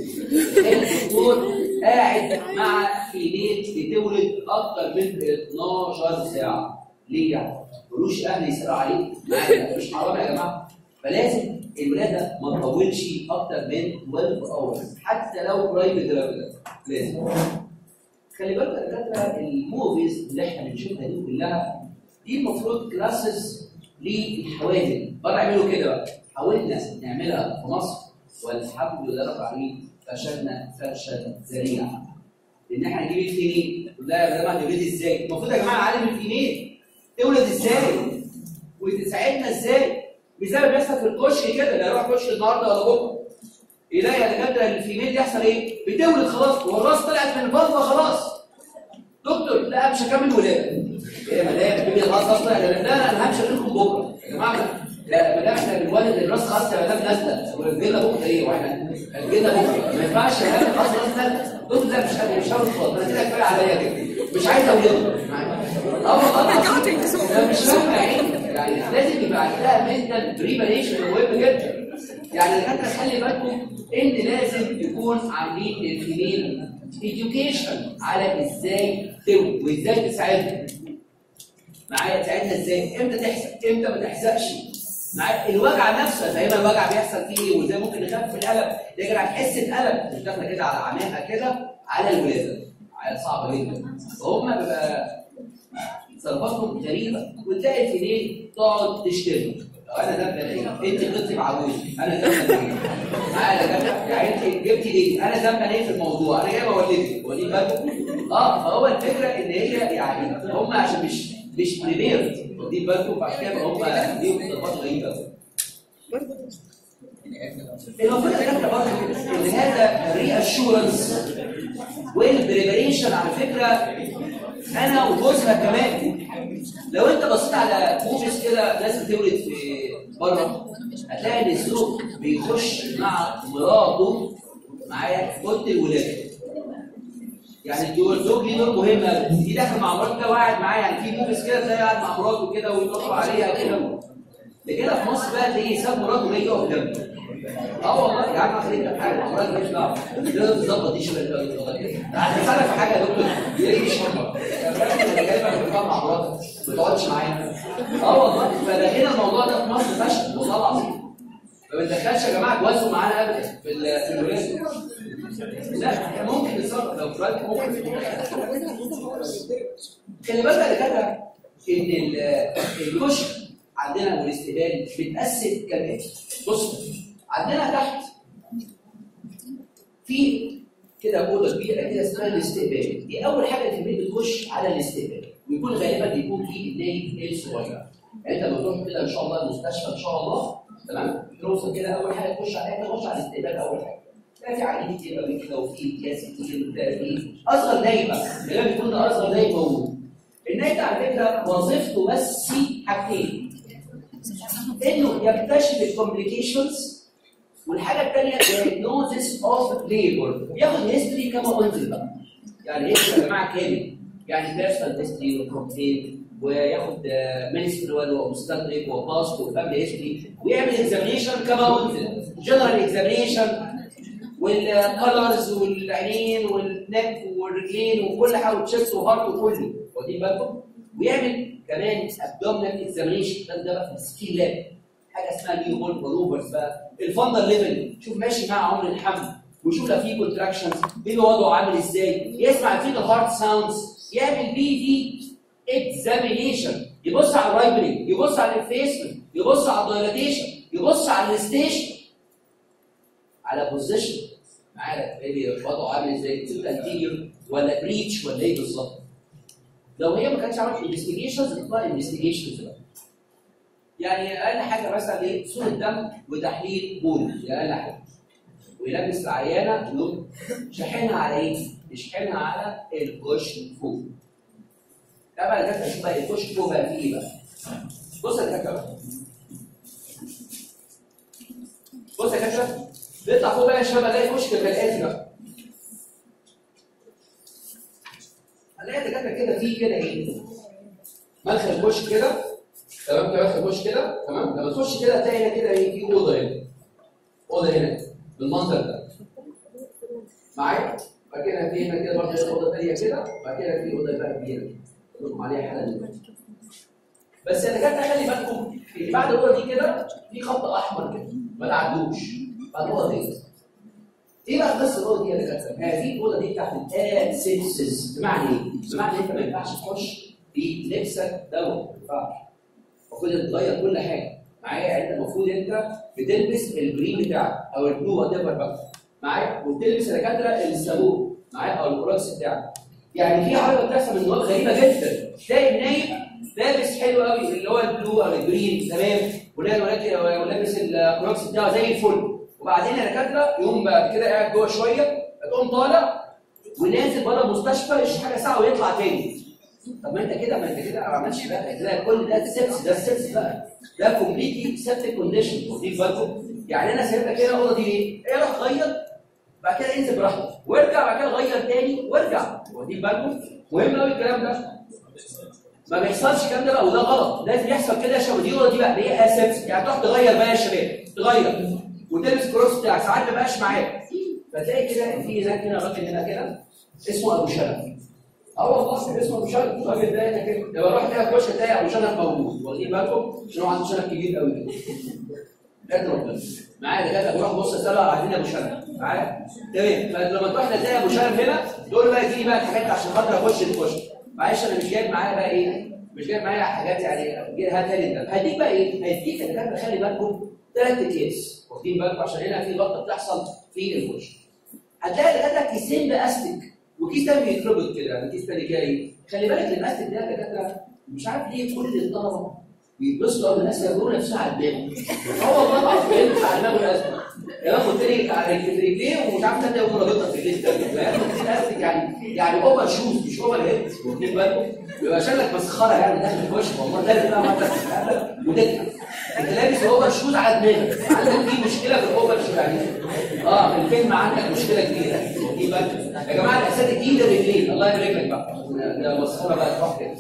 الدكتور قاعد مع فيميل بتولد اكتر من 12 ساعه ليه يعني؟ ملوش اهل يسالوا عليه معايا مش حرام يا جماعه فلازم الولاده ما تطولش اكتر من 12 اورز حتى لو برايفت جرافيدا لازم خلي بالك يا دكاتره الموفيز اللي احنا بنشوفها دي كلها دي المفروض كلاسز للحوادث بره يعملوا كده بقى حاولنا نعملها في مصر والحمد لله رب العالمين فشلنا فشل ذريع ان احنا نجيب الفينين لا يا جماعه تولد ازاي؟ المفروض يا جماعه عالم الفينين تولد ازاي؟ وتساعدنا ازاي؟ مش زي ما بيحصل في الكشك كده لا يروح كشك النهارده ولا بكره يلاقي يا دكاتره الفيميل يحصل ايه؟ بتولد خلاص والراس طلعت من البطنه خلاص دكتور لا مش هكمل ولاده ايه يا مدام تجيبي الراس اصلا لا لا انا همشي منكم بكره يا جماعه لا ما دام احنا بنولد الراس خلاص يا مدام نازله ورجلنا بكره ايه واحنا رجلنا بكره ما ينفعش يا مدام خلاص راس نازله دكتور لا مش قادر مش هاخد خالص انا كده كفايه عليا كده مش عايز اولده اه والله انا مش فاهم يعني يعني لازم يبقى عندها منتال بريباريشن مهم جدا يعني الدكاتره خلي بالكم ان لازم يكون عاملين الفيميل education على ازاي تولد وازاي تساعدها معايا تساعدها ازاي امتى تحزق امتى ما تحزقش معايا الوجع نفسه زي ما الوجع بيحصل فيه وازاي ممكن نخفف الالم لكن هتحس بألم مش داخله كده على عماها كده على الولاده معايا صعبه جدا فهم بيبقى تصرفاتهم غريبه وتلاقي الفينين تقعد تشتري لو انا ذنب ايه انت غلطتي مع جوزي انا ذنب ايه معايا يا جدع يعني انت جبتي ليه انا ذنب ايه في الموضوع انا جاي بولدك وليد بالكم اه فهو الفكره ان هي يعني هم عشان مش مش بريبيرد واخدين بالكم فعشان كده هم ليهم تصرفات غريبه المفروض يا جدع برضه ان هذا الري اشورنس والبريبريشن على فكره انا وجوزها كمان لو انت بصيت على موفيز كده ناس بتولد في بره هتلاقي ان الزوج بيخش مع مراته معايا في اوضه الولاده يعني الدور الزوج ليه دور مهم أوي. دي داخل مع مراته كده وقاعد معاه يعني في موفيز كده تلاقي قاعد مع مراته كده ويطلعوا عليها كده لكن هنا في مصر بقى تلاقيه ساب مراته وهي يقف جنبه اه والله يا عم خليك في حاجه مرات ماليش دعوه لازم تظبط دي شويه دلوقتي تظبط كده هسالك في حاجه يا دكتور ليه مش هم انا جايبك بتقعد مع مراتك ما تقعدش معايا اه والله فدخلنا الموضوع ده في مصر فشل والله العظيم ما بندخلش يا جماعه جوازهم معانا ابدا في ال- في الولاد لا احنا ممكن نتصرف لو دلوقتي ممكن خلي بالك يا دكاتره ان ال- الكشك عندنا والاستقبال بيتقسم كالاتي بص عندنا تحت في كده اوضه كبيره كده اسمها الاستقبال دي اول حاجه في البيت بتخش على الاستقبال ويكون غالبا بيكون في الناي الصغير يعني انت بتروح كده ان شاء الله المستشفى ان شاء الله تمام توصل كده اول حاجه تخش عليها تخش على الاستقبال اول حاجه لا في عيانين كتير قوي كده وفي اكياس كتير وبتاع في اصغر نايم بقى غالبا بيكون ده اصغر نايم موجود النايم ده على فكره وظيفته بس حاجتين انه يكتشف الكومبليكيشنز والحاجه الثانيه diagnosis اوف labor ياخد هيستوري كما قلت بقى يعني هيستوري يا جماعه كامل يعني بيرسونال هيستوري وكومبلين وياخد منسترول ومستدرك وباست وفاميلي هيستوري ويعمل اكزامينشن كما قلت جنرال اكزامينشن والكالرز والعينين والنك والرجلين وكل حاجه والتشست وهارت وكله واخدين بالكم ويعمل كمان ابدومينال اكزامينشن ده ده بقى في السكين لاب حاجه اسمها نيو بول مانوفرز بقى الفندر ليفل شوف ماشي مع عمر الحمل وشوف لو في كونتراكشنز بيبقى وضعه عامل ازاي يسمع فيه الهارت ساوندز يعمل بي في اكزامينيشن يبص على الرايبرنج يبص على الفيسمنت يبص على الدايلاتيشن يبص على الستيشن على بوزيشن معايا ايه وضعه عامل ازاي انتيريور ولا بريتش ولا ايه بالظبط لو هي ما كانتش عملت انفستيجيشنز تطلع انفستيجيشنز بقى يعني اقل حاجه مثلا ايه صوره دم وتحليل بول دي اقل حاجه ويلبس العيانه يقوم شاحنها على ايه؟ يشحنها على الكوش فوق ده بقى الدكاتره شوف بقى الكوش فوق بقى فيه ايه بقى بص يا دكاتره بقى. بص يا دكاتره بيطلع فوق بقى يا شباب الاقي كشك كالاتي بقى هنلاقي دكاتره كده فيه كده ايه؟ مدخل كشك كده تمام كده تخش كده تمام لما تخش كده تلاقي هنا كده ايه في اوضه هنا اوضه هنا بالمنظر ده معايا بعد كده في هنا كده برضه اوضه ثانيه كده بعد كده في اوضه بقى كبيره لكم عليها حاله دلوقتي بس انا جت خلي بالكم اللي بعد الاوضه دي كده في خط احمر كده ما تعدوش بعد الاوضه دي ايه بقى قصه الاوضه دي يا دكاتره؟ هذه الاوضه دي بتاعت الاسيبسس بمعنى ايه؟ بمعنى انت ما ينفعش تخش بلبسك دوت ما ينفعش المفروض انت تغير كل حاجه معايا يعني انت المفروض انت بتلبس الجرين بتاعك او البلو وات ايفر بقى معايا وبتلبس يا دكاتره الصابون معايا او البروكس بتاعك يعني في حركه بتحصل من نوع غريبه جدا تلاقي النايم لابس حلو قوي اللي هو البلو او الجرين تمام ولابس ولابس الكروكس بتاعه زي الفل وبعدين يا دكاتره يقوم بعد كده قاعد جوه شويه تقوم طالع ونازل بره المستشفى يشرب حاجه ساعه ويطلع تاني طب ما انت كده ما انت كده ما عملتش بقى كده كل ده سيبس ده سيبس بقى ده كومبليتلي سيبتك كونديشن واخدين بالكم يعني انا سايبها كده الاوضه دي ليه؟ ايه روح غير بعد كده انزل براحتك وارجع بعد كده غير تاني وارجع واخدين بالكم مهم قوي الكلام ده ما بيحصلش الكلام ده بقى وده غلط لازم يحصل كده عشان ودي الاوضه دي بقى اللي هي اسيبس يعني تروح تغير بقى يا شباب تغير وتلبس كروس بتاعك ساعات ما بقاش معاك فتلاقي كده في هناك هنا راجل هنا كده اسمه ابو شرف اه والله اسمه ابو شرف الراجل ده هنا كده لما اروح كده كوشه تلاقي ابو شرف موجود واخدين بالكم عشان هو عنده شرف كبير قوي كده بجد ربنا معايا دكاتره بروح بص اساله عايزين ابو شرف معايا تمام فلما تروح تلاقي ابو شرف هنا تقول له بقى اديني بقى الحاجات عشان خاطر اخش الكوشه معلش انا مش جايب معايا بقى ايه مش جايب معايا حاجات يعني هاتها لي انت هديك بقى ايه هديك يا دكاتره خلي بالكم ثلاث اكياس واخدين بالكم عشان هنا في غلطه بتحصل في الكوشه هتلاقي دكاتره كيسين باستيك وكيس تاني بيتربط كده يعني كيس تاني كده ايه خلي بالك الاستيك ده يا دكاتره مش عارف ليه كل الطلبه بيتبصوا قبل الناس يجروا نفسها على الدماغ هو والله العظيم بيلبس على دماغه الازمه يا خد لي على رجليه ومش عارف تاني يقوم رابطها في رجليه التانيه الاستيك يعني يعني اوفر شوز مش اوفر هيد واخدين بالكم يبقى شكلك مسخره يعني داخل الكوش والله ده بقى ما انت وتضحك انت لابس اوفر شوز على دماغك عندك في مشكله في الاوفر شوز يعني اه في الفيلم عندك مشكله كبيره واخدين بالكم يا جماعه الاساتذه دي الرجلين الله يبارك لك بقى ده مسخره بقى تروح كده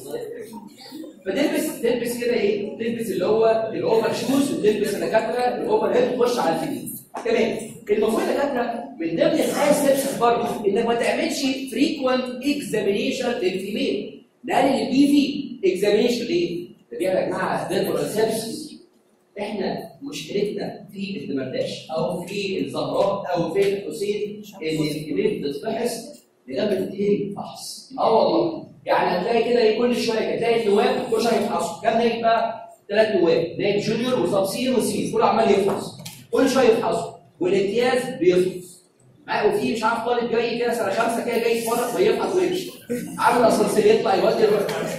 فتلبس تلبس كده ايه؟ تلبس اللي هو الاوفر شوز وتلبس الدكاتره الاوفر هيد وتخش على الفيديو تمام المفروض يا دكاتره من ضمن الاسبس برضه انك ما تعملش فريكوينت اكزامينيشن للفيميل نقلل البي في اكزامينيشن ليه؟ ده بيعمل يا جماعه ديرمال سيبسس احنا مشكلتنا في الدمرداش او في الزهراء او في الحسين ان الكبير بتتفحص لما بتنتهي الفحص اه والله يعني هتلاقي كده ايه كل شويه تلاقي النواب كل شويه يفحصوا كام نايب بقى؟ ثلاث نواب نايب جونيور وسبسين وسين كله عمال يفحص كل شويه يفحصوا والامتياز بيفحص معاه وفي مش عارف طالب جاي كده سنه خمسه كده جاي يتفرج ويفحص ويمشي عامل اسانسير يطلع يودي يروح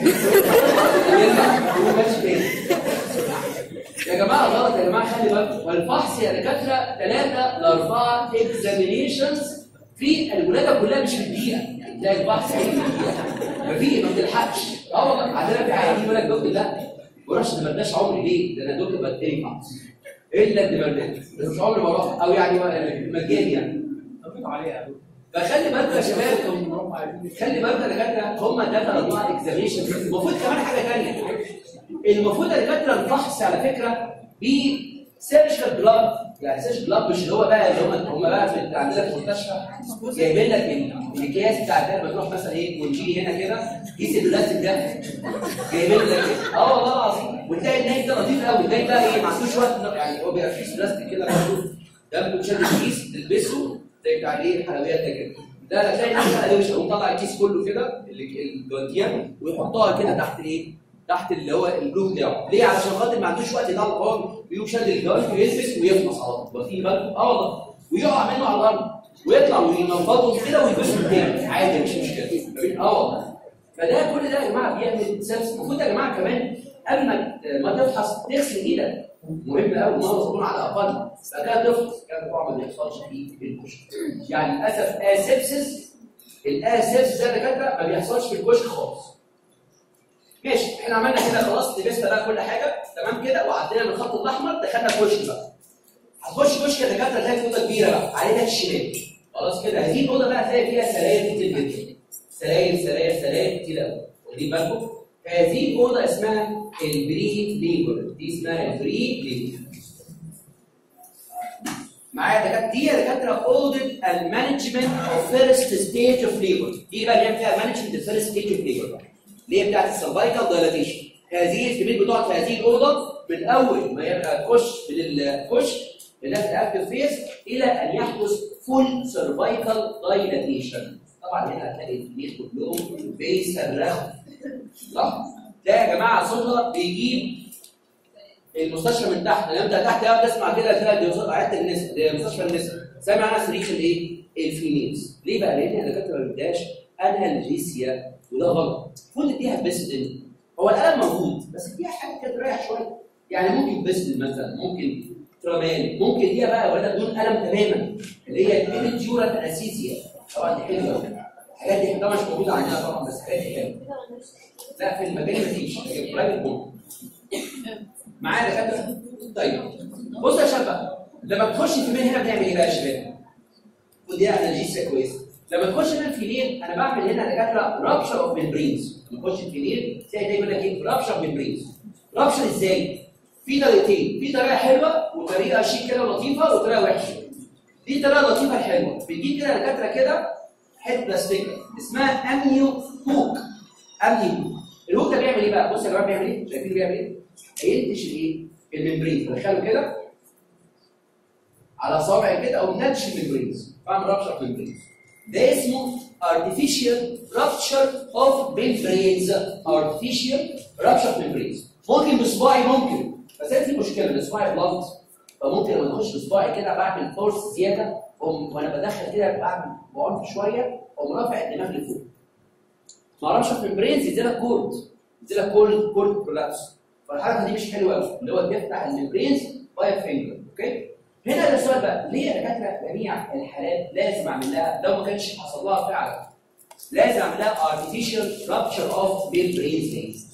يرجع وهو ماشي تاني يا جماعه غلط يا جماعه خلي بالكم والفحص يا دكاتره ثلاثه لاربعه اكزامينيشنز في الولاده كلها مش في الدقيقه يعني تلاقي الفحص في الدقيقه ما في ما بتلحقش اه والله عندنا في عيال يقول لك دكتور لا ما بروحش ما بداش عمري ليه؟ ده انا دكتور بتقري فحص الا الدمرداش بس مش عمري ما اروح او يعني مجاني يعني فخلي بالكم يا شباب خلي بالكم يا دكاتره هم ثلاثه اربعه اكزامينشن المفروض كمان حاجه ثانيه المفروض يا دكاتره الفحص على فكره بسيرشكال بلاد يعني سيرشكال بلاد مش اللي هو بقى اللي هم هم بقى في عندنا في المستشفى جايبين لك ال- الاكياس بتاع ده بتروح مثلا ايه ونجي هنا كده كيس البلاستيك ده جايبين لك كده. اه والله العظيم وتلاقي النايم ده لطيف قوي النايم ده ايه ما عندوش وقت يعني هو بيبقى في كيس بلاستيك كده برضه ده بتشد الكيس تلبسه زي بتاع ايه الحلويات ده كده ده لا تلاقي الناس بقى مش مطلع الكيس كله كده اللي- الجوانتيان ويحطها كده تحت الايه تحت اللي هو الجلو بتاعه ليه علشان خاطر ما عندوش وقت يطلع هو بيقوم شاد الجوانت ويلبس ويخلص على طول واخدين بالكم اه والله ويقع منه على الارض ويطلع وينفضه كده ويلبسه تاني عادي مش مشكله اه والله فده كل ده يا جماعه بيعمل سلس المفروض يا جماعه كمان قبل ما ما تفحص تغسل ايدك مهم قوي مره صابون على الاقل بعد كده تفحص كده طبعا ما بيحصلش في الكشك يعني للاسف اسبسس الاسبسس ده دكاتره ما بيحصلش في الكشك خالص ماشي احنا عملنا كده خلاص لبسنا بقى كل حاجه تمام كده وعدينا من الخط الاحمر دخلنا كشك بقى هتخش كشك يا دكاتره تلاقي في اوضه كبيره بقى على ايدك الشمال خلاص كده هذه الاوضه بقى هتلاقي فيها سراير كتير جدا سراير سراير سراير كتير قوي واخدين بالكم هذه الاوضه اسمها البري ليبر دي اسمها البري ليبر معايا دكاتره دي يا دكاتره اوضه المانجمنت اوف فيرست ستيج اوف ليبر دي بقى اللي هي فيها مانجمنت فيرست ستيج اوف ليبر اللي هي بتاعت السرفايكال دايلاتيشن هذه الكميه بتقعد في هذه الاوضه من اول ما يبقى كش من الكش اللي في الاكتف فيس الى ان يحدث فول سرفايكال دايلاتيشن طبعا هنا هتلاقي الكميه كلهم بيصرخوا صح؟ ده يا جماعه صدى بيجيب المستشفى من تحت لما انت تحت قاعد تسمع كده تلاقي دي وصلت عياده النساء دي مستشفى النساء سامع عنها صريخ الايه؟ الفيميلز ليه بقى؟ لان الدكاتره ما بيديهاش انالجيسيا وده غلط المفروض تديها بيسدن هو الالم موجود بس اديها حاجه كده تريح شويه يعني ممكن بيسدن مثلا ممكن ترامال ممكن دي بقى ولا بدون الم تماما اللي هي الانتيورال انستيزيا طبعا دي حلوه قوي الحاجات دي طبعا مش موجوده عندنا طبعا بس حاجات دي حلوه لا في المجال مفيش هي برايفت ممكن معايا دكاتره؟ طيب بص يا شباب لما تخش في مين هنا بنعمل ايه بقى يا شباب؟ ودي انالجيسيا كويسه لما تخش هنا الفينيل انا بعمل هنا دكاتره رابشر اوف ميمبرينز لما تخش الفينيل تلاقي دايما لك ايه رابشر ميمبرينز رابشر ازاي؟ في طريقتين في طريقه حلوه وطريقه شيك كده لطيفه وطريقه وحشه دي الطريقه اللطيفه الحلوه بتجيب كده دكاتره كده حته بلاستيك اسمها امنيو هوك امنيو هوك الهوك ده بيعمل ايه بقى؟ بص يا جماعه بيعمل ايه؟ شايفين بيعمل ايه؟ هينتش الايه؟ الممبرين تدخله كده على صابع كده او نتش الممبرينز بعمل رابشر ممبرينز ده اسمه artificial rupture of membranes artificial rupture membranes ممكن بصباعي ممكن بس هي في مشكله ان صباعي بلانت فممكن لما اخش بصباعي كده بعمل فورس زياده أقوم وانا بدخل كده بعمل بعنف شويه اقوم رافع الدماغ لفوق ما اعرفش في الممبرينز ينزلها كورد ينزلها كورد كورد برولابس فالحركه دي مش حلوه قوي اللي هو بيفتح الممبرينز باي فينجر اوكي هنا ده السؤال بقى ليه يا دكاتره جميع الحالات لازم اعمل لها لو ما كانش حصل لها فعلا لازم اعمل لها artificial rupture of membrane veins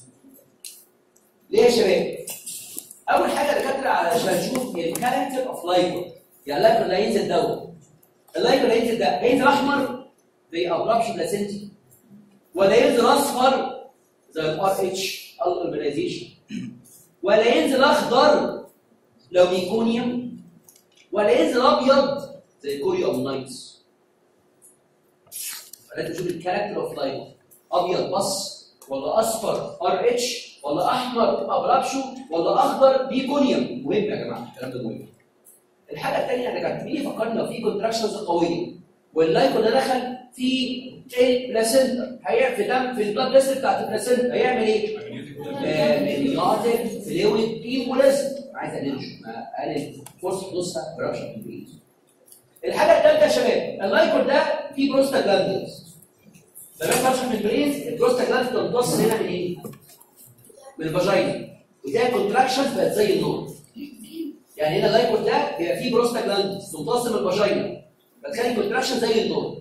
ليه يا شباب؟ اول حاجه يا دكاتره علشان نشوف الكاركتر اوف لايبر يعني اللايبر اللي هينزل دوت اللايبر اللي هينزل ده هينزل احمر زي ابرابش بلاسنتي ولا ينزل اصفر زي الار اتش الالبنايزيشن ولا ينزل اخضر لو ميكونيوم ولا ينزل ابيض زي كوريوم نايتس فلازم تشوف الكاركتر اوف لايف ابيض بص ولا اصفر ار اتش ولا احمر تبقى برابشو ولا اخضر بيكونيوم مهم يا جماعه الكلام ده مهم الحاجه الثانيه احنا كانت مين فكرنا في كونتراكشنز قويه واللايكو ده دخل في البلاسنتا هيعمل في دم في البلاد فيسل بتاعت البلاسنتا هيعمل ايه؟ ميوتيك فلويد ايموليزم عايز انرجي اقلل فرصه حدوثها برابشن في البريد الحاجه الثالثه يا شباب اللايكور ده فيه بروستاجلاندز لما برابشن في البريد البروستاجلاندز بتمتص هنا من ايه؟ من الفاجينا وده كونتراكشنز بقت زي النار يعني هنا اللايكور ده بيبقى فيه بروستاجلاندز تمتص من الفاجينا فتخلي كونتراكشن زي النار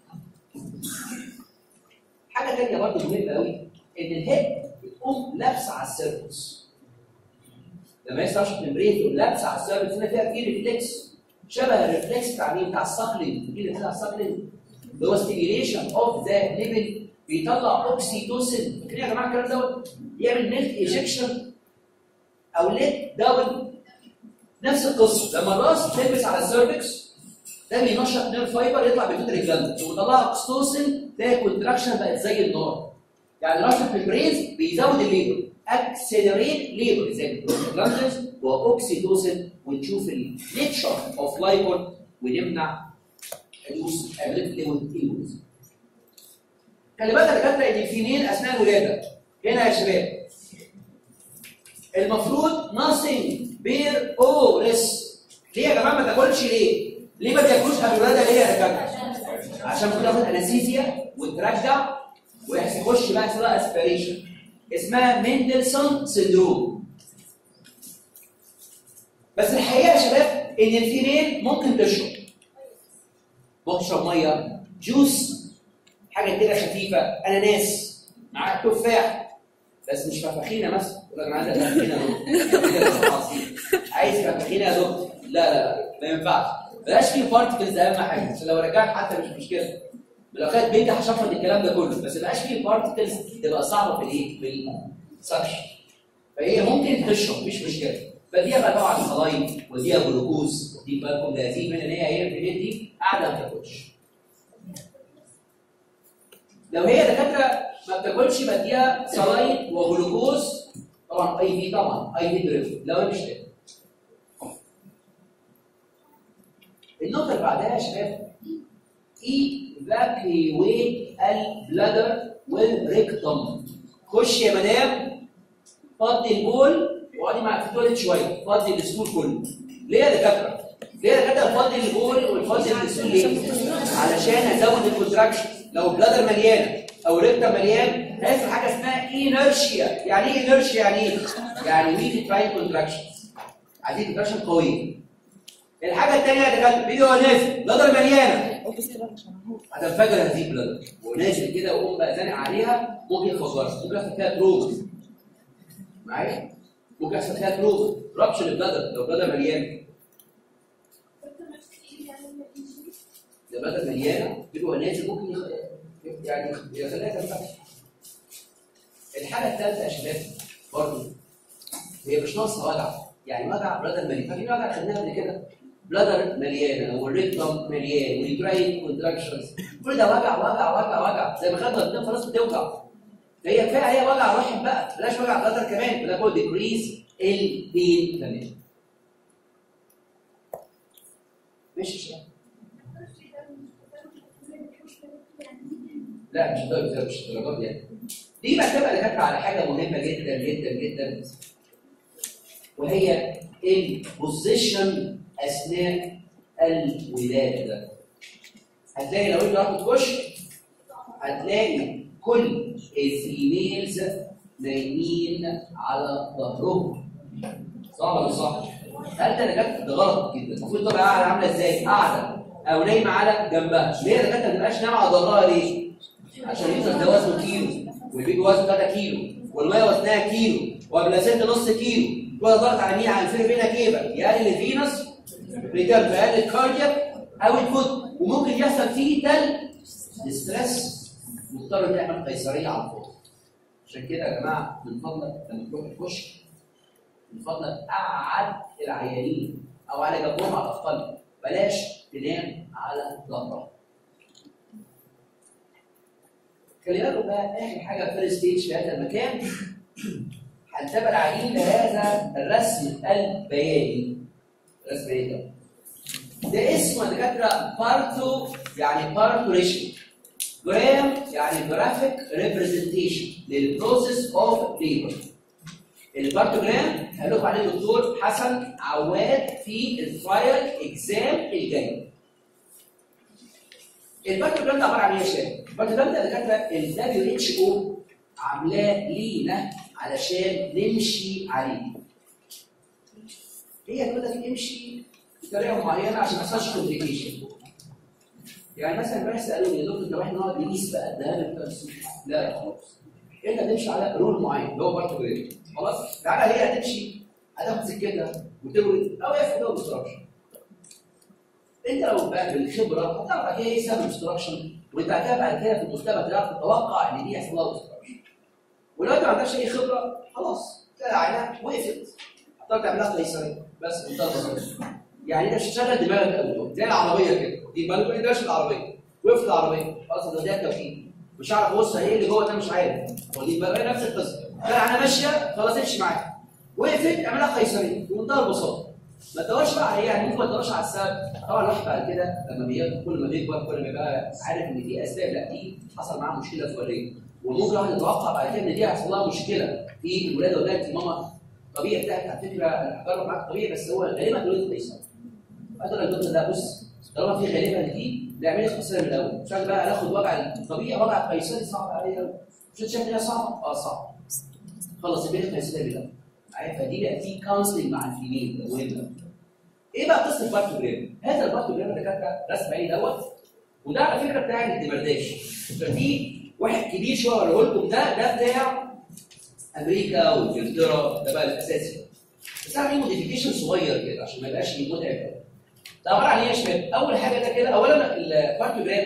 حاجه ثانيه برضه مهمه قوي ان الهيد بتقوم لابسه على السيرفس لما يحصل رشح ممبرين تقوم لابسه على السيرفس هنا فيها في ريفلكس شبه الريفلكس بتاع مين؟ بتاع الساكلينج الجيل بتاع الساكلينج اللي هو ستيميليشن اوف ذا ليفل بيطلع اوكسيتوسين فاكرين يا جماعه الكلام دوت؟ يعمل ميلك ايجكشن او ليت داون نفس القصه لما الراس تلبس على السيرفكس ده بينشط نير فايبر يطلع بيتوتري جلاند ويطلع اوكسيتوسين تلاقي كونتراكشن بقت زي النار يعني رشح البريز بيزود الليبر اكسلريت ليبر زي البروستاجلاندز واوكسيتوسين ونشوف النيتشر اوف لايبر ونمنع حدوث حملات ليبر ايمونز خلي بالك يا دكاتره ان الفيميل اثناء الولاده هنا يا شباب المفروض ناثينج بير اورس ليه يا جماعه ما تاكلش ليه؟ ليه ما بياكلوش قبل الولاده ليه يا دكاتره؟ عشان ممكن ياخد انستيزيا وترجع ويخش بقى اسمها اسبريشن اسمها مندلسون سندروم بس الحقيقه يا شباب ان الفيميل ممكن تشرب ممكن تشرب ميه جوس حاجه كده خفيفه اناناس مع تفاح بس مش فخفخينه مثلا يقول لك انا عايز فخفخينه يا دكتور عايز فخفخينه يا دكتور لا لا لا ما ينفعش بلاش فيه بارتكلز اهم حاجه عشان لو رجعت حتى مش مشكله لو كانت بنت هشفط الكلام ده كله بس ما بقاش فيه بارتكلز تبقى صعبه في الايه؟ في السكشن فهي ممكن تشرب مش مشكله فدي بقى طبعا صلايم ودي جلوكوز ودي بالكم ده من ان هي هي في البيت دي قاعده ما بتاكلش لو هي دكاتره ما بتاكلش بديها صلايم وجلوكوز طبعا اي في طبعا اي في دريف لو هي مش كده النقطه اللي بعدها يا شباب evacuate البلادر والريكتوم خش يا مدام فضي البول واقعدي مع في التواليت شويه فضي الاسبول كله ليه يا دكاتره؟ ليه يا دكاتره فضي البول والفضي الاسبول ليه؟ علشان ازود الكونتراكشن لو البلادر مليانه او الريكتوم مليان هيحصل حاجه اسمها انرشيا يعني ايه انرشيا يعني ايه؟ يعني ويك تراين كونتراكشن عايزين كونتراكشن قويه الحاجه الثانيه يا دكاتره فيديو هو نازل بلادر مليانه هتنفجر هذه البلادر ونازل كده وقوم بقى زانق عليها ممكن يخسرها ممكن يحصل فيها تروما معايا ممكن يحصل فيها تروما ربش البلادر لو البلادر مليانه لو البلادر مليانه فيديو هو نازل ممكن يخ... يعني يخليها تنفجر الحاله الثالثه يا شباب برضه هي مش ناقصه وجع يعني وجع بلادر مليان فاكرين وجع خدناها قبل كده بلادر مليانه والريكتوم مليان والجراين كونتراكشنز كل ده وجع وجع وجع وجع زي ما خدنا قدام خلاص بتوجع فهي كفايه عليها وجع رحم بقى بلاش وجع بلادر كمان ده كله ديكريز البين كمان ماشي يا شباب لا مش درجات مش درجات يعني دي بقى تبقى دكاتره على حاجه مهمه جدا جدا جدا وهي البوزيشن اثناء الولاده هتلاقي لو انت رحت تخش هتلاقي كل الفيميلز نايمين على ظهرهم صح ولا مش صح؟ هل ده دكاتره ده غلط جدا المفروض تبقى قاعده عامله ازاي؟ قاعده او نايمه على جنبها ليه دكاتره ما تبقاش نايمه على ظهرها ليه؟ عشان يوصل ده وزنه كيلو والبيبي وزنه 3 كيلو والميه وزنها كيلو وبلاسنت نص كيلو ولا ضغط على مين على الفير فينا كيبل يقلل الفينس ريتيرن فيقلل الكاردياك او الفوت وممكن يحصل فيه تل ستريس مضطر تعمل قيصريه على الفوق عشان كده يا جماعه من فضلك لما تروح الكشك من فضلك قعد العيانين او على جنبهم على الاقل بلاش تنام على ظهرك خلي بالكم بقى اخر حاجه فيرست ستيج في هذا المكان هنتابع العيان لهذا الرسم البياني الرسم البياني ده ده اسمه يا دكاتره بارتو يعني بارتوريشن جرام يعني جرافيك ريبريزنتيشن للبروسيس اوف ليبر البارتوجرام هقول لكم عليه الدكتور حسن عواد في الترايل اكزام الجاي البارتوجرام ده عباره عن ايه يا شباب؟ البارتوجرام ده دكاتره ال WHO عاملاه لينا علشان نمشي عليه. هي تقول لك امشي بطريقه معينه عشان ما يحصلش كومبليكيشن. يعني مثلا امبارح سالوني يا دكتور طب احنا نقعد نقيس بقى الدهان بتاع السوق لا لا خالص. انت هتمشي على رول معين اللي هو بارتوجرام خلاص؟ تعالى هي هتمشي هتاخد سكتها وتولد او هي في دور obstruction. انت لو بقى بالخبره هتعرف ايه ايه سبب الاستراكشن وانت هتعرف بعد كده في المستقبل تعرف تتوقع ان دي يحصل لها استراكشن ولو انت ما عندكش اي خبره خلاص تلاقي عينها وقفت هتقدر تعملها قيصريه بس بمنتهى البساطه يعني انت مش هتشغل دماغك قوي زي العربيه كده دي بالك دي ماشي العربيه وقفت العربيه خلاص ده ده توكيل مش عارف ابص ايه اللي جوه ده مش عارف ودي بقى نفس القصه لا انا ماشيه خلاص امشي معايا وقفت اعملها قيصريه بمنتهى البساطه ما تدورش بقى عليها يعني ممكن ما تدورش على السبب طبعا الواحد بعد كده لما بياخد كل ما بيكبر كل ما يبقى عارف ان دي اسباب لا دي حصل معاها مشكله فوريه وممكن الواحد يتوقع بعد كده ان دي هيحصل لها مشكله في الولاده ولاده ماما طبيعي بتاعك على فكره هجرب معاك طبيعي بس هو غالبا ولد قيصر اقدر الدكتور ده بص طالما في غالبا دي نعمل خساره من الاول مش بقى ناخد وجع الطبيعي وجع القيصري صعب عليه قوي مش شايف ان هي صعبه؟ اه صعب خلص البيت القيصري بالاول عارف فدي بقى في كونسلنج مع الفيميل ده مهم قوي ايه بقى قصه البارتوجرام؟ هذا البارتوجرام اللي كاتبه رسم عيني دوت وده على فكره بتاع الدمرداش فدي واحد كبير شويه اوريه لكم ده ده بتاع امريكا وانجلترا ده بقى الاساسي بس اعمل موديفيكيشن صغير كده عشان ما يبقاش متعب قوي ده عباره عن ايه يا شباب؟ اول حاجه ده كده اولا البارتوجرام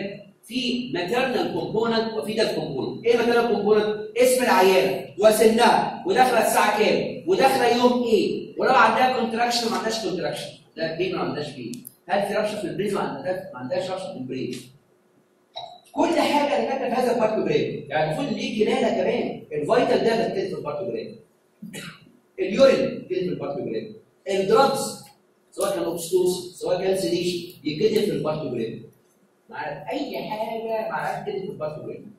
في ماتيرنال كومبوننت وفيتال كومبوننت ايه ماتيرنال كومبوننت اسم العيانه وسنها وداخله الساعه كام وداخله يوم ايه ولو عندها كونتراكشن ما عندهاش كونتراكشن لا بين ما عندهاش بين هل في ربشه في البرين ما عندهاش ما عندهاش ربشه في البرين كل حاجه اللي كانت في هذا البارتوجرام يعني المفروض ليه كنانه كمان الفيتال داتا بتكتب في البارتوجرام اليورين بتكتب في البارتوجرام الدراجز سواء كان اوكسيتوس سواء كان سيديشن يتكتب في البارتوجرام مع اي حاجه مع تكتب في البارتوجرام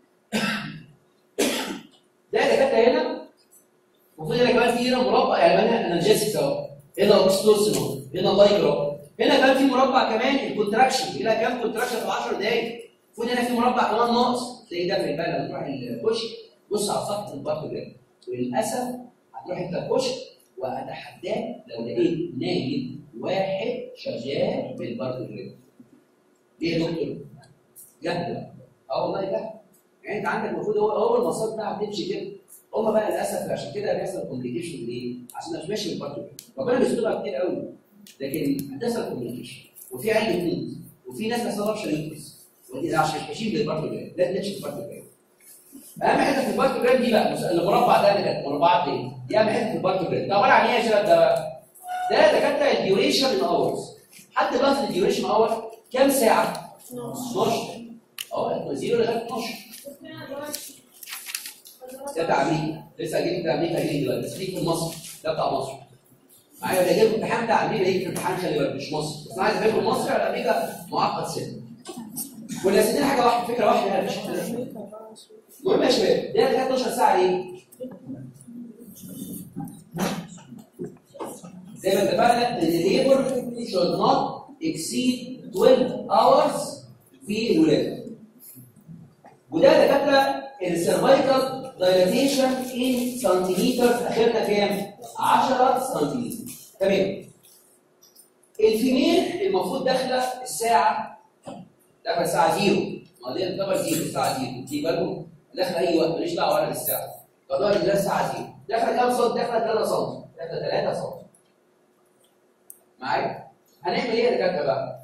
ده اللي كانت هنا المفروض هنا كمان في هنا مربع يعني هنا انرجيسكس اهو هنا اوكسيتوسين اهو هنا لايكرا هنا كمان في مربع كمان الكونتراكشن هنا كام كونتراكشن في 10 دقايق المفروض هنا في مربع كمان ناقص تلاقي ده في بقى لما تروح الكشك بص على صفحه البارتوجرام وللاسف هتروح انت الكشك واتحداك لو لقيت نايم واحد شغال بالبارتوجرام ليه يا دكتور؟ جهل بقى اه والله جهل يعني انت عندك المفروض هو هو المسار بتاعها بتمشي كده هم بقى للاسف عشان كده بيحصل كومبليكيشن ليه؟ عشان مش ماشي بالبارتوجرام ربنا بيسترها كتير قوي لكن هتحصل كومبليكيشن وفي عين تموت وفي ناس ما يحصلهاش يوترس ودي عشان ماشيين بالبارتوجرام لا تمشي بالبارتوجرام اهم حته في البارتوجرام دي بقى المربع ده اللي كانت مربعات دي دي اهم حته في البارتوجرام ده عباره عن ايه يا شباب ده بقى؟ ده دكاتره الديوريشن ان اورز حد لاحظ الديوريشن اور كام ساعه؟ 12 اه من 0 لغايه 12 ده بتاع امريكا لسه جايب بتاع امريكا جاي دلوقتي بس ليك في مصر ده بتاع مصر معايا ده جايب امتحان بتاع امريكا يجي في امتحان خلي بالك مش مصر بس انا عايز افهم مصر ولا امريكا معقد سنه ولا سنين حاجه واحده فكره واحده يعني مش المهم يا شباب ده اللي كانت 12 ساعه ليه؟ زي ما اتفقنا ان الليبر should not exceed 12 hours في الولاده وده دكاتره السيرفايكال دايلاتيشن ان سنتيمتر اخرنا كام؟ 10 سنتيمتر تمام الفيميل المفروض داخله الساعه داخله الساعه زيرو ما دي تعتبر زيرو الساعه زيرو دي بالكم داخله اي وقت ماليش دعوه انا بالساعه تعتبر ده الساعه زيرو داخله كام سم؟ داخله 3 سم داخله 3 سم معايا؟ هنعمل ايه يا دكاتره بقى؟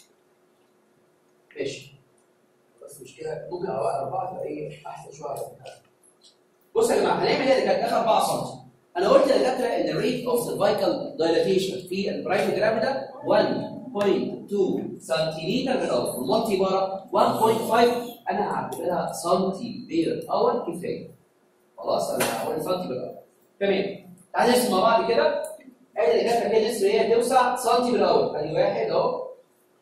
ماشي بس مشكله ممكن اربعه تبقى ايه احسن شويه على الدكاترة. بصوا يا جماعه هنعمل ايه يا دكاتره؟ داخل 4 سم انا قلت يا دكاتره ان الريت اوف سيرفايكال دايلاتيشن في البرايم جرام ده 1.2 سنتيمتر بير اور والمالتي بره 1.5 انا هعتبرها سنتي بير اور كفايه خلاص انا هقول سنتي بير اور تمام تعالى نرسم مع بعض كده ادي اللي كانت كده نسبه هي توسع سنتي بير اور ادي واحد اهو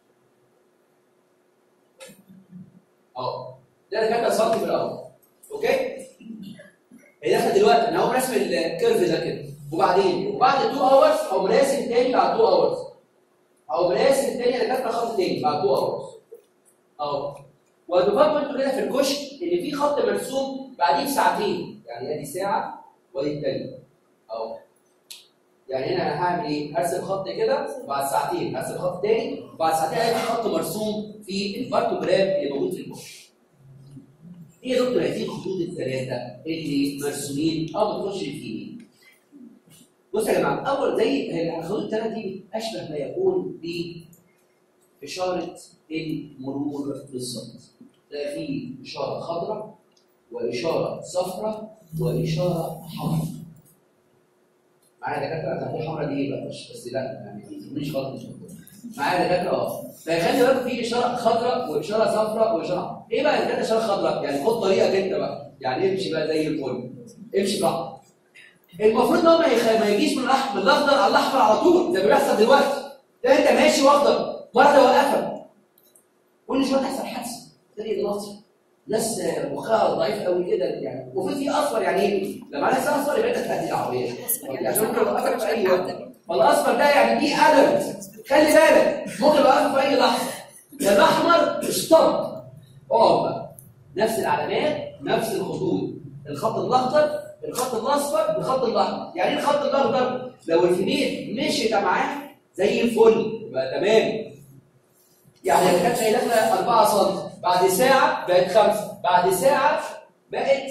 اهو ده اللي كانت سنتي بير اور اوكي هي داخله دلوقتي انا هقوم راسم الكيرف ده كده وبعدين وبعد 2 اورز او راسم تاني بعد 2 اورز او راسم تاني اللي كانت خط تاني بعد 2 اورز اهو وتفكروا انتوا كده في الكشك ان في خط مرسوم بعديه بساعتين يعني ادي ساعه وادي التانيه اهو يعني هنا انا هعمل ايه؟ هرسم خط كده بعد ساعتين هرسم خط تاني بعد ساعتين هيبقى خط مرسوم في البارتوجرام اللي موجود في الكشك ايه يا دكتور هذه الخطوط الثلاثه اللي مرسومين او بتخش الكيمياء بصوا يا جماعه اول زي الخطوط الثلاثه دي اشبه ما يكون باشاره المرور بالظبط ده في اشاره خضراء واشاره صفراء واشاره حمراء معايا دكاتره هتاخدوا الحمراء دي ايه بقى مش بس لا يعني مش غلط مش غلط معايا دكاتره اه فخلي بالك في اشاره خضراء واشاره صفراء واشاره حمراء. ايه بقى اذا كانت اشاره خضراء يعني خد طريقك انت بقى يعني امشي بقى زي الفل امشي براحتك المفروض ان هو ما يخ- ما يجيش من الاحمر من الاخضر على الاحمر على طول زي ما بيحصل دلوقتي ده انت ماشي واخضر مره توقفك كل شويه تحصل حادثه تلاقي مصر ناس مخها ضعيف قوي كده يعني المفروض في اصفر يعني ايه؟ لما ناس اصفر يبقى انت تهدي العربيه يعني عشان ممكن يوقفك في اي وقت فالاصفر ده يعني دي الرت خلي بالك ممكن يوقفك في اي لحظه ده الاحمر ستوب اقعد بقى نفس العلامات نفس الخطوط الخط الاخضر الخط الاصفر الخط الاحمر يعني ايه الخط الاخضر لو الفيميل مشيت معاه زي الفل يبقى تمام يعني اللي كانت هي داخله 4 سم بعد ساعه بقت 5 بعد ساعه بقت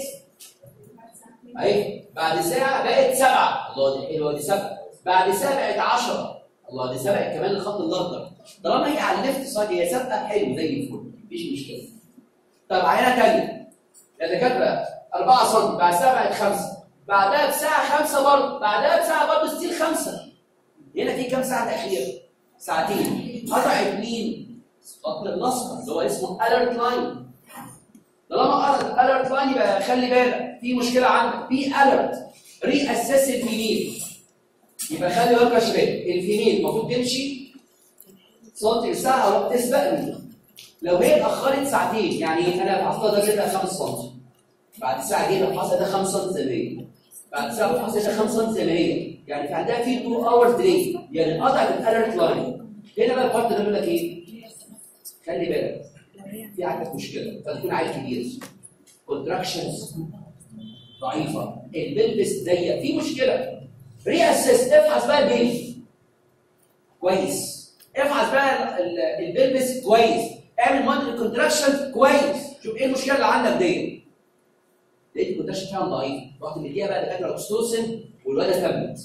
اهي بعد ساعه بقت 7 الله دي حلوه دي 7 بعد ساعه بقت 10 الله دي سبقت كمان الخط الاخضر طالما هي على الليفت سايد هي سابقه حلو زي الفل مفيش مشكله طب عينه ثانيه يا دكاتره 4 سم بعد ساعه بقت 5 بعدها بساعه 5 برضه بعدها بساعه برضه ستيل 5 هنا في كام ساعه تاخير؟ ساعتين قطعت مين؟ خط الاصفر اللي هو اسمه الرت لاين طالما الرت لاين يبقى خلي بالك في مشكله عندك في الرت ري اسس الفيميل يبقى خلي بالك يا شباب الفيميل المفروض تمشي سنتي الساعه او تسبقني لو هي اتاخرت ساعتين يعني انا فحصتها ده كده 5 سم بعد ساعه دي فحصتها ده 5 سم زي ما هي بعد ساعه فحصتها ده 5 سم زي ما هي يعني في عندها في 2 اورز ديلي يعني قطعت الالرت لاين هنا بقى البارت ده بيقول لك ايه؟ خلي بالك في عندك مشكله فتكون عيل كبير كونتراكشنز ضعيفه البلبس ضيق في مشكله ري اسيست افحص بقى البيبي كويس افحص بقى ال- ال- البلبس كويس اعمل موديل كونتراكشن كويس شوف ايه المشكله اللي عندك دي لقيت الكونتراكشن فعلا ضعيف رحت مديها بقى دكاتره اوكسيتوسن والواد ثبت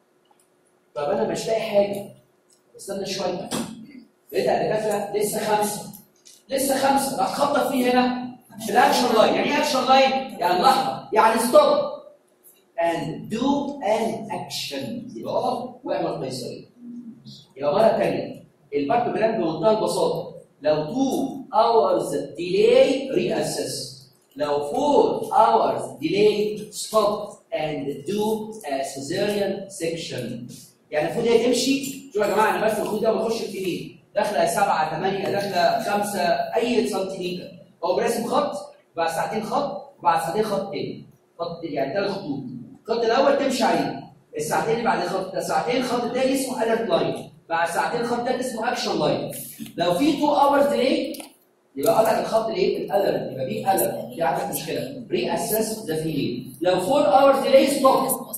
طب انا مش لاقي حاجه استنى شويه لقيتها دكاتره لسه خمسه لسه خمسه راح خبط فيه هنا في الاكشن لاين يعني ايه اكشن لاين؟ يعني لحظه يعني ستوب and do an action يبقى اقف واعمل قيصريه يبقى مره ثانيه البارتوجرام بمنتهى البساطه لو 2 hours delay reassess لو 4 hours delay stop and do a cesarean section يعني المفروض هي تمشي شوفوا يا جماعه انا بس المفروض ده بخش في مين داخله 7 8 داخله 5 اي سنتيمتر هو برسم خط بعد ساعتين خط وبعد ساعتين خط تاني خط يعني ثلاث خطوط الخط الاول تمشي عليه الساعتين اللي بعد الخط ده ساعتين خط تاني اسمه الرت لاين بعد ساعتين خط تاني اسمه اكشن لاين لو في 2 اورز ديلي يبقى قطعت الخط الايه الالرت يبقى في الرت في عندك مشكله ري اسس ده في ليه لو 4 اورز ديلي ستوب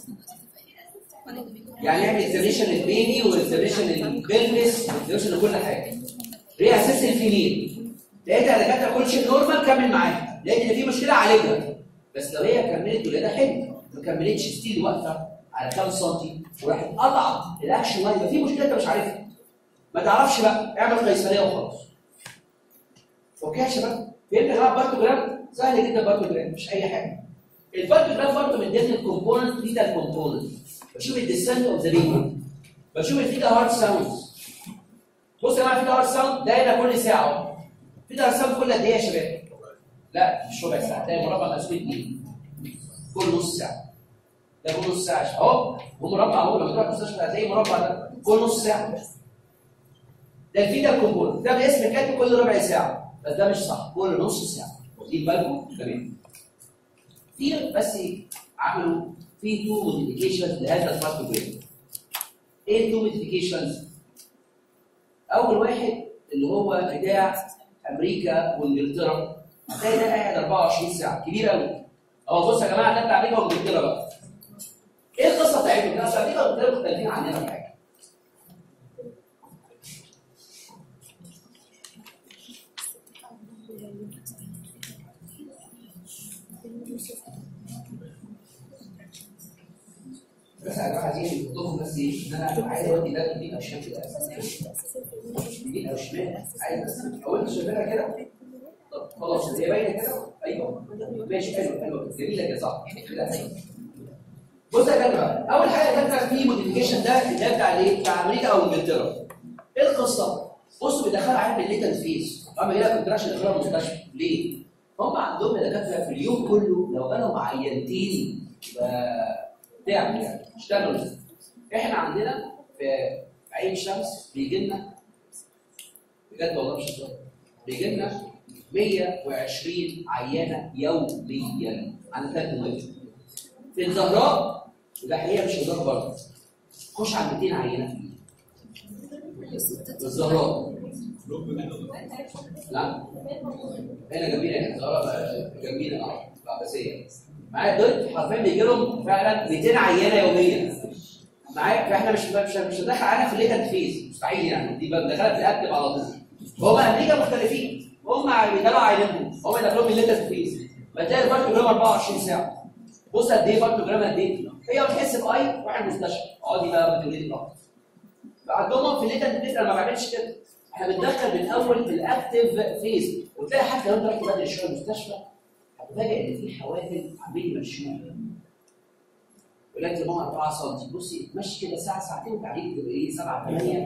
يعني اعمل اكزاميشن للبيبي واكزاميشن للبلفس واكزاميشن لكل حاجه ري اسس الفيميل لقيت يا دكاتره كل شيء نورمال كمل معاها لقيت ان في مشكله عالجها بس لو هي كملت ولاده حلو ما كملتش ستيل واقفه على 5 سم وراحت قطعت الاكشن لاين يبقى في مشكله انت مش عارفها ما تعرفش بقى اعمل قيصريه وخلاص اوكي يا شباب فهمت يا جماعه بارتوجرام سهل جدا بارتوجرام مش اي حاجه البارتوجرام برضه من ضمن الكومبوننت فيتا كومبوننت بشوف الديسنت اوف ذا بيبي بشوف الفيتا هارت ساوندز بص يا جماعه فيتا هارت ساوند دايره كل ساعه فيتا هارت ساوند كل قد ايه يا شباب؟ لا مش ربع ساعه تلاقي مربع مقسوم اتنين كل نص ساعه ده كل نص ساعه اهو هو مربع اهو لما تروح المستشفى هتلاقي مربع ده كل نص ساعه ده الفيتا كومبوننت ده باسم كاتب كل ربع ساعه بس ده مش صح كل نص ساعه واخدين بالكم تمام في بس عملوا في تو موديفيكيشنز لهذا البارتوجرام ايه التو موديفيكيشنز؟ اول واحد اللي هو بتاع امريكا وانجلترا هتلاقي ده قاعد 24 ساعه كبير قوي اهو بص يا جماعه ده بتاع امريكا وانجلترا بقى ايه القصه بتاعتهم؟ ده اصل امريكا وانجلترا مختلفين عننا في حاجه بس انا عايزين نحطهم بس ايه ان انا عايز اودي ده يمين او شمال كده يمين او شمال عايز بس حاولت شغالها كده طب خلاص هي باينه كده ايوه ماشي حلو حلو جميله كده صح كده حلو. بص يا جماعه اول حاجه كانت في موديفيكيشن ده اللي هي بتاع ايه؟ بتاع امريكا او انجلترا ايه القصه؟ بصوا بيدخلوا عيل بالليتنت فيز اما هنا كونتراكشن يدخلها المستشفى ليه؟ هم عندهم يا دكاتره في اليوم كله لو جالهم عينتين يبقى تعمل يعني اشتغلوا احنا عندنا في عين شمس بيجي لنا بجد والله مش هزار بيجي لنا 120 عينه يوميا عن ثلاث مواد في الزهراء وده حقيقه مش هزار برضه خش على 200 عينه في الزهراء لا هنا جنبينا هنا الزهراء جنبينا اه العباسيه معايا دول حرفيا بيجي لهم فعلا 200 عينه يوميا معايا فاحنا مش مش مش هندخل علينا في الليتنت فيز مستحيل يعني دي بقى دخلت في الاكتف على طول وهم امريكا مختلفين هم بيتابعوا عينهم هم يدخلوا من الليتنت فيز فتلاقي البارتوجرام 24 ساعه بص قد ايه بارتوجرام قد ايه هي بتحس باي روح المستشفى اقعدي بقى بتولدي براحتك عندهم في الليتنت فيز انا ما بعملش كده احنا بندخل من اول في الاكتيف فيز وتلاقي حتى لو انت رحت بدري شويه المستشفى هتفاجئ ان في حوافل عمالين يمشوها يقول لك زمان 4 سم بصي تمشي كده ساعه ساعتين وتعليق تبقى ايه 7 8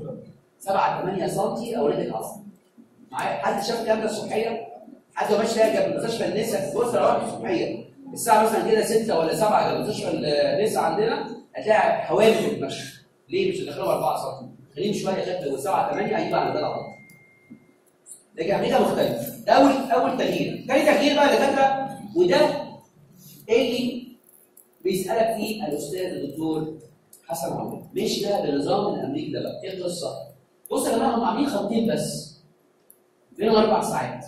7 8 سم اولادك اصلا معايا حد شاف الكلام ده الصبحيه حد ما ماشي لاقي جنب مستشفى النساء بص لو رحت الصبحيه الساعه مثلا كده 6 ولا 7 جنب مستشفى النساء عندنا هتلاقي حوامل بتمشي ليه مش هتدخلهم 4 سم خليهم شويه لغايه لو 7 8 هيبقى على ده العضله لكن عمليه مختلفه ده اول اول تغيير ثاني تغيير بقى دكاتره وده اللي بيسالك فيه الاستاذ الدكتور حسن عمرو مش ده بالنظام الامريكي ده بقى ايه القصه؟ بص يا جماعه هم عاملين خطين بس بينهم اربع ساعات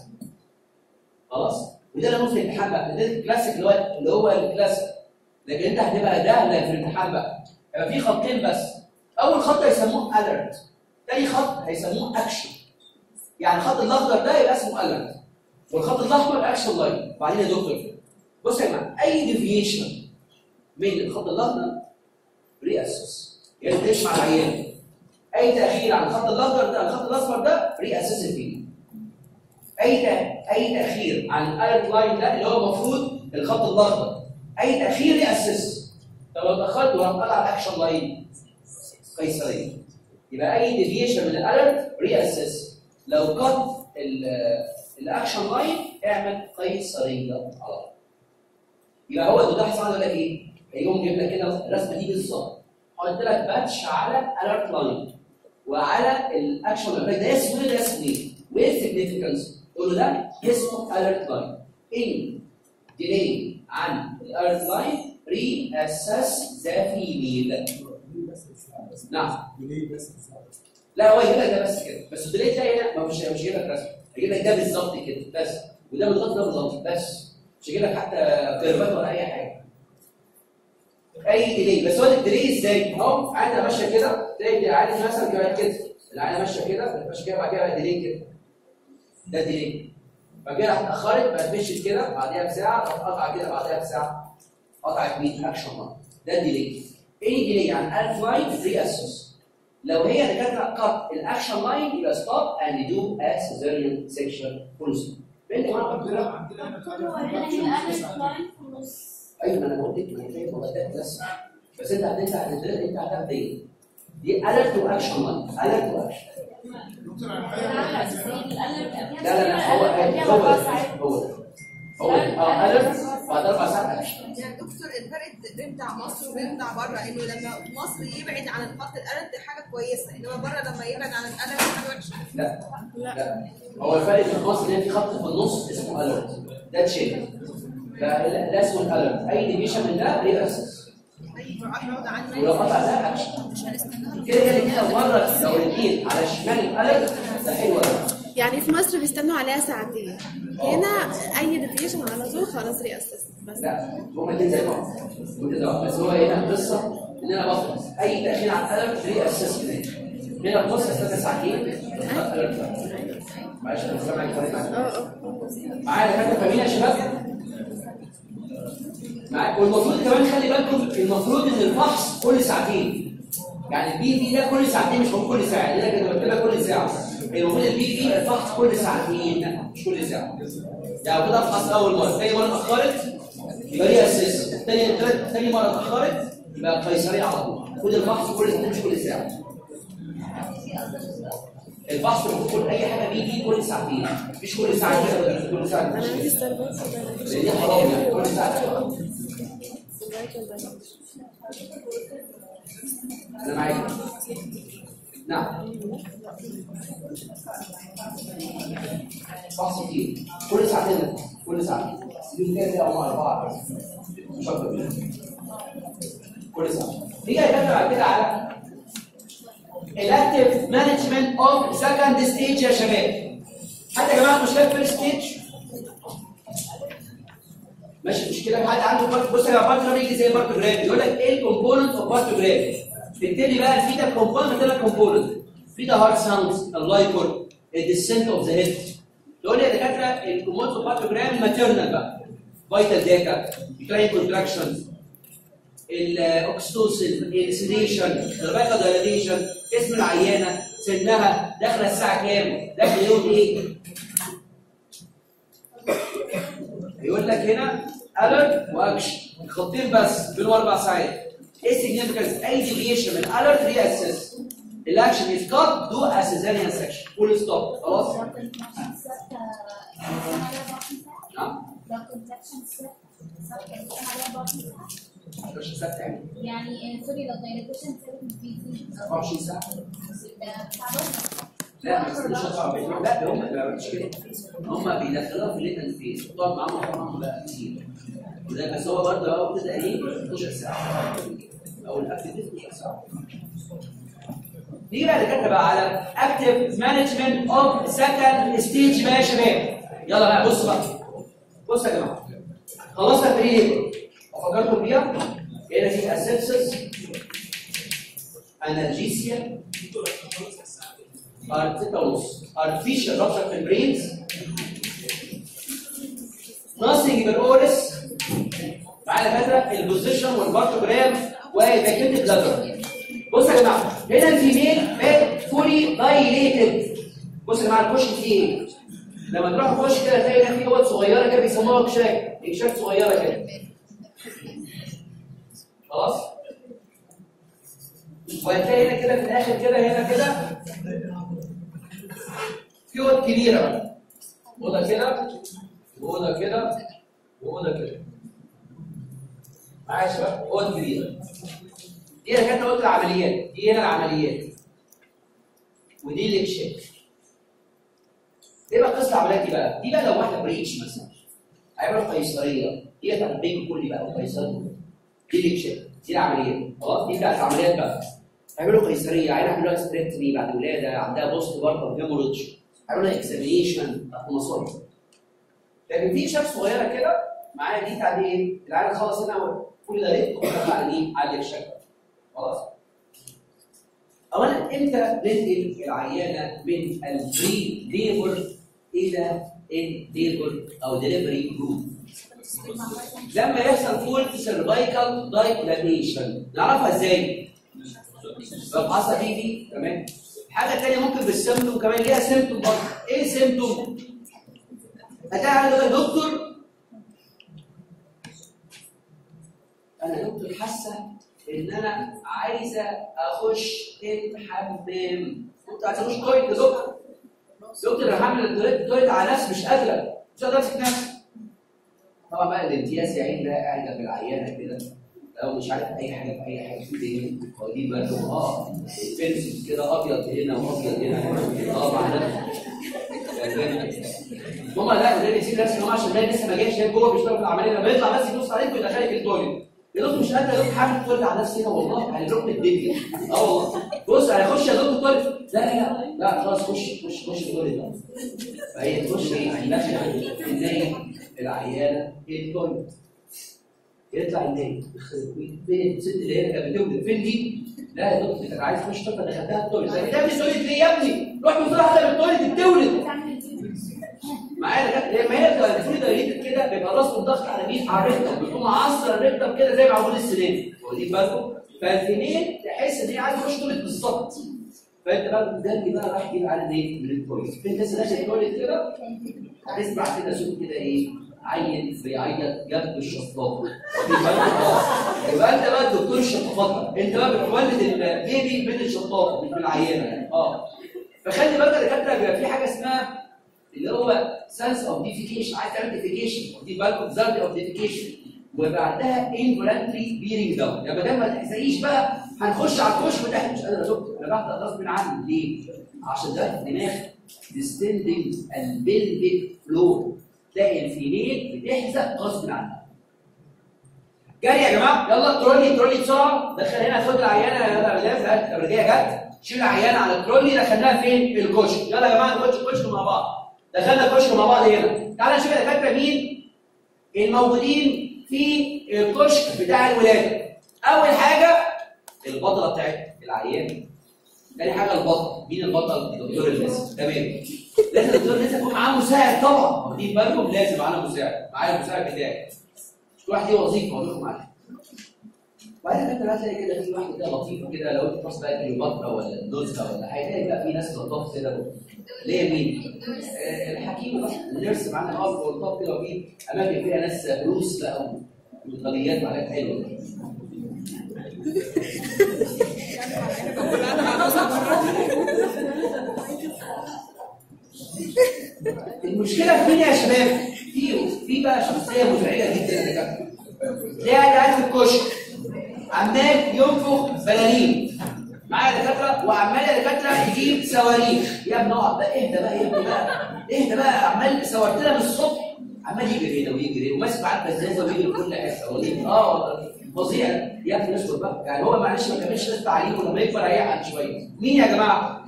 خلاص وده اللي في الامتحان بقى ده الكلاسيك اللي هو اللي هو الكلاسيك لكن انت هتبقى ده اللي في الامتحان بقى يبقى في خطين بس اول خط هيسموه اليرت تاني خط هيسموه اكشن يعني الخط الاخضر ده يبقى اسمه اليرت والخط الاحمر اكشن لاين بعدين يا دكتور بص يا جماعه اي ديفيشن من الخط الاخضر ري اسس يعني تسمع العيان اي تاخير عن الخط الاخضر ده الخط الاصفر ده ري اسس فيه اي تأ- اي تاخير عن الالرت لاين ده اللي هو المفروض الخط الاخضر اي تاخير ري اسس طب لو اتاخرت وراح قطع الاكشن لاين قيصريه يبقى اي ديفيشن من الالرت ري اسس لو قط الاكشن لاين اعمل قيصريه على طول يبقى هو الدكتور حسن يقول لك ايه؟ هيقوم جايب لك كده الرسمه دي بالظبط حط لك باتش على الالرت لاين وعلى الاكشن لاين ده اسمه ايه ده اسمه ايه؟ وايه السيجنفكنس؟ تقول له ده اسمه الرت لاين ان ديلي عن الالرت لاين ري اسس ذا فيميل نعم لا هو يجيب لك ده بس كده بس الديلي تلاقي هنا ما مش مش هيجيب لك رسم هيجيب لك ده بالظبط كده بس وده بالظبط ده بالظبط بس مش هيجيب لك حتى كيرفات ولا اي حاجه اي ديلي بس هو الديلي ازاي؟ اهو عادي ماشيه كده تلاقي عادي مثلا كده كده العينه ماشيه كده ماشيه كده بعد كده بقى ديلي كده ده ديلي بعد كده راحت اتاخرت بقت مشيت كده بعديها بساعه راحت قطع كده بعديها بساعه قطعت 100 اكشن لاين ده ديلي اي ديلي يعني الف لاين ري اسس لو هي دكاتره قط الاكشن لاين يبقى ستوب اند دو ا سيزيريان سيكشن فول ستوب انت كمان قلت لها
هو هنا هي الالف لاين في النص
ايوه ما انا قلت لك ما هي مبادئ بس بس انت هتنت هتدرس انت هتاخد ايه؟ دي الرت واكشن لاين الرت واكشن لا لا لا هو هو هو هو اه الرت بعد اربع ساعات اكشن
يا دكتور الفرق بين بتاع مصر وبين بتاع بره انه لما في مصر يبعد عن الخط الالف دي حاجه كويسه انما بره لما يبعد عن الالف دي حاجه وحشه
لا لا هو الفرق في مصر ان في خط في النص اسمه الرت ده تشيك ده ده اسمه الالرت اي ديفيشن من ده ري اسس
اي بعد عن
ولو قطع ده اكشن كده كده كده مره لو الاثنين على شمال الالرت ده حلو قوي
يعني في مصر بيستنوا عليها ساعتين هنا اي ديفيشن على طول خلاص ريأسس بس
لا هما الاثنين زي بعض وانت زي بعض بس هو هنا القصه ان انا بخلص اي تاخير عن الالرت ري اسس كده هنا في مصر استنى ساعتين الالرت لا معلش انا سامعك كويس
اه اه
معايا دكاتره فاهمين يا شباب؟ معاك والمفروض كمان خلي بالكم المفروض ان الفحص كل ساعتين يعني البي في ده كل ساعتين مش هو كل ساعه انا كده بكتبها كل ساعه المفروض البي في الفحص كل ساعتين مش كل ساعه يعني المفروض افحص اول مره ثاني مره اتاخرت يبقى ليها اساس ثاني ثاني مره اتاخرت يبقى قيصريه على طول المفروض الفحص كل ساعتين مش كل ساعه الفحص المفروض كل اي حاجه بيجي كل ساعتين مش كل ساعه كده ولا كل ساعه
انا
مش
عندي
كده
ستاربكس
لان دي حرام يعني كل ساعه انا معاك نعم فحص كتير كل ساعتين كل ساعتين يوم كده او اربعه مش اكتر من كده. كل ساعه نيجي نتكلم بعد كده على الاكتيف مانجمنت اوف سكند ستيج يا شباب حتى يا جماعه مشكله فيرست ستيج ماشي مشكله في حد عنده بارت بص يا بارت بيجي زي بارت جرام يقول لك ايه الكومبوننت اوف بارت جرام تكتب لي بقى الفيتا كومبوننت تكتب لك كومبوننت فيتا هارت ساوندز اللايكور الديسنت اوف ذا هيد تقول لي يا دكاتره الكومبوننت اوف بارت جرام ماتيرنال بقى فيتال داتا كلاين كونتراكشنز الاكستوسين السيديشن الرباكه دايليشن اسم العيانه سنها داخله الساعه كام داخل يوم ايه يقول لك هنا الرت واكشن خطين بس بين اربع ساعات ايه سيجنيفيكانس اي ديفيشن من الرت رياسس الاكشن از كات دو اسيزانيان سكشن فول ستوب خلاص نعم مش ثابت يعني
يعني سوري لو دايليتيشن سيرفيس بيزي
24 ساعه
بتاع بره
لا ما يستنوش 24 لا ده هم ما بيعملوش كده هم بيدخلوها في الليتن فيز بتقعد معاهم طبعا بقى كتير وده بس هو برضه هو كده ايه 12 ساعه او الاكتيف 12 ساعه نيجي بعد كده بقى على اكتيف مانجمنت اوف سكند ستيج بقى يا شباب يلا بقى بصوا بقى بصوا يا جماعه خلصنا البري ليبر افكركم بيها هنا في اسيبسس انالجيسيا ستة ونص artificial rupture في البرينز nothing but اورس معانا كده البوزيشن والبارتوجرام والباكيت بلادر بصوا يا جماعه هنا الفيميل بقت فولي دايليتد بصوا يا جماعه الكشك فيه ايه؟ لما تروح تخش كده تلاقي هنا في اوض صغيره كده بيسموها كشاك كشاك صغيره كده خلاص وهتلاقي هنا كده في الاخر كده هنا كده في اوض كبيره بقى اوضه كده واوضه كده واوضه كده معايا يا شباب اوض كبيره دي اللي كانت اوضه العمليات دي هنا العمليات ودي الاكشاف ايه بقى قصه العمليات دي بقى؟ دي بقى لو واحده بريتش مثلا هيعملوا قيصريه دي بتاعت البيبي كلي بقى وقيصريه دي الاكشاف دي العمليات خلاص دي بتاعت العمليات بقى هيعملوا قيصريه عينها عملوها ستريكتمي بعد ولاده عندها بوست بارتم هيموريدج عملوا لها اكزامينيشن تحت مصاري لكن في شاب صغيره كده معايا دي بتاعت ايه؟ العيال خلص هنا كل ده ليه؟ وخلاص على ايه؟ على الاكشاف خلاص اولا امتى ننقل العيانه من البري ليبر الى الليبر او ديليفري جروب لما يحصل فول سيرفايكال دايلاتيشن نعرفها ازاي؟ لو حصل دي دي تمام حاجه ثانيه ممكن بالسيمتوم كمان ليها سيمتوم برضه ايه سيمتوم؟ هتلاقي عنده دكتور انا دكتور حاسه ان انا عايزه اخش الحمام كنت عايز اخش تويلت يا دكتور دكتور انا هعمل التويلت تويلت على نفسي مش قادره مش قادره امسك نفسي طبعا بقى الامتياز يا عيني ده قاعد جنب العيانه كده لو مش عارف اي حاجه في اي حاجه في الدنيا واخدين بالكم اه بنسل كده ابيض هنا وابيض هنا اه مع نفسه ماما لا ده يسيب نفسه ماما عشان ده لسه ما جاش هنا جوه بيشتغل في العمليه لما يطلع بس يبص عليك ويدخلك التويلت يا دكتور مش قادر يا دكتور حاجه تولد على نفسي هنا والله هنروح الدنيا اه والله بص هيخش يا دكتور تولد لا لا لا لا خلاص خش خش خش التولد ده فهي تخش ايه داخله ازاي العيانه التولد يطلع النايم فين الست اللي هي كانت بتولد فين دي؟ لا يا دكتور كانت عايز تخش طب دخلتها التولد طب بتعمل التولد ليه يا ابني؟ روح بسرعه على التولد بتولد معايا لما هي بتبقى الفري دايريتد كده بيبقى راسه الضغط على مين على الريكتم بتقوم معصر الريكتم كده زي معمول السنان واخدين بالكم فالفينين تحس ان هي عايزه تخش تولد بالظبط فانت بقى قدامي بقى راح تجيب على ايه من التولد فين لسه داخل التولد كده هتسمع كده صوت كده ايه عيل بيعيط جنب الشطافه واخدين بالكم اه يبقى انت بقى الدكتور الشطافه انت بقى بتولد البيبي من الشطافه مش من العيانه اه فخلي بالك يا دكاتره بيبقى في حاجه اسمها اللي هو سنس اوف ديفيكيشن عايز تعمل ديفيكيشن واخدين بالكم زرد اوف ديفيكيشن وبعدها انفولانتري بيرنج داون يعني بدل ما تحزقيش بقى هنخش على الكشف وده مش قادر يا دكتور انا بحضر غصب عني ليه؟ عشان ده الدماغ ديستندنج البلفيك فلور تلاقي الفينيل بتحزق غصب عنها جري يا جماعه يلا ترولي ترولي بسرعه دخل هنا خد العيانه يلا يا ولاد الرجايه جت شيل العيانه على الترولي دخلناها فين؟ في الكشك يلا يا جماعه نخش الكشك مع بعض دخلنا الكشك مع بعض هنا تعالى نشوف يا دكاتره مين الموجودين في الكشك بتاع الولاده اول حاجه البطله بتاعت العيان تاني حاجه البطل مين البطل الدكتور الناس تمام لازم الدكتور الناس يكون معاه مساعد طبعا واخدين بالكم لازم معانا مساعد معايا المساعد بتاعي مش كل واحد ليه وظيفه اقول لكم عليها وبعدين انت هتلاقي كده في واحده كده لطيفه كده لو انت بص بقى كليوباترا ولا الدوزة ولا حاجه هتلاقي بقى في ناس لطاف كده ليه مين؟ آه، الحكيم بقى النيرس معانا اه لطاف كده وفي اماكن فيها ناس روس بقى وطليات وحاجات حلوه كده. المشكله في مين يا شباب؟ في في بقى شخصيه مزعجه جدا يا دكاتره. تلاقي قاعد في الكشك عمال ينفخ بلالين معايا دكاتره وعمال يا دكاتره يجيب صواريخ يا ابني اقعد بقى اهدى بقى يا ابني بقى اهدى بقى عمال صورت لها من الصبح عمال يجري هنا ويجري هنا وماسك معاه البزازه ويجري في كل حته والله اه فظيع يا ابني اسكت بقى يعني هو معلش ما كملش لسه تعليم ولما يكبر هيقعد شويه مين يا جماعه؟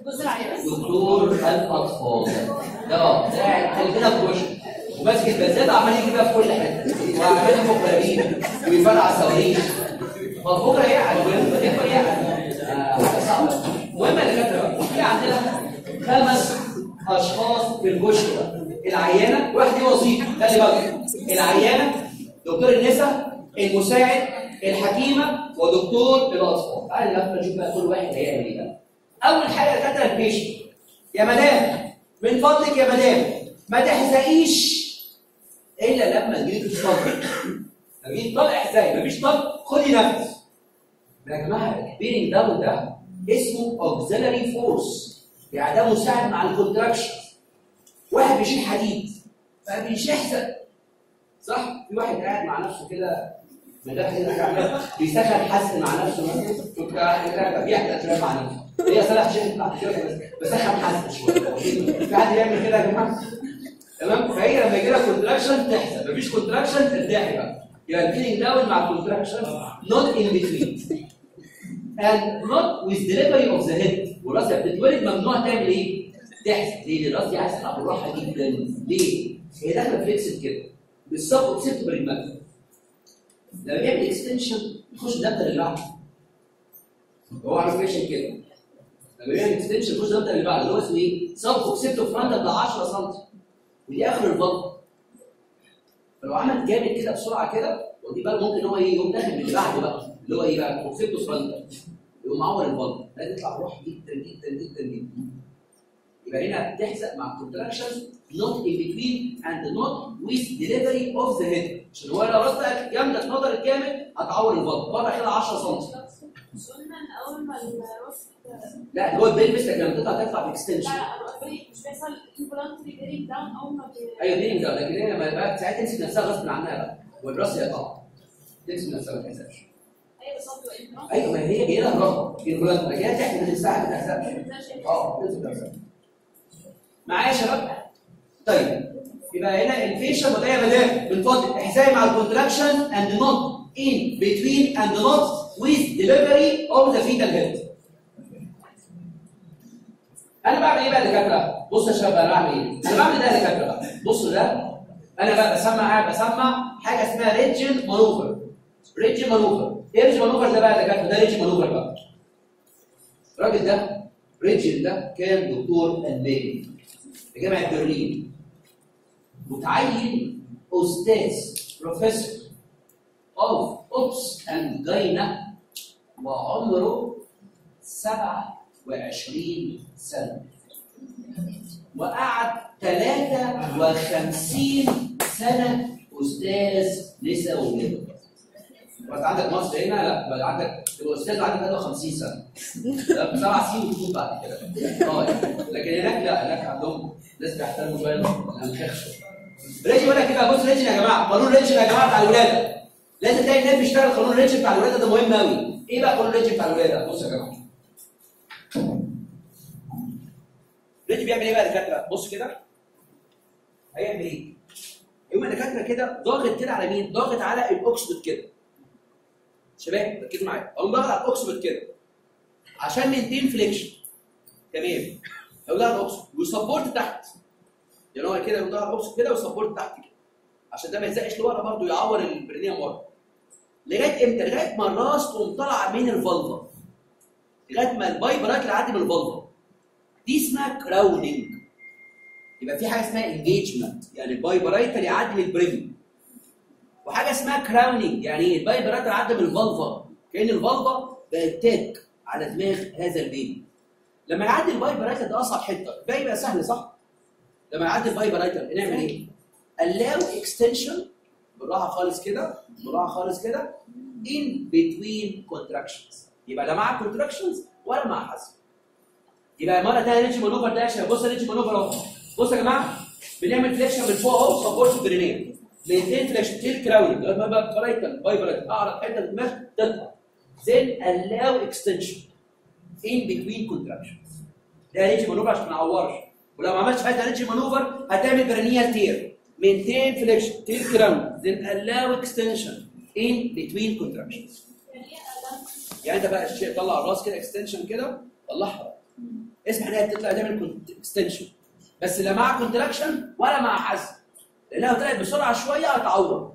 دكتور الاطفال ده اه ده قاعد كده في وشه وماسك البزازه عمال يجري بقى في كل حته وعمال ينفخ بلالين ويفرقع صواريخ ما بكره يقعد ولما يكبر يقعد آه، حاجه صعبه المهم يا دكاتره في عندنا خمس اشخاص في الكشك ده العيانه واحد ليه وظيفه خلي بالك العيانه دكتور النساء المساعد الحكيمه ودكتور الاطفال تعالى لما نشوف بقى كل واحد هيعمل ايه بقى اول حاجه يا دكاتره البيشنت يا مدام من فضلك يا مدام ما تحزقيش الا لما تجيلي تصطدم مفيش طلق احزائي مفيش طلق خدي نفس يا جماعه البيرنج داون ده اسمه اوكسيلري فورس يعني ده مساعد مع الكونتراكشن واحد بيشيل حديد فمش يحزق صح في واحد قاعد مع نفسه كده من غير حاجه يعملها بيسخن حسن مع نفسه مثلا شوف قاعد كده بيحزق شويه مع نفسه هي صلاح شيخ بتاعت شويه بس بسخن حسن شويه في حد يعمل كده يا جماعه تمام فهي لما يجي لها كونتراكشن تحزق مفيش كونتراكشن ترتاحي بقى يبقى الفيلينج داون مع الكونتراكشن not in between and not with delivery of the head والراس اللي بتتولد ممنوع تعمل ايه؟ تحزق ليه؟ لأن الراس دي عايزه تلعب بالراحه جدا ليه؟ هي داخله فليكسد كده بالسب اوبسيبت بالمد لما بيعمل اكستنشن يخش الدفتر اللي بعده هو عامل فيكشن كده لما بيعمل اكستنشن يخش الدفتر اللي بعده اللي هو اسمه ايه؟ سب اوبسيبت فرونتال ده 10 سم ودي اخر البطن فلو عمل جامد كده بسرعه كده ودي بقى ممكن هو ايه يقوم داخل باللي بعده بقى اللي هو ايه بقى كونسيبتو فرونتال يقوم معور البطن لازم يطلع بروح جدا جدا جدا جدا يبقى هنا تحزق مع contractions not in between and not with delivery of the head عشان هو لو راسك جامده اتنطرت جامد هتعور البطن بره كده 10 سم
قلنا ان اول ما الراس
لا اللي هو البلبس لما تطلع تطلع باكستنشن
لا لا مش بيحصل انفولانتري بيرنج داون اول ما بي-
ايوه دي ده لكن هي لما بقى ساعتها تمسك نفسها غصب عنها بقى والراس يقطع تمسك نفسها ما تحسبش
ايوه بس هو بيبقى انفولانتري
ايوه ما هي جايه لها رغبه الفلان لكن هي تحت من الساعه ما تحسبش اه تمسك نفسها معايا يا شباب طيب يبقى هنا الفيشن وده يا مدام من فضلك احزائي مع الكونتراكشن and not in between and not with delivery of the fetal head انا بعمل ايه بقى يا دكاتره؟ بص يا شباب انا بعمل ايه؟ انا بعمل ده يا دكاتره بقى بصوا ده انا بقى بسمع بسمع حاجه اسمها ريجن مانوفر ريجن مانوفر ايه ريجن مانوفر ده بقى يا دكاتره؟ ده ريجن مانوفر بقى الراجل ده ريجن ده كان دكتور الماني في جامعه برلين متعين استاذ بروفيسور اوف اوبس اند جاينا وعمره 27 سنه وقعد 53 سنه استاذ نساء وولاد بس عندك مصر هنا لا بل عندك تبقى استاذ عندك 53 سنه لا، سبع سنين وتموت بعد كده اه يعني. لكن هناك لا هناك عندهم ناس بيحترموا شويه الانخاخ شويه ريتش يقول لك كده بص ريتش يا جماعه قانون ريتش يا جماعه بتاع الولاده لازم تلاقي الناس بيشتغل قانون ريتش بتاع الولاده ده مهم قوي ايه بقى قانون ريتش بتاع الولاده بص يا جماعه ريتش بيعمل ايه بقى يا دكاتره بص كده هيعمل ايه يقوم الدكاتره كده ضاغط كده على مين ضاغط على الاوكسبت كده شباب ركزوا معايا اقوم ضاغط على الاوكسبت كده عشان مينتين فليكشن تمام لو ضغط الاوكسبت ويسبورت تحت يعني هو كده يقوم ضغط الاوكسبت كده ويسبورت تحت كده عشان ده ما يلزقش لورا برضه يعور البرينيوم ورا لغايه امتى؟ لغايه ما الراس تقوم طالعه من الفالفا لغايه ما البايبرات يعدي من الفالفا دي اسمها كراوننج يبقى في حاجه اسمها انجيجمنت يعني البايبرايتر يعدي من البريفي وحاجه اسمها كراوننج يعني ايه البايبرايتر يعدي من الفالفا كان الفالفا بقت تاك على دماغ هذا البيبي لما يعدي الفايبرايتر ده اصعب حته الباقي بقى سهل صح لما يعدي الفايبرايتر نعمل ايه allow extension بالراحه خالص كده بالراحه خالص كده in between contractions يبقى لا مع contractions ولا مع حزم يبقى مره تانية ريتش مانوفر ده عشان بص ريتش مانوفر اهو بصوا يا جماعه بنعمل فليكشن من فوق اهو سبورت برينيه لينتين فليكشن تيل كراون لما بقى برايتال فايبرايتال اعرض حته الدماغ تطلع then allow extension in between contractions ده ريتش مانوفر عشان ما نعورش ولو ما عملتش حاجه ريتش مانوفر هتعمل برينيال تير maintain flexion till crown then allow extension in between contractions يعني انت بقى الشيء طلع الراس كده اكستنشن كده طلعها اسمع انها تطلع تعمل اكستنشن بس لا مع كونتراكشن ولا مع حزم لانها لو طلعت بسرعه شويه هتعور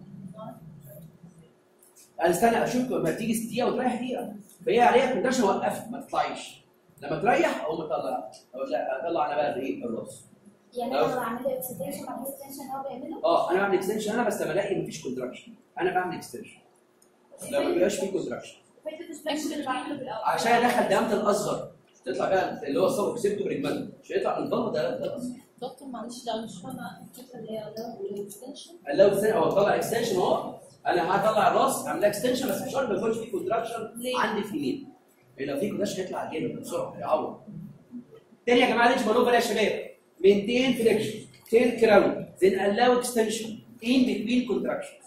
انا استنى اشوف لما تيجي دقيقه وتريح دقيقه فهي عليها كونتراكشن وقفت ما تطلعيش لما تريح اقوم اطلع اقول لا اطلع انا بقى ايه الراس
يعني انا لو عملت اكستنشن بعد اكستنشن هو بيعمله
اه انا بعمل اكستنشن انا بس لما الاقي مفيش كونتراكشن انا بعمل اكستنشن لما ما بيبقاش فيه كونتراكشن
فكره السبيشن اللي بعمله في الاول
عشان ادخل دامة الاصغر تطلع بقى اللي هو الصبر سيبته برجمته مش هيطلع من الضغط ده ده الاصغر
دكتور معلش لو مش فاهمه الفكره اللي هي الاكستنشن
لو اكستنشن هو طلع اكستنشن اهو انا هطلع الراس اعمل اكستنشن بس مش شرط ما يكونش فيه كونتراكشن عندي في اليمين لو في كونتراكشن هيطلع جامد بسرعه هيعور تاني يا جماعه ليش مانوفر يا شباب مينتين فليكشن تيل كراون then allow extension in between contractions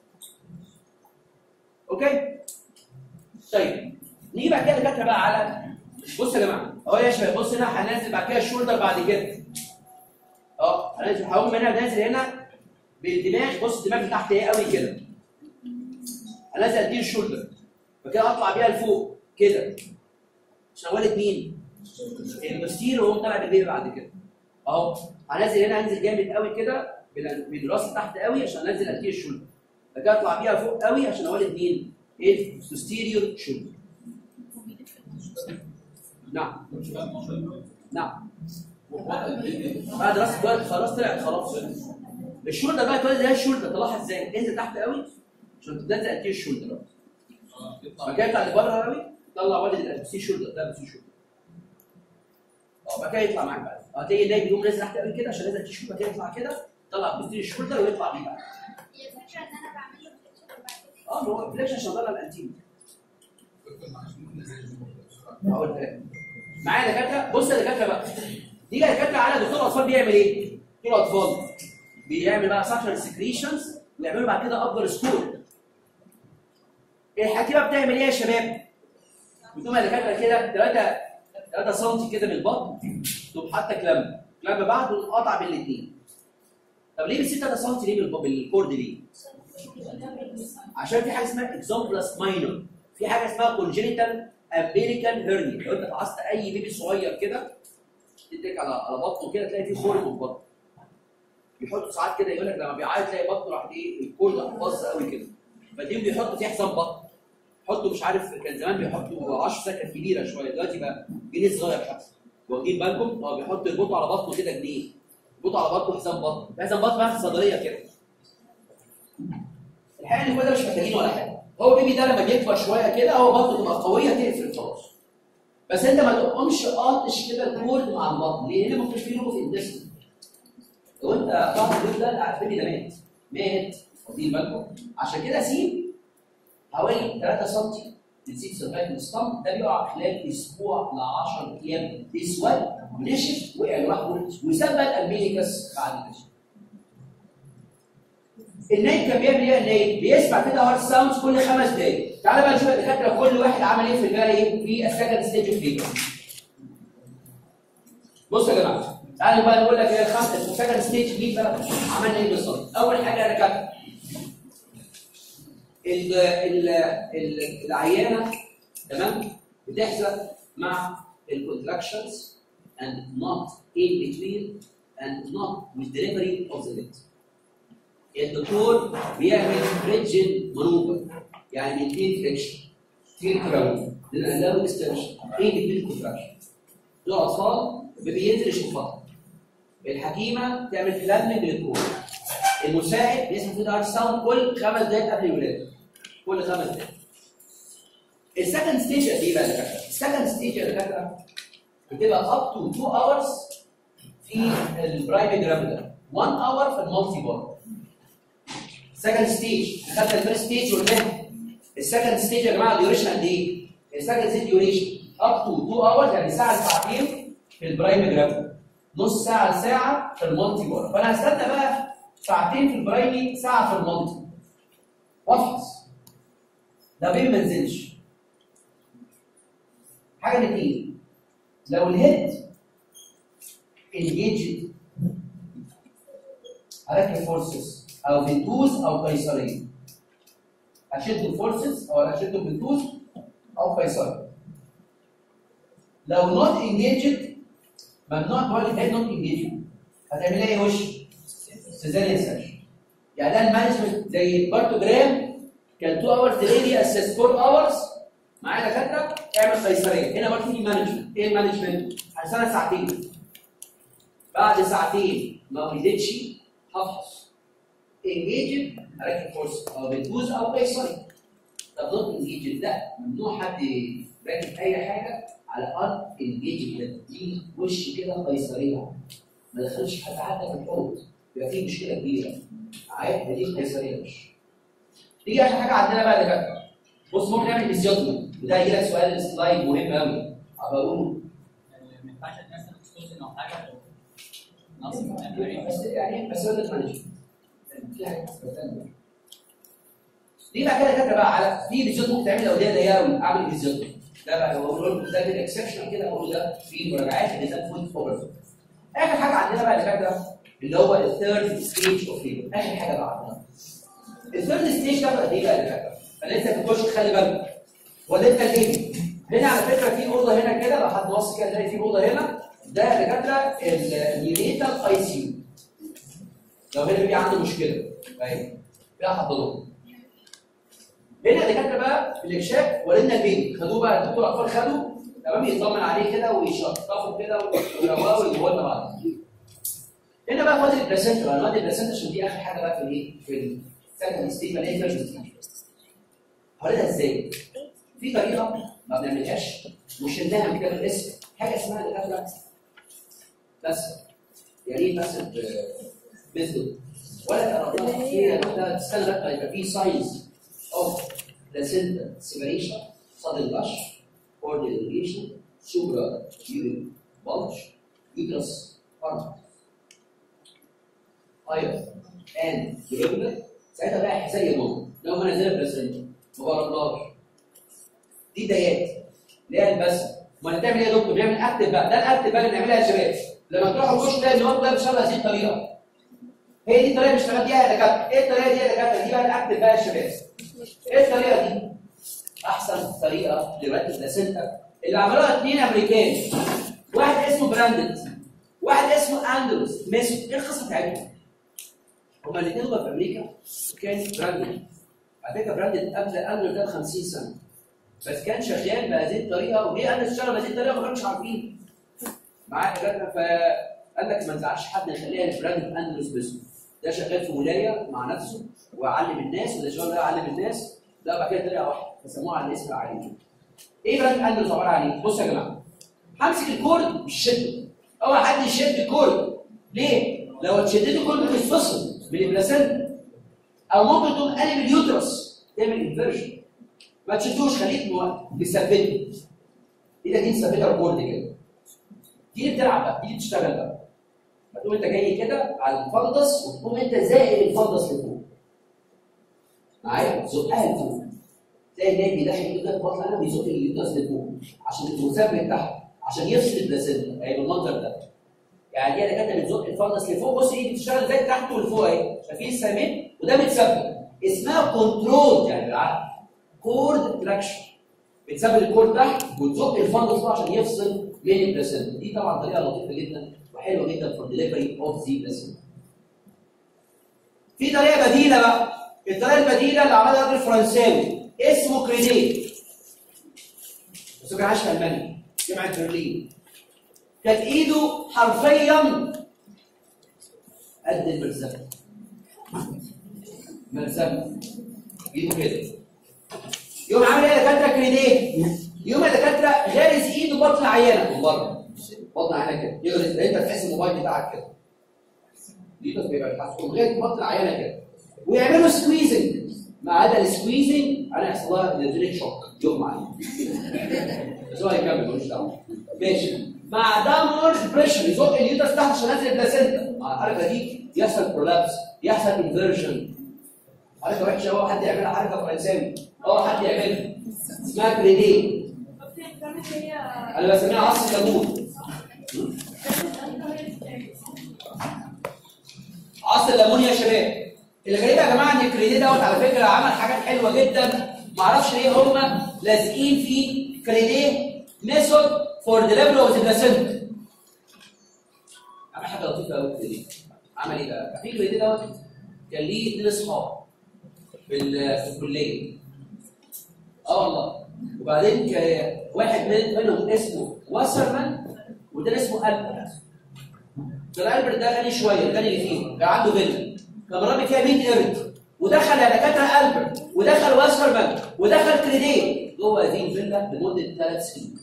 اوكي طيب نيجي بعد كده دكاتره بقى على بص يا جماعه اهو يا شباب بص هنا هننزل بعد كده الشولدر بعد كده اه هننزل هقوم هنا نازل هنا بالدماغ بص الدماغ تحت ايه قوي كده هنزل اديه الشولدر فكده اطلع بيها لفوق كده عشان والد مين؟ المستير وهو طالع بالليل بعد كده اهو هنزل هنا انزل جامد قوي كده بال- بالراس تحت قوي عشان انزل اديه الشولدر فكده اطلع بيها فوق قوي عشان اولد مين؟ ايه؟ posterior shoulder نعم نعم بعد راس الجوال خلاص طلعت خلاص الشولدر بقى تولد زي الشولدر طلعها ازاي؟ انزل تحت قوي عشان تنزل اديه الشولدر بعد كده يطلع لبره قوي طلع والد البسي شولدر ده بسي شولدر اه بعد كده يطلع معاك بقى هتلاقي النايم يقوم نازل تحت قوي كده عشان نازل تشوف بعد كده يطلع كده طلع بسي الشولدر ويطلع بيه بقى
هي الفكره ان انا بعمل له فليكشن وبعد كده
اه ما هو فليكشن عشان طلع الانتيم هقول لك معايا دكاتره بص يا دكاتره بقى دي دكاتره على دكتور الاطفال بيعمل ايه؟ دكتور الاطفال بيعمل بقى سكشن سكريشنز ويعملوا بعد كده ابر سكور الحكيمه بتعمل ايه يا شباب؟ بتقوم يا دكاتره كده 3 3 سم كده من البطن تقوم حاطه كلام كلام بعده قطع بين الاثنين طب ليه بتسيب 3 سم ليه بالب- بالكورد ليه؟ عشان في حاجه اسمها اكزومبلاس ماينور في حاجه اسمها كونجينيتال امريكان هيرني لو انت فحصت اي بيبي صغير كده تديك على على بطنه كده تلاقي فيه خرم في بطنه بيحطوا ساعات كده يقول لك لما بيعيط تلاقي بطنه راح ايه الكورد باظ قوي كده فدي بيحطوا فيه حزام بطن حطوا مش عارف كان زمان بيحطوا 10 سكه كبيره شويه دلوقتي بقى جنيه صغير حتى واخدين بالكم اه بيحط يربطوا على بطنه كده جنيه يربطوا على بطنه حزام بطن حزام بطن بقى في الصيدليه كده الحقيقه ان كل ده مش محتاجين ولا حاجه هو البيبي ده لما بيكبر شويه كده هو بطنه تبقى قويه تقفل خلاص بس انت ما تقومش قاطش كده الكورد مع البطن ليه؟ لان ممكن في في اندستري لو انت قاطع البيبي ده لا البيبي ده مات مات واخدين بالكم عشان كده سيب حوالي 3 سم بتسيب سيرفايف الستام ده بيقع خلال اسبوع ل 10 ايام اسود ونشف وقع لوحده وثبت الامبيليكس بعد كده النايم كان بيعمل ايه يا النايم؟ بيسمع كده هارت ساوندز كل خمس دقايق. تعالى بقى نشوف الدكاتره كل واحد عمل ايه في الجري ايه في السكند ستيج اوف ليبر. بصوا يا جماعه تعالوا بقى نقول لك ايه الخمسه السكند ستيج ليبر عملنا ايه بالظبط؟ اول حاجه يا دكاتره ال- ال- ال- العيانه تمام بتحزق مع الكونتراكشنز and not in between and not with delivery of the legs. الدكتور بيعمل بريدجن مانوفر يعني من ايه فريكشن تيل كراون للالاو اكستنشن ايه بتبيل كونتراكشن دول اطفال بينزل يشوفها الحكيمه تعمل كلامنج للكور المساعد بيسمع في دار ساوند كل خمس دقائق قبل الولاده كل خمس دقائق السكند ستيج قد ايه بقى يا دكاتره؟ السكند ستيج يا دكاتره بتبقى اب تو 2 اورز في البرايمري جرافيدا 1 اور في المالتي بار سكند ستيج خدنا الفيرست ستيج قلنا السكند ستيج يا جماعه ديوريشن قد ايه؟ السكند ستيج ديوريشن اب تو 2 اورز يعني ساعه لساعتين في البرايمري جرافيدا نص ساعه لساعه في المالتي بار فانا هستنى بقى ساعتين في البرايمري ساعه في المالتي وافحص ده بين ما نزلش حاجه من اتنين لو الهيد انجيجد اركب فورسز او فنتوز او قيصريه اشد الفورسز او اشد الفنتوز او قيصريه لو نوت انجيجد ممنوع تقول الهيد نوت انجيجد هتعمل ايه وش سيزاريان سيرش يعني ده المانجمنت زي البارتوجرام كان 2 اورز ديلي اسيست 4 اورز معايا دكاتره اعمل قيصريه هنا برضه في مانجمنت ايه المانجمنت؟ هستنى ساعتين بعد ساعتين ما بدتش هفحص انجيجد اركب فورس او بتجوز او قيصري طب نوت انجيجد لا ممنوع حد راكب اي حاجه على ان انجيجد دي وش كده قيصريه ما دخلش حد حتى في الحوض يبقى في مشكله كبيره عارف دي قيصريه مش تيجي اخر حاجه عندنا بقى دكاتره بص ممكن نعمل فيزيوتومي وده هيجي لك سؤال سلايد مهم قوي هبقى اقوله
ما ينفعش الناس تستوزن او حاجه ناقص من
بس يعني بس هو ده مانجمنت في حاجه دي بقى كده كده بقى على في فيزيوت ممكن تعمل لو دي ضيقه قوي اعمل فيزيوت ده بقى هو بقول لكم ده كده اكسبشن كده بقول ده في مراجعات اللي ده فول اوفر اخر حاجه عندنا بقى اللي كده اللي هو الثيرد ستيج اوف ليبر اخر حاجه بقى عندنا الثيرد ستيج ده بقى ايه بقى اللي كده فلسه بتخش خلي بالك ولا انت ليه هنا على فكره في اوضه هنا كده لو حد بص كده تلاقي في اوضه هنا ده دكاتره النيونيتال اي سي يو لو هنا في عنده مشكله اهي كده حضروه هنا دكاتره بقى في الاكشاف ولدنا البيبي خدوه بقى الدكتور اطفال خدوا تمام يطمن عليه كده ويشطفوا كده ويروقوا ويجيبوا لنا بعد هنا بقى فاضل البلاسنتا بقى نودي البلاسنتا عشان دي اخر حاجه بقى في الايه؟ في السكند ستيج اللي هي فيرست ستيج هقولها ازاي؟ في طريقه ما بنعملهاش وشلناها كده بالاسم حاجه اسمها دكاتره بس يعني ايه بس بيزدل ولا تعرفها هي لوحدها تستنى بقى يبقى في ساينز اوف placenta separation sudden gush or delegation supra urine bulge uterus part higher and irregular ساعتها بقى زي ماما لو ما نزلت بلاسنتا ما بردهاش دي ديات اللي هي البس امال تعمل ايه يا دكتور؟ بيعمل اكتف بقى ده الاكتف بقى اللي بنعملها يا شباب لما تروحوا الكشك تلاقي ان هو ده بيشتغل هذه الطريقه هي دي الطريقه اللي بيشتغل بيها يا دكاتره ايه الطريقه دي يا دكاتره؟ دي بقى الاكتف بقى يا شباب ايه الطريقه دي؟ احسن طريقه لرد البلاسنتا اللي عملوها اثنين امريكان واحد اسمه براندد واحد اسمه اندروس ميسو ايه القصه بتاعتهم؟ هما الاثنين دول في امريكا كان براندد على فكره براندد قبل اندروس ده ب 50 سنه بس كان شغال بهذه الطريقه وليه اندروس اشتغل بهذه الطريقه ما كانوش عارفين معايا دكاتره فقال لك ما نزعلش حد نخليها البراندد اندروس ميسو ده شغال في ولايه مع نفسه وعلم الناس وده شغال ده علم الناس لا بعد كده طريقه واحده فسموها على الاسم العالي ايه براند اندروس عباره عن ايه؟ بصوا يا جماعه همسك الكورد مش شده اول حد يشد الكورد ليه؟ لو شديت الكورد ممكن يتفصل من البلاسنتا او ممكن تقوم قلب اليوترس تعمل انفيرجن ما تشدوش خليك مثبته ايدك دي مثبته الكورد كده دي اللي بتلعب بقى دي اللي بتشتغل بقى فتقوم انت جاي كده على الفندس وتقوم انت زائد الفندس لفوق معايا زقها لفوق تلاقي النايم بيدخل ايده في بطن انا بيزق اليوترس لفوق عشان المثبت تحت عشان يفصل البلاسنتا هي بالمنظر ده يعني دي انا كده بتزق الفندس لفوق بص ايدي بتشتغل زي تحت ولفوق اهي شايفين السامين وده متثبت اسمها كنترول يعني بالعقل كورد تراكشن بتثبت الكورد تحت وتزق الفندس فوق عشان يفصل من البلاسنتا دي طبعا طريقه لطيفه جدا وحلوه جدا فور ديليفري اوف ذا بلاسنتا في طريقه بديله بقى الطريقه البديله اللي عملها راجل فرنساوي اسمه كريديه بس هو كان عايش في المانيا جامعه برلين كانت ايده حرفيا قد المرزبه مرزبه ايده كده يقوم عامل ايه يا دكاتره كريديه يقوم يا دكاتره غارس ايده بطن عيانه من بره بطن عيانه كده يغرس انت تحس الموبايل بتاعك كده ايدك بيبقى تحت لغايه بطن عيانه كده ويعملوا سكويزنج ما عدا السكويزنج انا يحصل لها نزلت شوك يغمى عليها بس هو هيكمل ملوش دعوه ماشي مع داونورد بريشر يزق اليوترس تحت عشان ينزل البلاسينتا مع الحركه دي يحصل برولابس يحصل انفيرجن حركه وحشه قوي حد يعملها حركه فرنساوي اه حد يعملها اسمها كريديه انا بسميها عصر الليمون عصر الليمون يا شباب الغريب يا جماعه ان الكريديه دوت على فكره عمل حاجات حلوه جدا معرفش ليه هم لازقين في كريديه ميثود فور ديليفري اوف بلاسنت عمل حاجه لطيفه قوي كريديه عمل ايه بقى؟ في كريديه دوت كان ليه اثنين اصحاب في ال- في الكليه اه والله وبعدين كان واحد من- منهم اسمه واسرمان وده اسمه البرت كان البرت ده غني شويه الغني اللي فيهم كان عنده فيلا كان رامي فيها 100 قرد ودخل يا دكاتره البرت ودخل واسرمان ودخل كريديه جوه هذه الفيلا لمده ثلاث سنين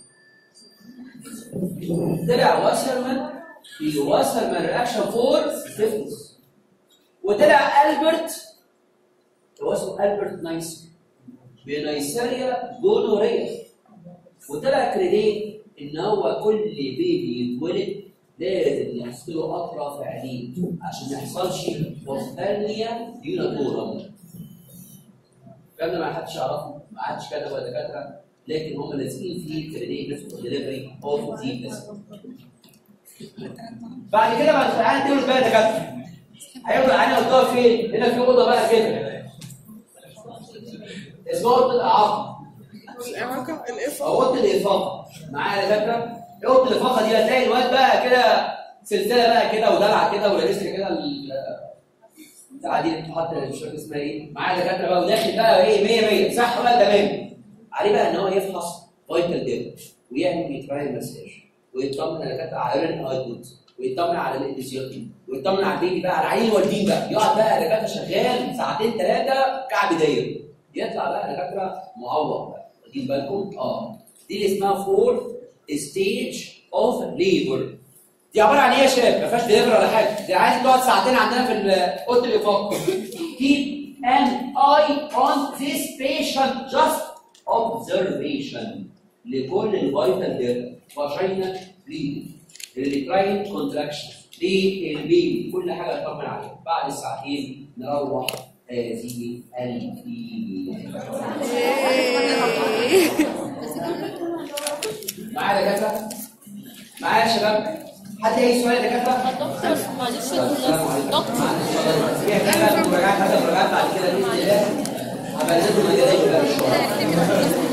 طلع واسرمان في واسرمان رياكشن فور ستيفنس وطلع البرت هو اسمه البرت نايس بنيسيريا جونوريا وطلع كريديه ان هو كل بيبي يتولد لازم يحصل له قطره في عينيه عشان ما يحصلش بوستاليا يوناتورم الكلام ده ما حدش يعرفه ما حدش كتب ولا دكاتره لكن هم لازقين فيه كريديه ديليفري اوف دي بعد كده بعد العيان دول بقى دكاتره هيفضل العيان يحطها فين؟ هنا في اوضه بقى كده اسمها اوضه الاعاقه
الإعاقة الإفاقة
اوضه الافاقه معايا يا دكاتره اوضه الافاقه دي هتلاقي الواد بقى كده سلسله بقى كده ودلع كده ولابس لي كده ال- بتاع دي بتحط مش فاكر اسمها ايه معايا يا دكاتره بقى وداخل بقى ايه 100 100 صح ولا تمام عليه بقى ان هو يفحص فايتال ديب ويعمل ميترايل مساج ويطمن على دكاتره على ايرن اوتبوت ويطمن على الانتسيوتين ويطمن على البيبي بقى على العيل الوالدين بقى يقعد بقى دكاتره شغال ساعتين ثلاثه كعب داير يطلع بقى دكاتره معوق بقى واخدين بالكم اه دي اللي اسمها فورث ستيج اوف ليبر دي عباره عن ايه يا شباب؟ ما فيهاش دليفري ولا حاجه دي عايز تقعد ساعتين عندنا في ال- اوضه الافاقه keep an eye on this patient just observation لكل الفيتال داتا فاجينا بليدنج الريكراين كونتراكشن للبيبي كل حاجه اطمن عليها بعد ساعتين نروح هذه الكلينيك معايا يا دكاتره؟ معايا يا شباب؟ حد اي سؤال يا دكاتره؟
دكتور معلش دكتور
في حاجه مراجعات حاجه مراجعات بعد كده باذن الله هبقى لكم مجالات بقى ان شاء الله